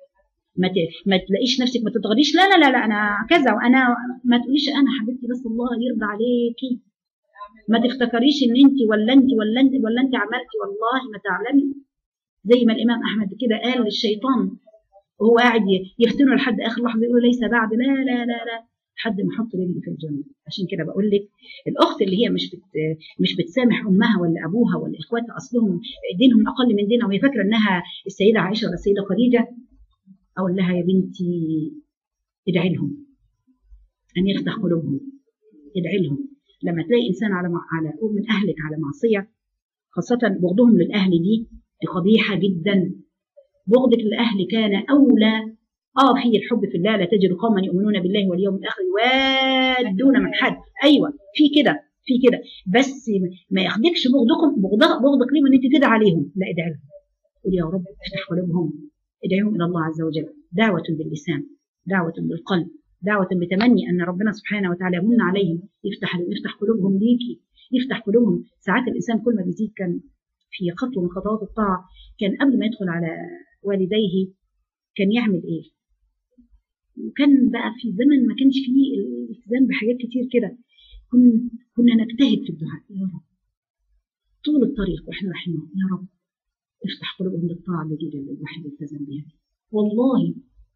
[SPEAKER 1] ما ت- ما تلاقيش نفسك ما تتغريش لا لا لا لا انا كذا وانا ما تقوليش انا حبيبتي بس الله يرضى عليكي ما تفتكريش ان انت ولا انت ولا انت ولا انت عملتي والله ما تعلمي زي ما الامام احمد كده قال للشيطان وهو قاعد ي- يفتنه لحد اخر لحظه يقول ليس بعد لا لا لا لا لحد ما احط رجلي في الجنه عشان كده بقول لك الاخت اللي هي مش بت مش بتسامح امها ولا ابوها ولا اخواتها اصلهم دينهم اقل من دينها وهي فاكره انها السيده عائشه ولا السيده خديجه اقول لها يا بنتي ادعي لهم ان يفتح قلوبهم ادعي لهم لما تلاقي انسان على مع- على من اهلك على معصيه خاصه بغضهم للاهل دي دي قبيحه جدا بغضك للاهل كان اولى اه في الحب في الله لا تجد قوما يؤمنون بالله واليوم الاخر يوادون من حد ايوه في كده في كده بس ما ياخدكش بغضكم بغض- بغضك ليهم ان انت تدعي عليهم لا ادعي لهم قول يا رب افتح قلوبهم ادعيهم الى الله عز وجل دعوه باللسان دعوه بالقلب دعوه بتمني ان ربنا سبحانه وتعالى يمن عليهم يفتح يفتح قلوبهم ليكي يفتح قلوبهم ساعات الانسان كل ما بيزيد كان في خطوه من خطوات الطاعه كان قبل ما يدخل على والديه كان يعمل ايه وكان بقى في زمن ما كانش فيه الالتزام بحاجات كتير كده كنا كنا نجتهد في الدعاء يا رب طول الطريق واحنا رايحين يا رب افتح قلوبهم للطاعه الجديده اللي الواحد يلتزم بها والله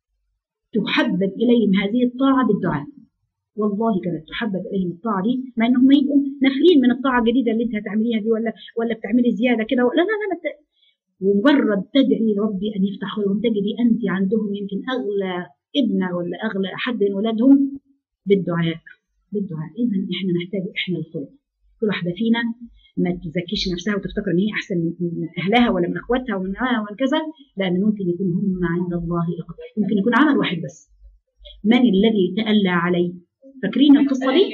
[SPEAKER 1] تحبب اليهم هذه الطاعه بالدعاء والله كانت تحبب اليهم الطاعه دي مع انهم يبقوا نافلين من الطاعه الجديده اللي انت هتعمليها دي ولا ولا بتعملي زياده كده لا لا لا, لا ت- ومجرد تدعي ربي ان يفتح قلوبهم تجدي انت عندهم يمكن اغلى ابنه ولا اغلى حد من ولادهم بالدعاء بالدعاء اذا احنا نحتاج احنا الخلق كل واحده فينا ما تزكيش نفسها وتفتكر ان هي احسن من اهلها ولا من اخواتها ومن آه ومن كذا لان ممكن يكون هم عند الله أقل. ممكن يكون عمل واحد بس من الذي تألى عليه فاكرين القصه دي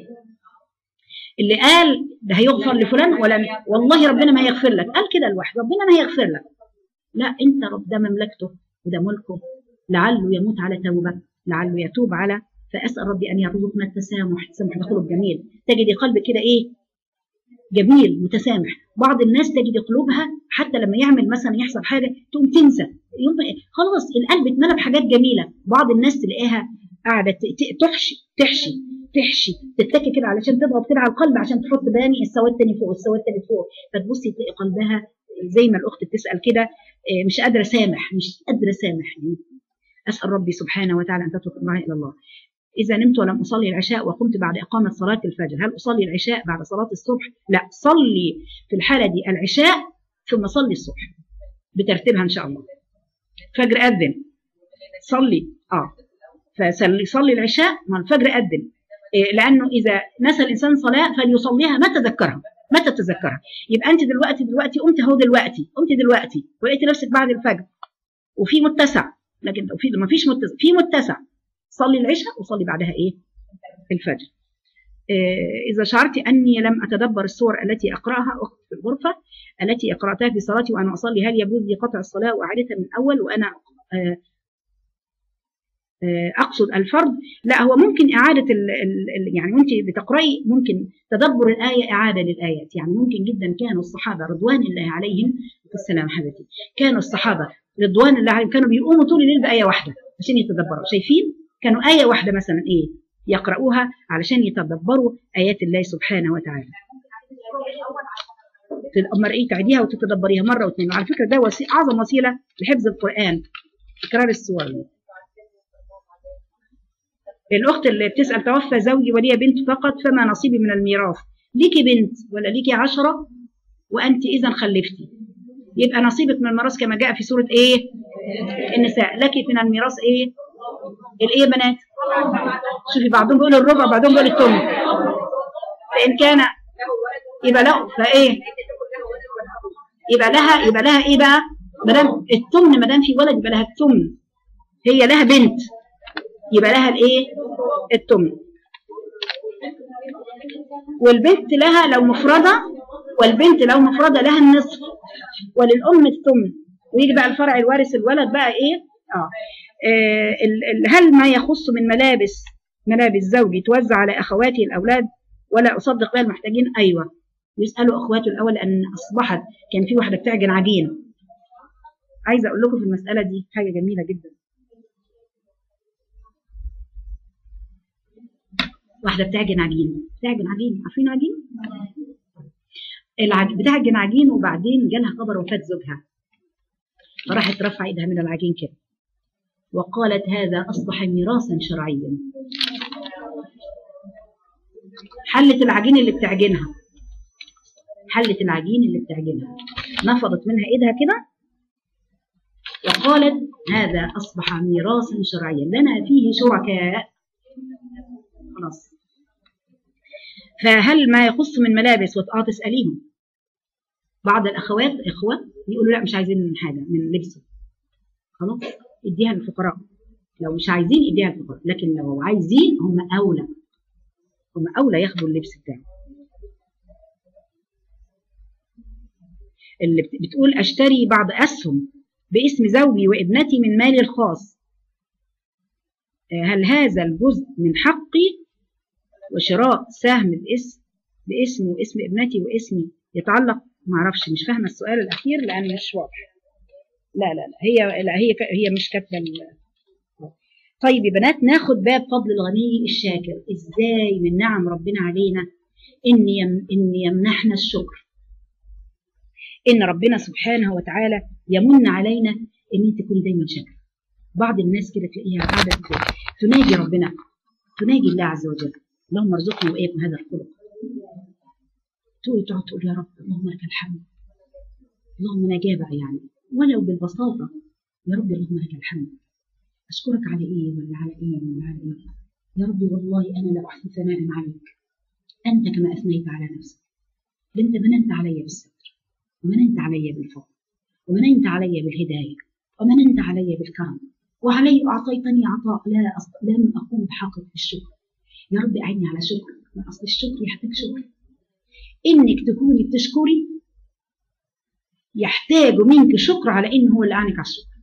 [SPEAKER 1] اللي قال ده هيغفر لفلان ولا والله ربنا ما يغفر لك قال كده الواحد ربنا ما يغفر لك لا انت رب ده مملكته وده ملكه لعله يموت على توبه لعله يتوب على فاسال ربي ان يرزقنا التسامح التسامح ده خلق جميل تجدي قلبك كده ايه جميل متسامح بعض الناس تجد قلوبها حتى لما يعمل مثلا يحصل حاجه تقوم تنسى يوم خلاص القلب اتملى بحاجات جميله بعض الناس تلاقيها قاعده ت- ت- تحشي تحشي تحشي تتكي كده علشان تضغط كده على القلب عشان تحط باني السواد تاني فوق السواد تاني فوق فتبصي تلاقي قلبها زي ما الاخت بتسال كده آه، مش قادره سامح مش قادره سامح دي اسال ربي سبحانه وتعالى ان تترك امرها الى الله إذا نمت ولم أصلي العشاء وقمت بعد إقامة صلاة الفجر هل أصلي العشاء بعد صلاة الصبح؟ لا صلي في الحالة دي العشاء ثم صلي الصبح بترتيبها إن شاء الله فجر أذن صلي آه فصلي صلي العشاء ما الفجر أذن إيه لأنه إذا نسى الإنسان صلاة فليصليها ما تذكرها متى تتذكرها يبقى أنت دلوقتي دلوقتي قمت أهو دلوقتي قمت دلوقتي ولقيت نفسك بعد الفجر وفي متسع لكن لو في ما فيش متسع في متسع صلي العشاء وصلي بعدها ايه الفجر إيه اذا شعرت اني لم اتدبر السور التي اقراها اخت في الغرفه التي قراتها في صلاتي وانا اصلي هل يجوز لي قطع الصلاه واعادتها من الاول وانا آه، آه، اقصد الفرض لا هو ممكن اعاده ال ال يعني وانت بتقراي ممكن تدبر الايه اعاده للايات يعني ممكن جدا كانوا الصحابه رضوان الله عليهم السلام حبيبتي كانوا الصحابه رضوان الله عليهم كانوا بيقوموا طول الليل بايه واحده عشان يتدبروا شايفين كانوا آية واحدة مثلا إيه يقرأوها علشان يتدبروا آيات الله سبحانه وتعالى أما إيه تعديها وتتدبريها مرة واثنين وعلى فكرة ده وسي... أعظم وسيلة لحفظ القرآن تكرار السور الأخت اللي بتسأل توفى زوجي ولي بنت فقط فما نصيبي من الميراث ليكي بنت ولا ليكي عشرة وأنت إذا خلفتي يبقى نصيبك من الميراث كما جاء في سورة إيه النساء لك من الميراث إيه الايه بنات شوفي بعضهم بيقول الربع بعضهم بيقول الثمن فان كان يبقى له فايه يبقى لها يبقى لها ايه بقى ما دام الثمن ما دام في ولد يبقى لها الثمن هي لها بنت يبقى لها الايه الثمن والبنت لها لو مفردة والبنت لو مفردة لها النصف وللأم الثمن ويجي بقى الفرع الوارث الولد بقى ايه اه آه، ال- ال- هل ما يخص من ملابس ملابس زوجي توزع على اخواتي الاولاد ولا اصدق بها المحتاجين ايوه يسالوا اخواته الاول ان اصبحت كان في واحده بتعجن عجين عايزه اقول لكم في المساله دي حاجه جميله جدا واحده بتعجن عجين بتعجن عجين عارفين عجين العج... بتعجن عجين وبعدين جالها خبر وفاه زوجها فراحت رفع ايدها من العجين كده وقالت هذا اصبح ميراثا شرعيا حلت العجين اللي بتعجنها حلت العجين اللي بتعجنها نفضت منها ايدها كده وقالت هذا اصبح ميراثا شرعيا لنا فيه شركاء خلاص فهل ما يخص من ملابس وتقعد تساليهم بعض الاخوات اخوه يقولوا لا مش عايزين من حاجه من لبسه خلاص اديها للفقراء لو مش عايزين اديها للفقراء لكن لو عايزين هم اولى هم اولى ياخدوا اللبس بتاعه اللي بت- بتقول اشتري بعض اسهم باسم زوجي وابنتي من مالي الخاص آه، هل هذا الجزء من حقي وشراء سهم باسم باسم واسم ابنتي واسمي يتعلق معرفش مش فاهمه السؤال الاخير لان مش واضح لا لا لا هي لا هي ك- هي مش كاتبه ال- طيب يا بنات ناخد باب فضل الغني الشاكر ازاي من نعم ربنا علينا ان يم ان يمنحنا الشكر ان ربنا سبحانه وتعالى يمن علينا ان انت تكوني دايما شاكره بعض الناس كده تلاقيها قاعده تناجي ربنا تناجي الله عز وجل اللهم ارزقني واياكم هذا الخلق تقول تقعد تقول يا رب اللهم لك الحمد اللهم نجاه بقى يعني ولو بالبساطه يا رب اللهم لك الحمد اشكرك على ايه ولا على ايه ولا على ايه يا ربي والله انا لا احسن ثناء عليك انت كما اثنيت على نفسك انت مننت علي بالستر ومننت علي بالفضل ومننت علي بالهدايه ومننت علي بالكرم وعلي اعطيتني عطاء لا أص... لم اقوم بحقك في الشكر يا رب اعني على شكرك ما اصل الشكر يحتاج شكر انك تكوني بتشكري يحتاج منك شكر على ان هو اللي اعنك على الشكر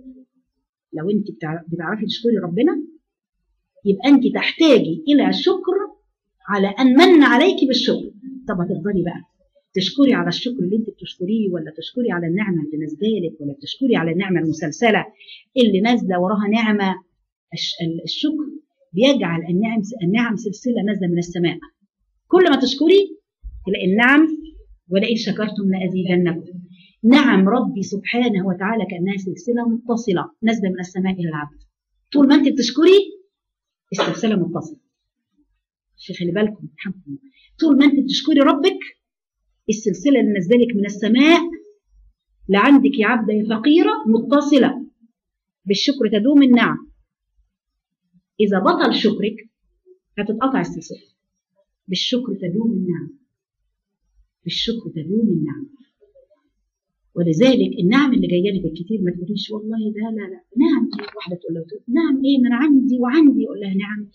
[SPEAKER 1] لو انت بتع- بتعرفي تشكري ربنا يبقى انت تحتاجي الى شكر على ان من عليك بالشكر طب هتفضلي بقى تشكري على الشكر اللي انت بتشكريه ولا تشكري على النعمه اللي نازله لك ولا تشكري على النعمه المسلسله اللي نازله وراها نعمه الش- ال- الشكر بيجعل النعم النعم سلسله نازله من السماء كل ما تشكري تلاقي النعم ولئن شكرتم لازيدنكم نعم ربي سبحانه وتعالى كانها سلسله متصله نازله من السماء الى العبد طول ما انت بتشكري السلسله متصله شيخ خلي بالكم الحمد لله طول ما انت بتشكري ربك السلسله اللي نزلك من السماء لعندك يا عبده يا فقيره متصله بالشكر تدوم النعم اذا بطل شكرك هتتقطع السلسله بالشكر تدوم النعم بالشكر تدوم النعم ولذلك النعم اللي جايه لك الكتير ما تقوليش والله ده لا لا نعم ايه واحده تقول له نعم ايه ما انا عندي وعندي يقول لها نعم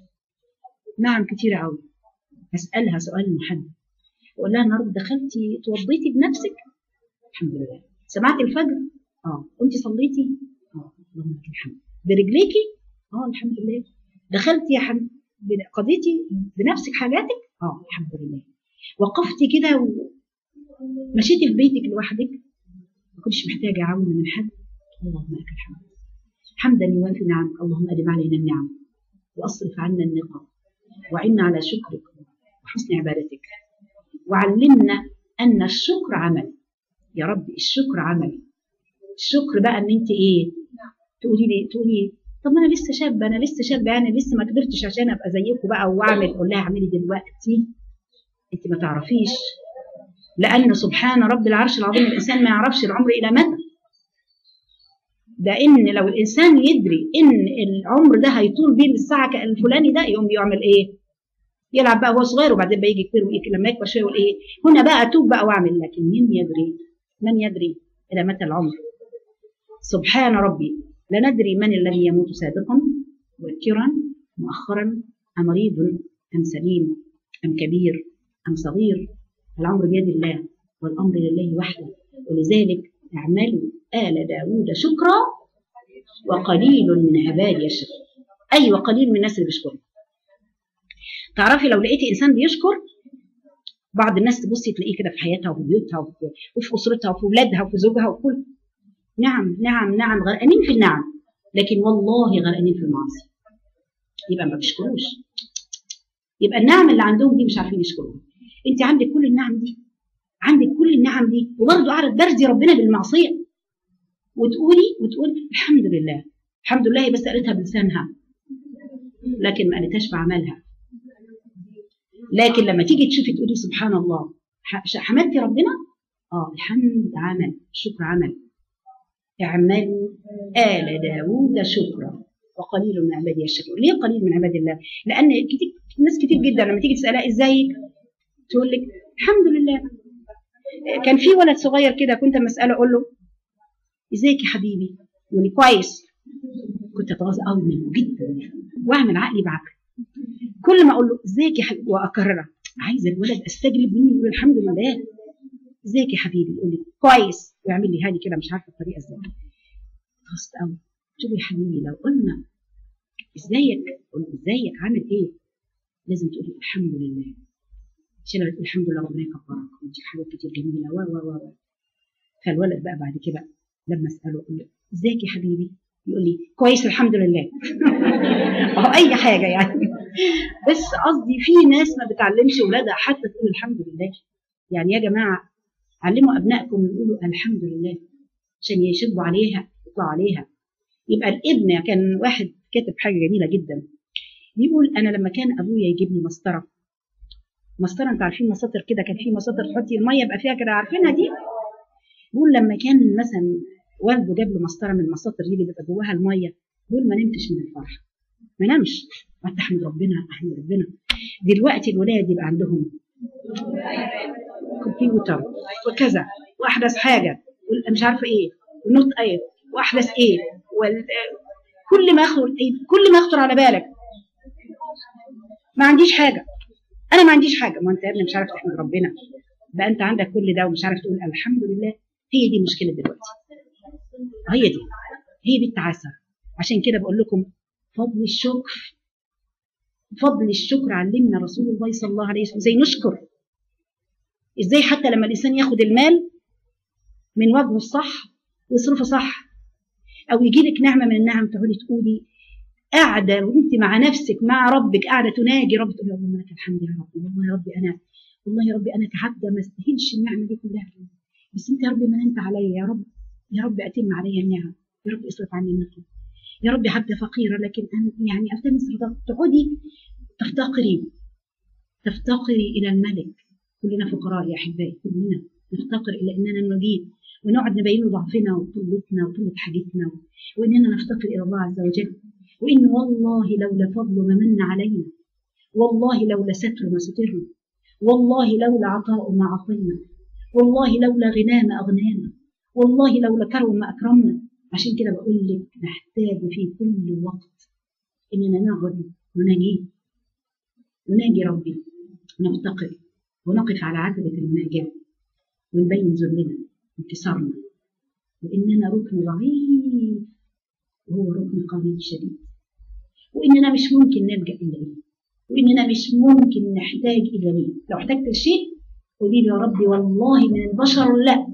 [SPEAKER 1] نعم كتير قوي اسالها سؤال محدد اقول لها النهارده دخلتي توضيتي بنفسك الحمد لله سمعتي الفجر اه كنت صليتي اه اللهم لك الحمد برجليكي اه الحمد لله دخلتي يا حم... قضيتي بنفسك حاجاتك اه الحمد لله وقفتي كده ومشيتي في بيتك لوحدك ما كنتش محتاجه عون من حد اللهم لك الحمد حمدا يوافي نعم اللهم ادم علينا النعم واصرف عنا النقم وعنا على شكرك وحسن عبادتك وعلمنا ان الشكر عمل يا رب الشكر عمل الشكر بقى ان انت ايه تقولي لي تقولي طب ما انا لسه شابه انا لسه شابه يعني لسه ما كبرتش عشان ابقى زيكم بقى واعمل اقول لها اعملي دلوقتي انت ما تعرفيش لان سبحان رب العرش العظيم الانسان ما يعرفش العمر الى متى ده ان لو الانسان يدري ان العمر ده هيطول بيه الساعه الفلاني ده يقوم يعمل ايه يلعب بقى وهو صغير وبعدين بقى يجي كبير لما يكبر شويه يقول ايه هنا بقى اتوب بقى واعمل لكن من يدري من يدري الى متى العمر سبحان ربي لا ندري من الذي يموت سابقا مبكرا مؤخرا أم مريض أم سليم أم كبير أم صغير الأمر بيد الله والأمر لله وحده ولذلك اعملوا آل داود شكرا وقليل من عبادي الشكر أي وقليل من الناس اللي بيشكروا تعرفي لو لقيتي إنسان بيشكر بعض الناس تبصي تلاقيه كده في حياتها وفي بيوتها وفي, وفي أسرتها وفي أولادها وفي زوجها وكل نعم نعم نعم غرقانين في النعم لكن والله غرقانين في المعاصي يبقى ما بيشكروش يبقى النعم اللي عندهم دي مش عارفين يشكروها انت عندك كل النعم دي عندك كل النعم دي وبرضه قاعده تبرزي ربنا بالمعصيه وتقولي وتقول الحمد لله الحمد لله هي بس قالتها بلسانها لكن ما قالتهاش بعملها لكن لما تيجي تشوفي تقولي سبحان الله ح- حمدتي ربنا اه الحمد عمل الشكر عمل اعملوا آل داوود شكرا وقليل من عبادي الشكور ليه قليل من عباد الله لان كتير ناس كتير جدا لما تيجي تسالها ازيك تقول لك الحمد لله كان في ولد صغير كده كنت اما اساله اقول له ازيك يا حبيبي يقول لي كويس كنت اتغاظ قوي منه جدا واعمل عقلي بعقل كل ما اقول له ازيك يا حبيبي واكررها عايزه الولد استجلب مني يقول الحمد لله ازيك يا حبيبي يقول لي كويس ويعمل لي هادي كده مش عارفه الطريقه ازاي اتغصت قوي قلت له يا حبيبي لو قلنا ازيك قلت ازيك عامل ايه لازم تقولي الحمد لله عشان لما تقول الحمد لله ربنا يكبرك ويديك حاجات كتير جميله و و و فالولد بقى بعد كده لما اساله اقول له ازيك يا حبيبي يقول لي كويس الحمد لله اهو اي حاجه يعني بس قصدي في ناس ما بتعلمش اولادها حتى تقول الحمد لله يعني يا جماعه علموا ابنائكم يقولوا الحمد لله عشان يشبوا عليها يطلعوا عليها يبقى الابن كان واحد كاتب حاجه جميله جدا بيقول انا لما كان ابويا يجيب لي مسطره مسطره انتوا عارفين مساطر كده كان في مساطر تحطي الميه يبقى فيها كده عارفينها دي بيقول لما كان مثلا والده جاب له مسطره من المساطر دي اللي بيبقى جواها الميه بيقول ما نمتش من الفرح ما نمش قعدت احمد ربنا احمد ربنا دلوقتي الولاد يبقى عندهم كمبيوتر وكذا واحدث حاجه مش عارفه ايه ونوت ايه واحدث ايه وال... كل ما يخطر كل ما يخطر على بالك ما عنديش حاجه انا ما عنديش حاجه ما انت يا ابني مش عارف تحمد ربنا بقى انت عندك كل ده ومش عارف تقول الحمد لله هي دي المشكله دلوقتي هي دي هي دي التعاسه عشان كده بقول لكم فضل الشكر فضل الشكر علمنا رسول الله صلى الله عليه وسلم ازاي نشكر ازاي حتى لما الانسان ياخد المال من وجهه الصح ويصرفه صح او يجي لك نعمه من النعم تقولي تقولي قاعده وانت مع نفسك مع ربك قاعده تناجي رب تقولي اللهم لك الحمد يا رب والله يا ربي انا والله يا ربي انا كعبده ما استاهلش النعمه دي كلها بس انت يا ربي مننت عليا يا رب يا رب اتم علي النعم يا رب اصرف عني النقم يا رب عبده فقيره لكن انا يعني التمس رضاك تقعدي تفتقري تفتقري الى الملك كلنا فقراء يا احبائي كلنا نفتقر الى اننا نجيب ونقعد نبين له ضعفنا وقلتنا وقله حاجتنا واننا نفتقر الى الله عز وجل وان والله لولا فضل ما من علينا والله لولا ستر ما سترنا والله لولا عطاء ما عطينا والله لولا غنى ما اغنانا والله لولا كرم ما اكرمنا عشان كده بقول لك نحتاج في كل وقت اننا نقعد ونجي وناجي ربي ونفتقر ونقف على عتبة المناجاة ونبين ذلنا انتصارنا وإننا ركن ضعيف وهو ركن قوي شديد وإننا مش ممكن نلجأ إلى إيه وإننا مش ممكن نحتاج إلى إيه لو احتجت لشيء قولي له يا ربي والله من البشر لا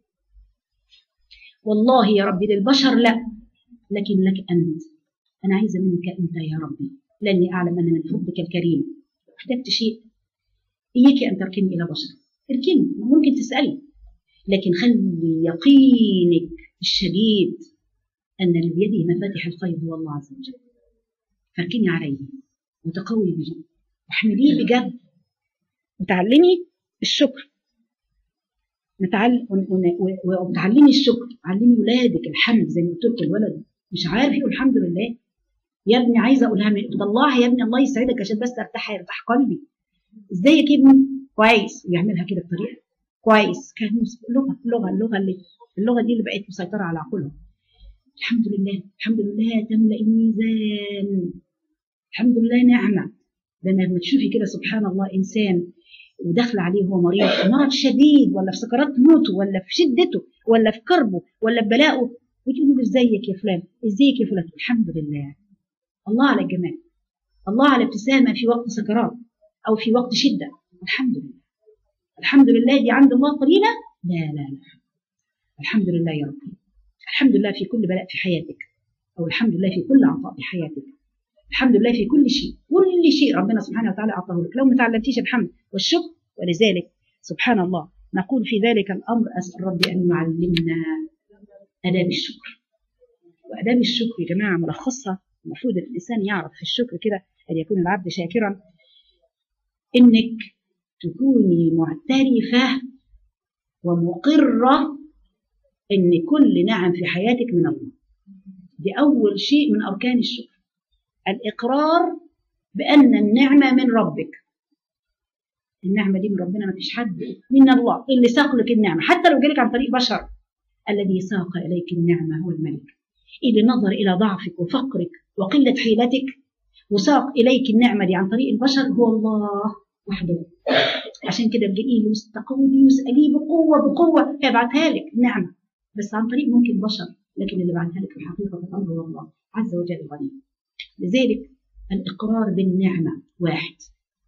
[SPEAKER 1] والله يا ربي للبشر لا لكن لك أنت أنا عايزة منك أنت يا ربي لأني أعلم أن من فضلك الكريم لو احتجت شيء إياك أن تركني إلى بشر اركني ممكن تسألي لكن خلي يقينك الشديد أن بيده مفاتيح الخير هو الله عز وجل فاركني عليه وتقوي بجد واحمليه بجد وتعلمي الشكر نتعلم وتعلمي الشكر علمي ولادك الحمد زي ما قلت لكم الولد مش عارف يقول الحمد لله يا ابني عايزه اقولها من طلعها يا ابني الله يسعدك عشان بس ارتاح يرتاح قلبي ازيك يا ابني كويس ويعملها كده بطريقه كويس كان لغه لغه اللغه اللي اللغه دي اللي بقت مسيطره على عقولهم الحمد لله الحمد لله تملا الميزان الحمد لله نعمه ده لما تشوفي كده سبحان الله انسان وداخل عليه وهو مريض مرض شديد ولا في سكرات موته ولا في شدته ولا في كربه ولا في بلائه وتقول له ازيك يا فلان ازيك يا فلان الحمد لله الله على الجمال الله على ابتسامه في وقت سكرات او في وقت شده الحمد لله الحمد لله دي عند الله قليله لا لا لا الحمد لله يا ربي الحمد لله في كل بلاء في حياتك او الحمد لله في كل عطاء في حياتك الحمد لله في كل شيء كل شيء ربنا سبحانه وتعالى اعطاه لك لو ما تعلمتيش الحمد والشكر ولذلك سبحان الله نقول في ذلك الامر اسال ربي ان يعلمنا اداب الشكر واداب الشكر يا جماعه ملخصها المفروض الانسان يعرف في الشكر كده ان يكون العبد شاكرا انك تكوني معترفه ومقره ان كل نعم في حياتك من الله دي اول شيء من اركان الشكر الاقرار بان النعمه من ربك النعمه دي من ربنا ما فيش حد من الله اللي ساق لك النعمه حتى لو جالك عن طريق بشر الذي ساق اليك النعمه هو الملك اللي نظر الى ضعفك وفقرك وقله حيلتك وساق اليك النعمه دي عن طريق البشر هو الله وحده عشان كده ارجعي له واستقوي واساليه بقوه بقوه هيبعتها لك نعمه بس عن طريق ممكن بشر لكن اللي بعتها لك في حقيقه الامر هو الله عز وجل غني لذلك الاقرار بالنعمه واحد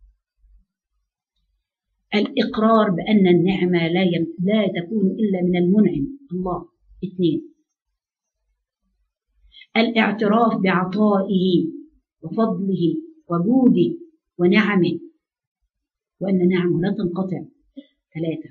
[SPEAKER 1] الإقرار بأن النعمة لا يم... لا تكون إلا من المنعم الله اثنين الاعتراف بعطائه وفضله وجوده ونعمه وأن نعمه لا تنقطع ثلاثة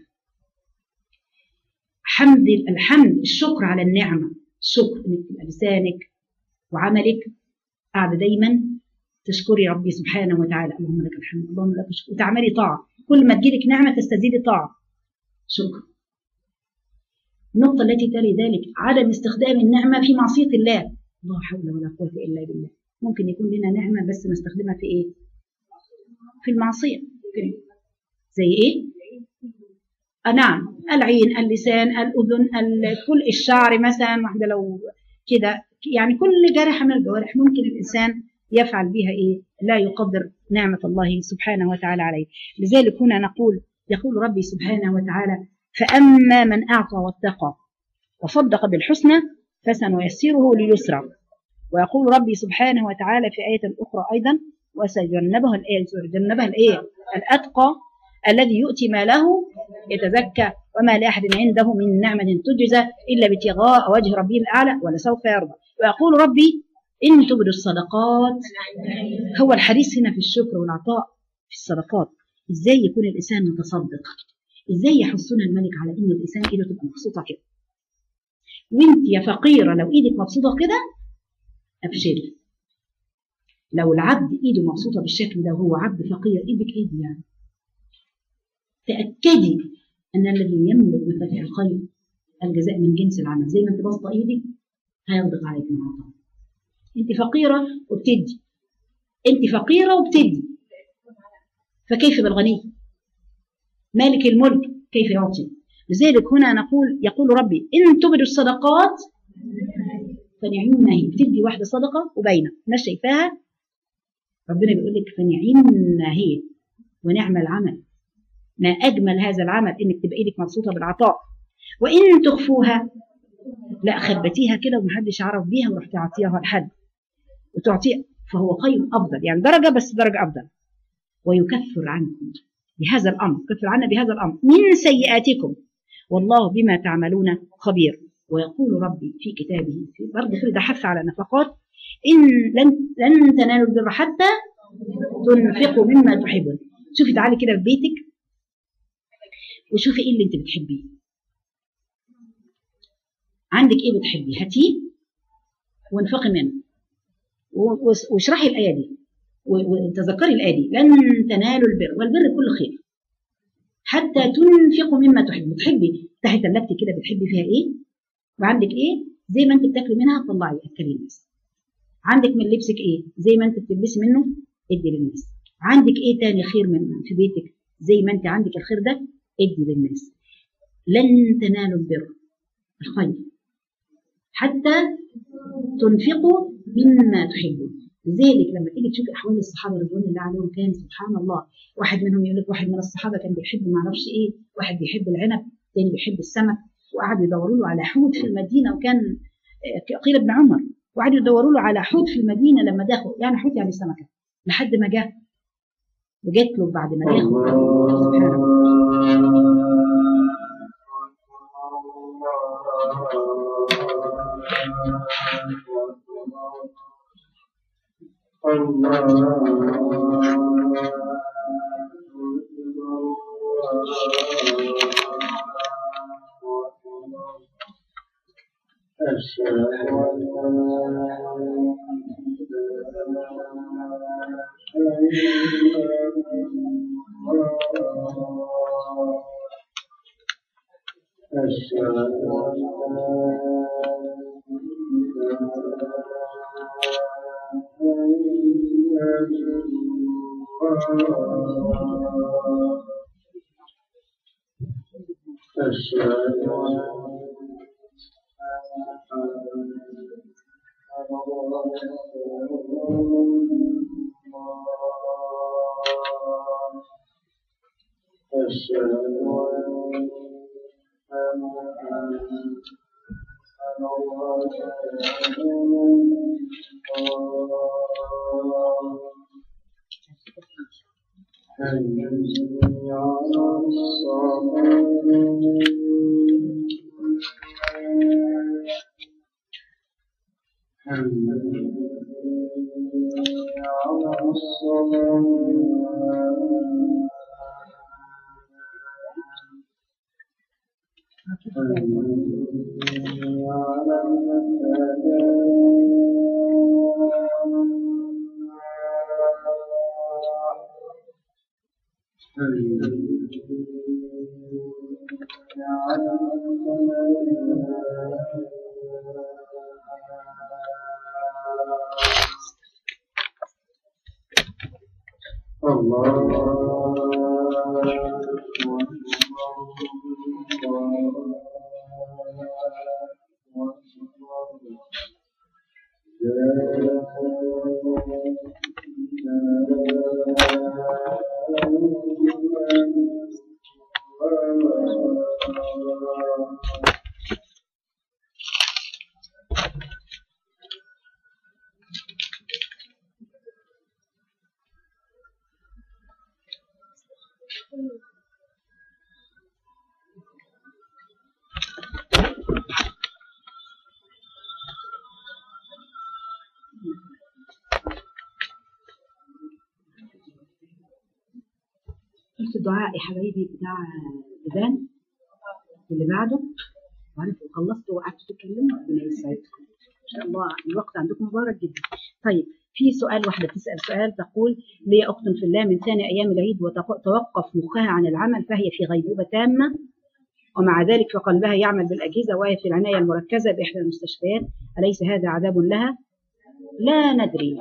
[SPEAKER 1] حمد الحمد الشكر على النعمة الشكر انك تبقى لسانك وعملك قاعدة دايما تشكري ربي سبحانه وتعالى اللهم لك الحمد اللهم لك الشكر وتعملي طاعة كل ما تجيلك نعمة تستزيدي طاعة شكر النقطة التي تلي ذلك عدم استخدام النعمة في معصية الله لا حول ولا قوة إلا بالله ممكن يكون لنا نعمة بس نستخدمها في إيه؟ في المعصية زي إيه؟ آه نعم العين اللسان الأذن كل الشعر مثلا واحدة لو كده يعني كل جارحة من الجوارح ممكن الإنسان يفعل بها إيه؟ لا يقدر نعمة الله سبحانه وتعالى عليه لذلك هنا نقول يقول ربي سبحانه وتعالى فأما من أعطى واتقى وصدق بالحسنى فسنيسره لليسرى ويقول ربي سبحانه وتعالى في آية أخرى أيضا وسيجنبها الآية سيجنبها الآية الأتقى الذي يؤتي ماله يتزكى وما لأحد عنده من نعمة تجزى إلا ابتغاء وجه ربه الأعلى ولسوف يرضى ويقول ربي إن تبدوا الصدقات هو الحديث هنا في الشكر والعطاء في الصدقات إزاي يكون الإنسان متصدق إزاي يحثنا الملك على إن الإنسان إيده تبقى مبسوطة كده وانت يا فقيرة لو إيدك مبسوطة كده أبشري لو العبد إيده مبسوطة بالشكل ده وهو عبد فقير إيدك إيدي يعني تأكدي أن الذي يملك مفاتيح الخير الجزاء من جنس العمل زي ما أنت باسطة إيدك هيغدق عليك من عطاء أنت فقيرة وبتدي أنت فقيرة وبتدي فكيف بالغني مالك الملك كيف يعطي لذلك هنا نقول يقول ربي إن تبدوا الصدقات فنعم هي بتدي واحدة صدقة وباينة الناس شايفاها ربنا بيقول لك فنعم هي ونعم العمل ما أجمل هذا العمل إنك تبقى إيدك مبسوطة بالعطاء وإن تخفوها لا خبتيها كده ومحدش عرف بيها ورحت تعطيها لحد وتعطيها فهو خير أفضل يعني درجة بس درجة أفضل ويكفر عنكم بهذا الأمر كفر عنا بهذا الأمر من سيئاتكم والله بما تعملون خبير ويقول ربي في كتابه في برضه كده حث على النفقات إن لن, لن تنالوا البر حتى تنفقوا مما تحبون شوفي تعالي كده في بيتك وشوفي ايه اللي انت بتحبيه عندك ايه بتحبيه هاتيه وانفقي منه واشرحي الايه دي وتذكري الايه دي لن تنالوا البر والبر كله خير حتى تنفقوا مما تحبوا بتحبي تحت ثلاجتي كده بتحبي فيها ايه وعندك ايه زي ما انت بتاكلي منها طلعي اكلي الناس عندك من لبسك ايه زي ما انت بتلبسي منه ادي للناس عندك ايه تاني خير من في بيتك زي ما انت عندك الخير ده ادي للناس لن تنالوا البر الخير حتى تنفقوا مما تحبون لذلك لما تيجي تشوفي احوال الصحابه رضوان الله عليهم كان سبحان الله واحد منهم يقول لك واحد من الصحابه كان بيحب ما اعرفش ايه واحد بيحب العنب تاني بيحب السمك وقعدوا يدوروا له على حوت في المدينه وكان قيل ابن عمر وقعدوا يدوروا له على حوت في المدينه لما دخلوا يعني حوت يعني سمكه لحد ما جه وجات له بعد ما دخل سبحان الله قلت الدعاء يا حبايبي بتاع لبان واللي بعده وعرفت خلصت وقعدتوا تتكلموا ربنا يسعدكم ان شاء الله الوقت عندكم مبارك جدا طيب في سؤال واحدة بتسأل سؤال تقول لي أخت في الله من ثاني أيام العيد وتوقف مخها عن العمل فهي في غيبوبة تامة ومع ذلك فقلبها يعمل بالأجهزة وهي في العناية المركزة بإحدى المستشفيات أليس هذا عذاب لها؟ لا ندري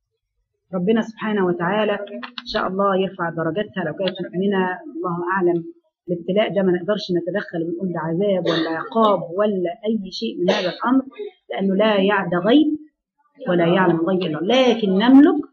[SPEAKER 1] ربنا سبحانه وتعالى إن شاء الله يرفع درجاتها لو كانت مؤمنة الله أعلم الابتلاء ده ما نقدرش نتدخل ونقول ده عذاب ولا عقاب ولا أي شيء من هذا الأمر لأنه لا يعد غيب ولا يعلم الغيب إلا الله لكن نملك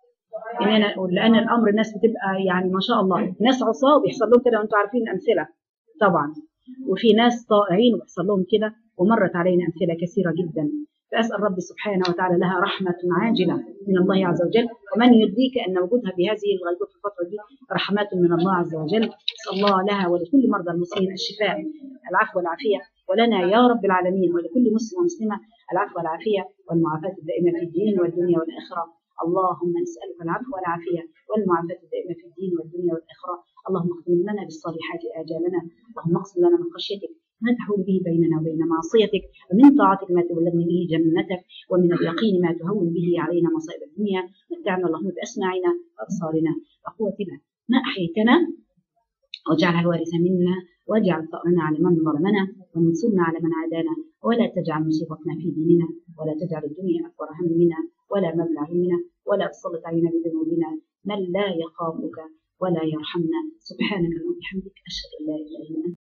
[SPEAKER 1] إننا نقول لأن الأمر الناس بتبقى يعني ما شاء الله ناس عصاه وبيحصل لهم كده وأنتم عارفين أمثلة طبعا وفي ناس طائعين وبيحصل لهم كده ومرت علينا أمثلة كثيرة جدا فأسأل رب سبحانه وتعالى لها رحمة عاجلة من الله عز وجل ومن يدريك أن وجودها بهذه الغيبوبة في الفترة دي رحمات من الله عز وجل أسأل الله لها ولكل مرضى المسلمين الشفاء العفو والعافية ولنا يا رب العالمين ولكل مسلم ومسلمة العفو والعافية والمعافاة الدائمة في الدين والدنيا والآخرة اللهم نسألك العفو والعافية والمعافاة الدائمة في الدين والدنيا والآخرة اللهم اختم لنا بالصالحات آجالنا اللهم اقسم لنا من خشيتك ما تحول به بيننا وبين معصيتك ومن طاعتك ما تبلغني به جنتك ومن اليقين ما تهون به علينا مصائب الدنيا متعنا اللهم بأسماعنا وأبصارنا وقوتنا ما أحييتنا واجعلها الوارث منا واجعل ثأرنا على من ظلمنا وانصرنا على من عادانا ولا تجعل مصيبتنا في ديننا ولا تجعل الدنيا أكبر همنا ولا مبلغ علمنا ولا تسلط علينا بذنوبنا من لا يخافك ولا يرحمنا سبحانك اللهم وبحمدك أشهد أن لا إله إلا أنت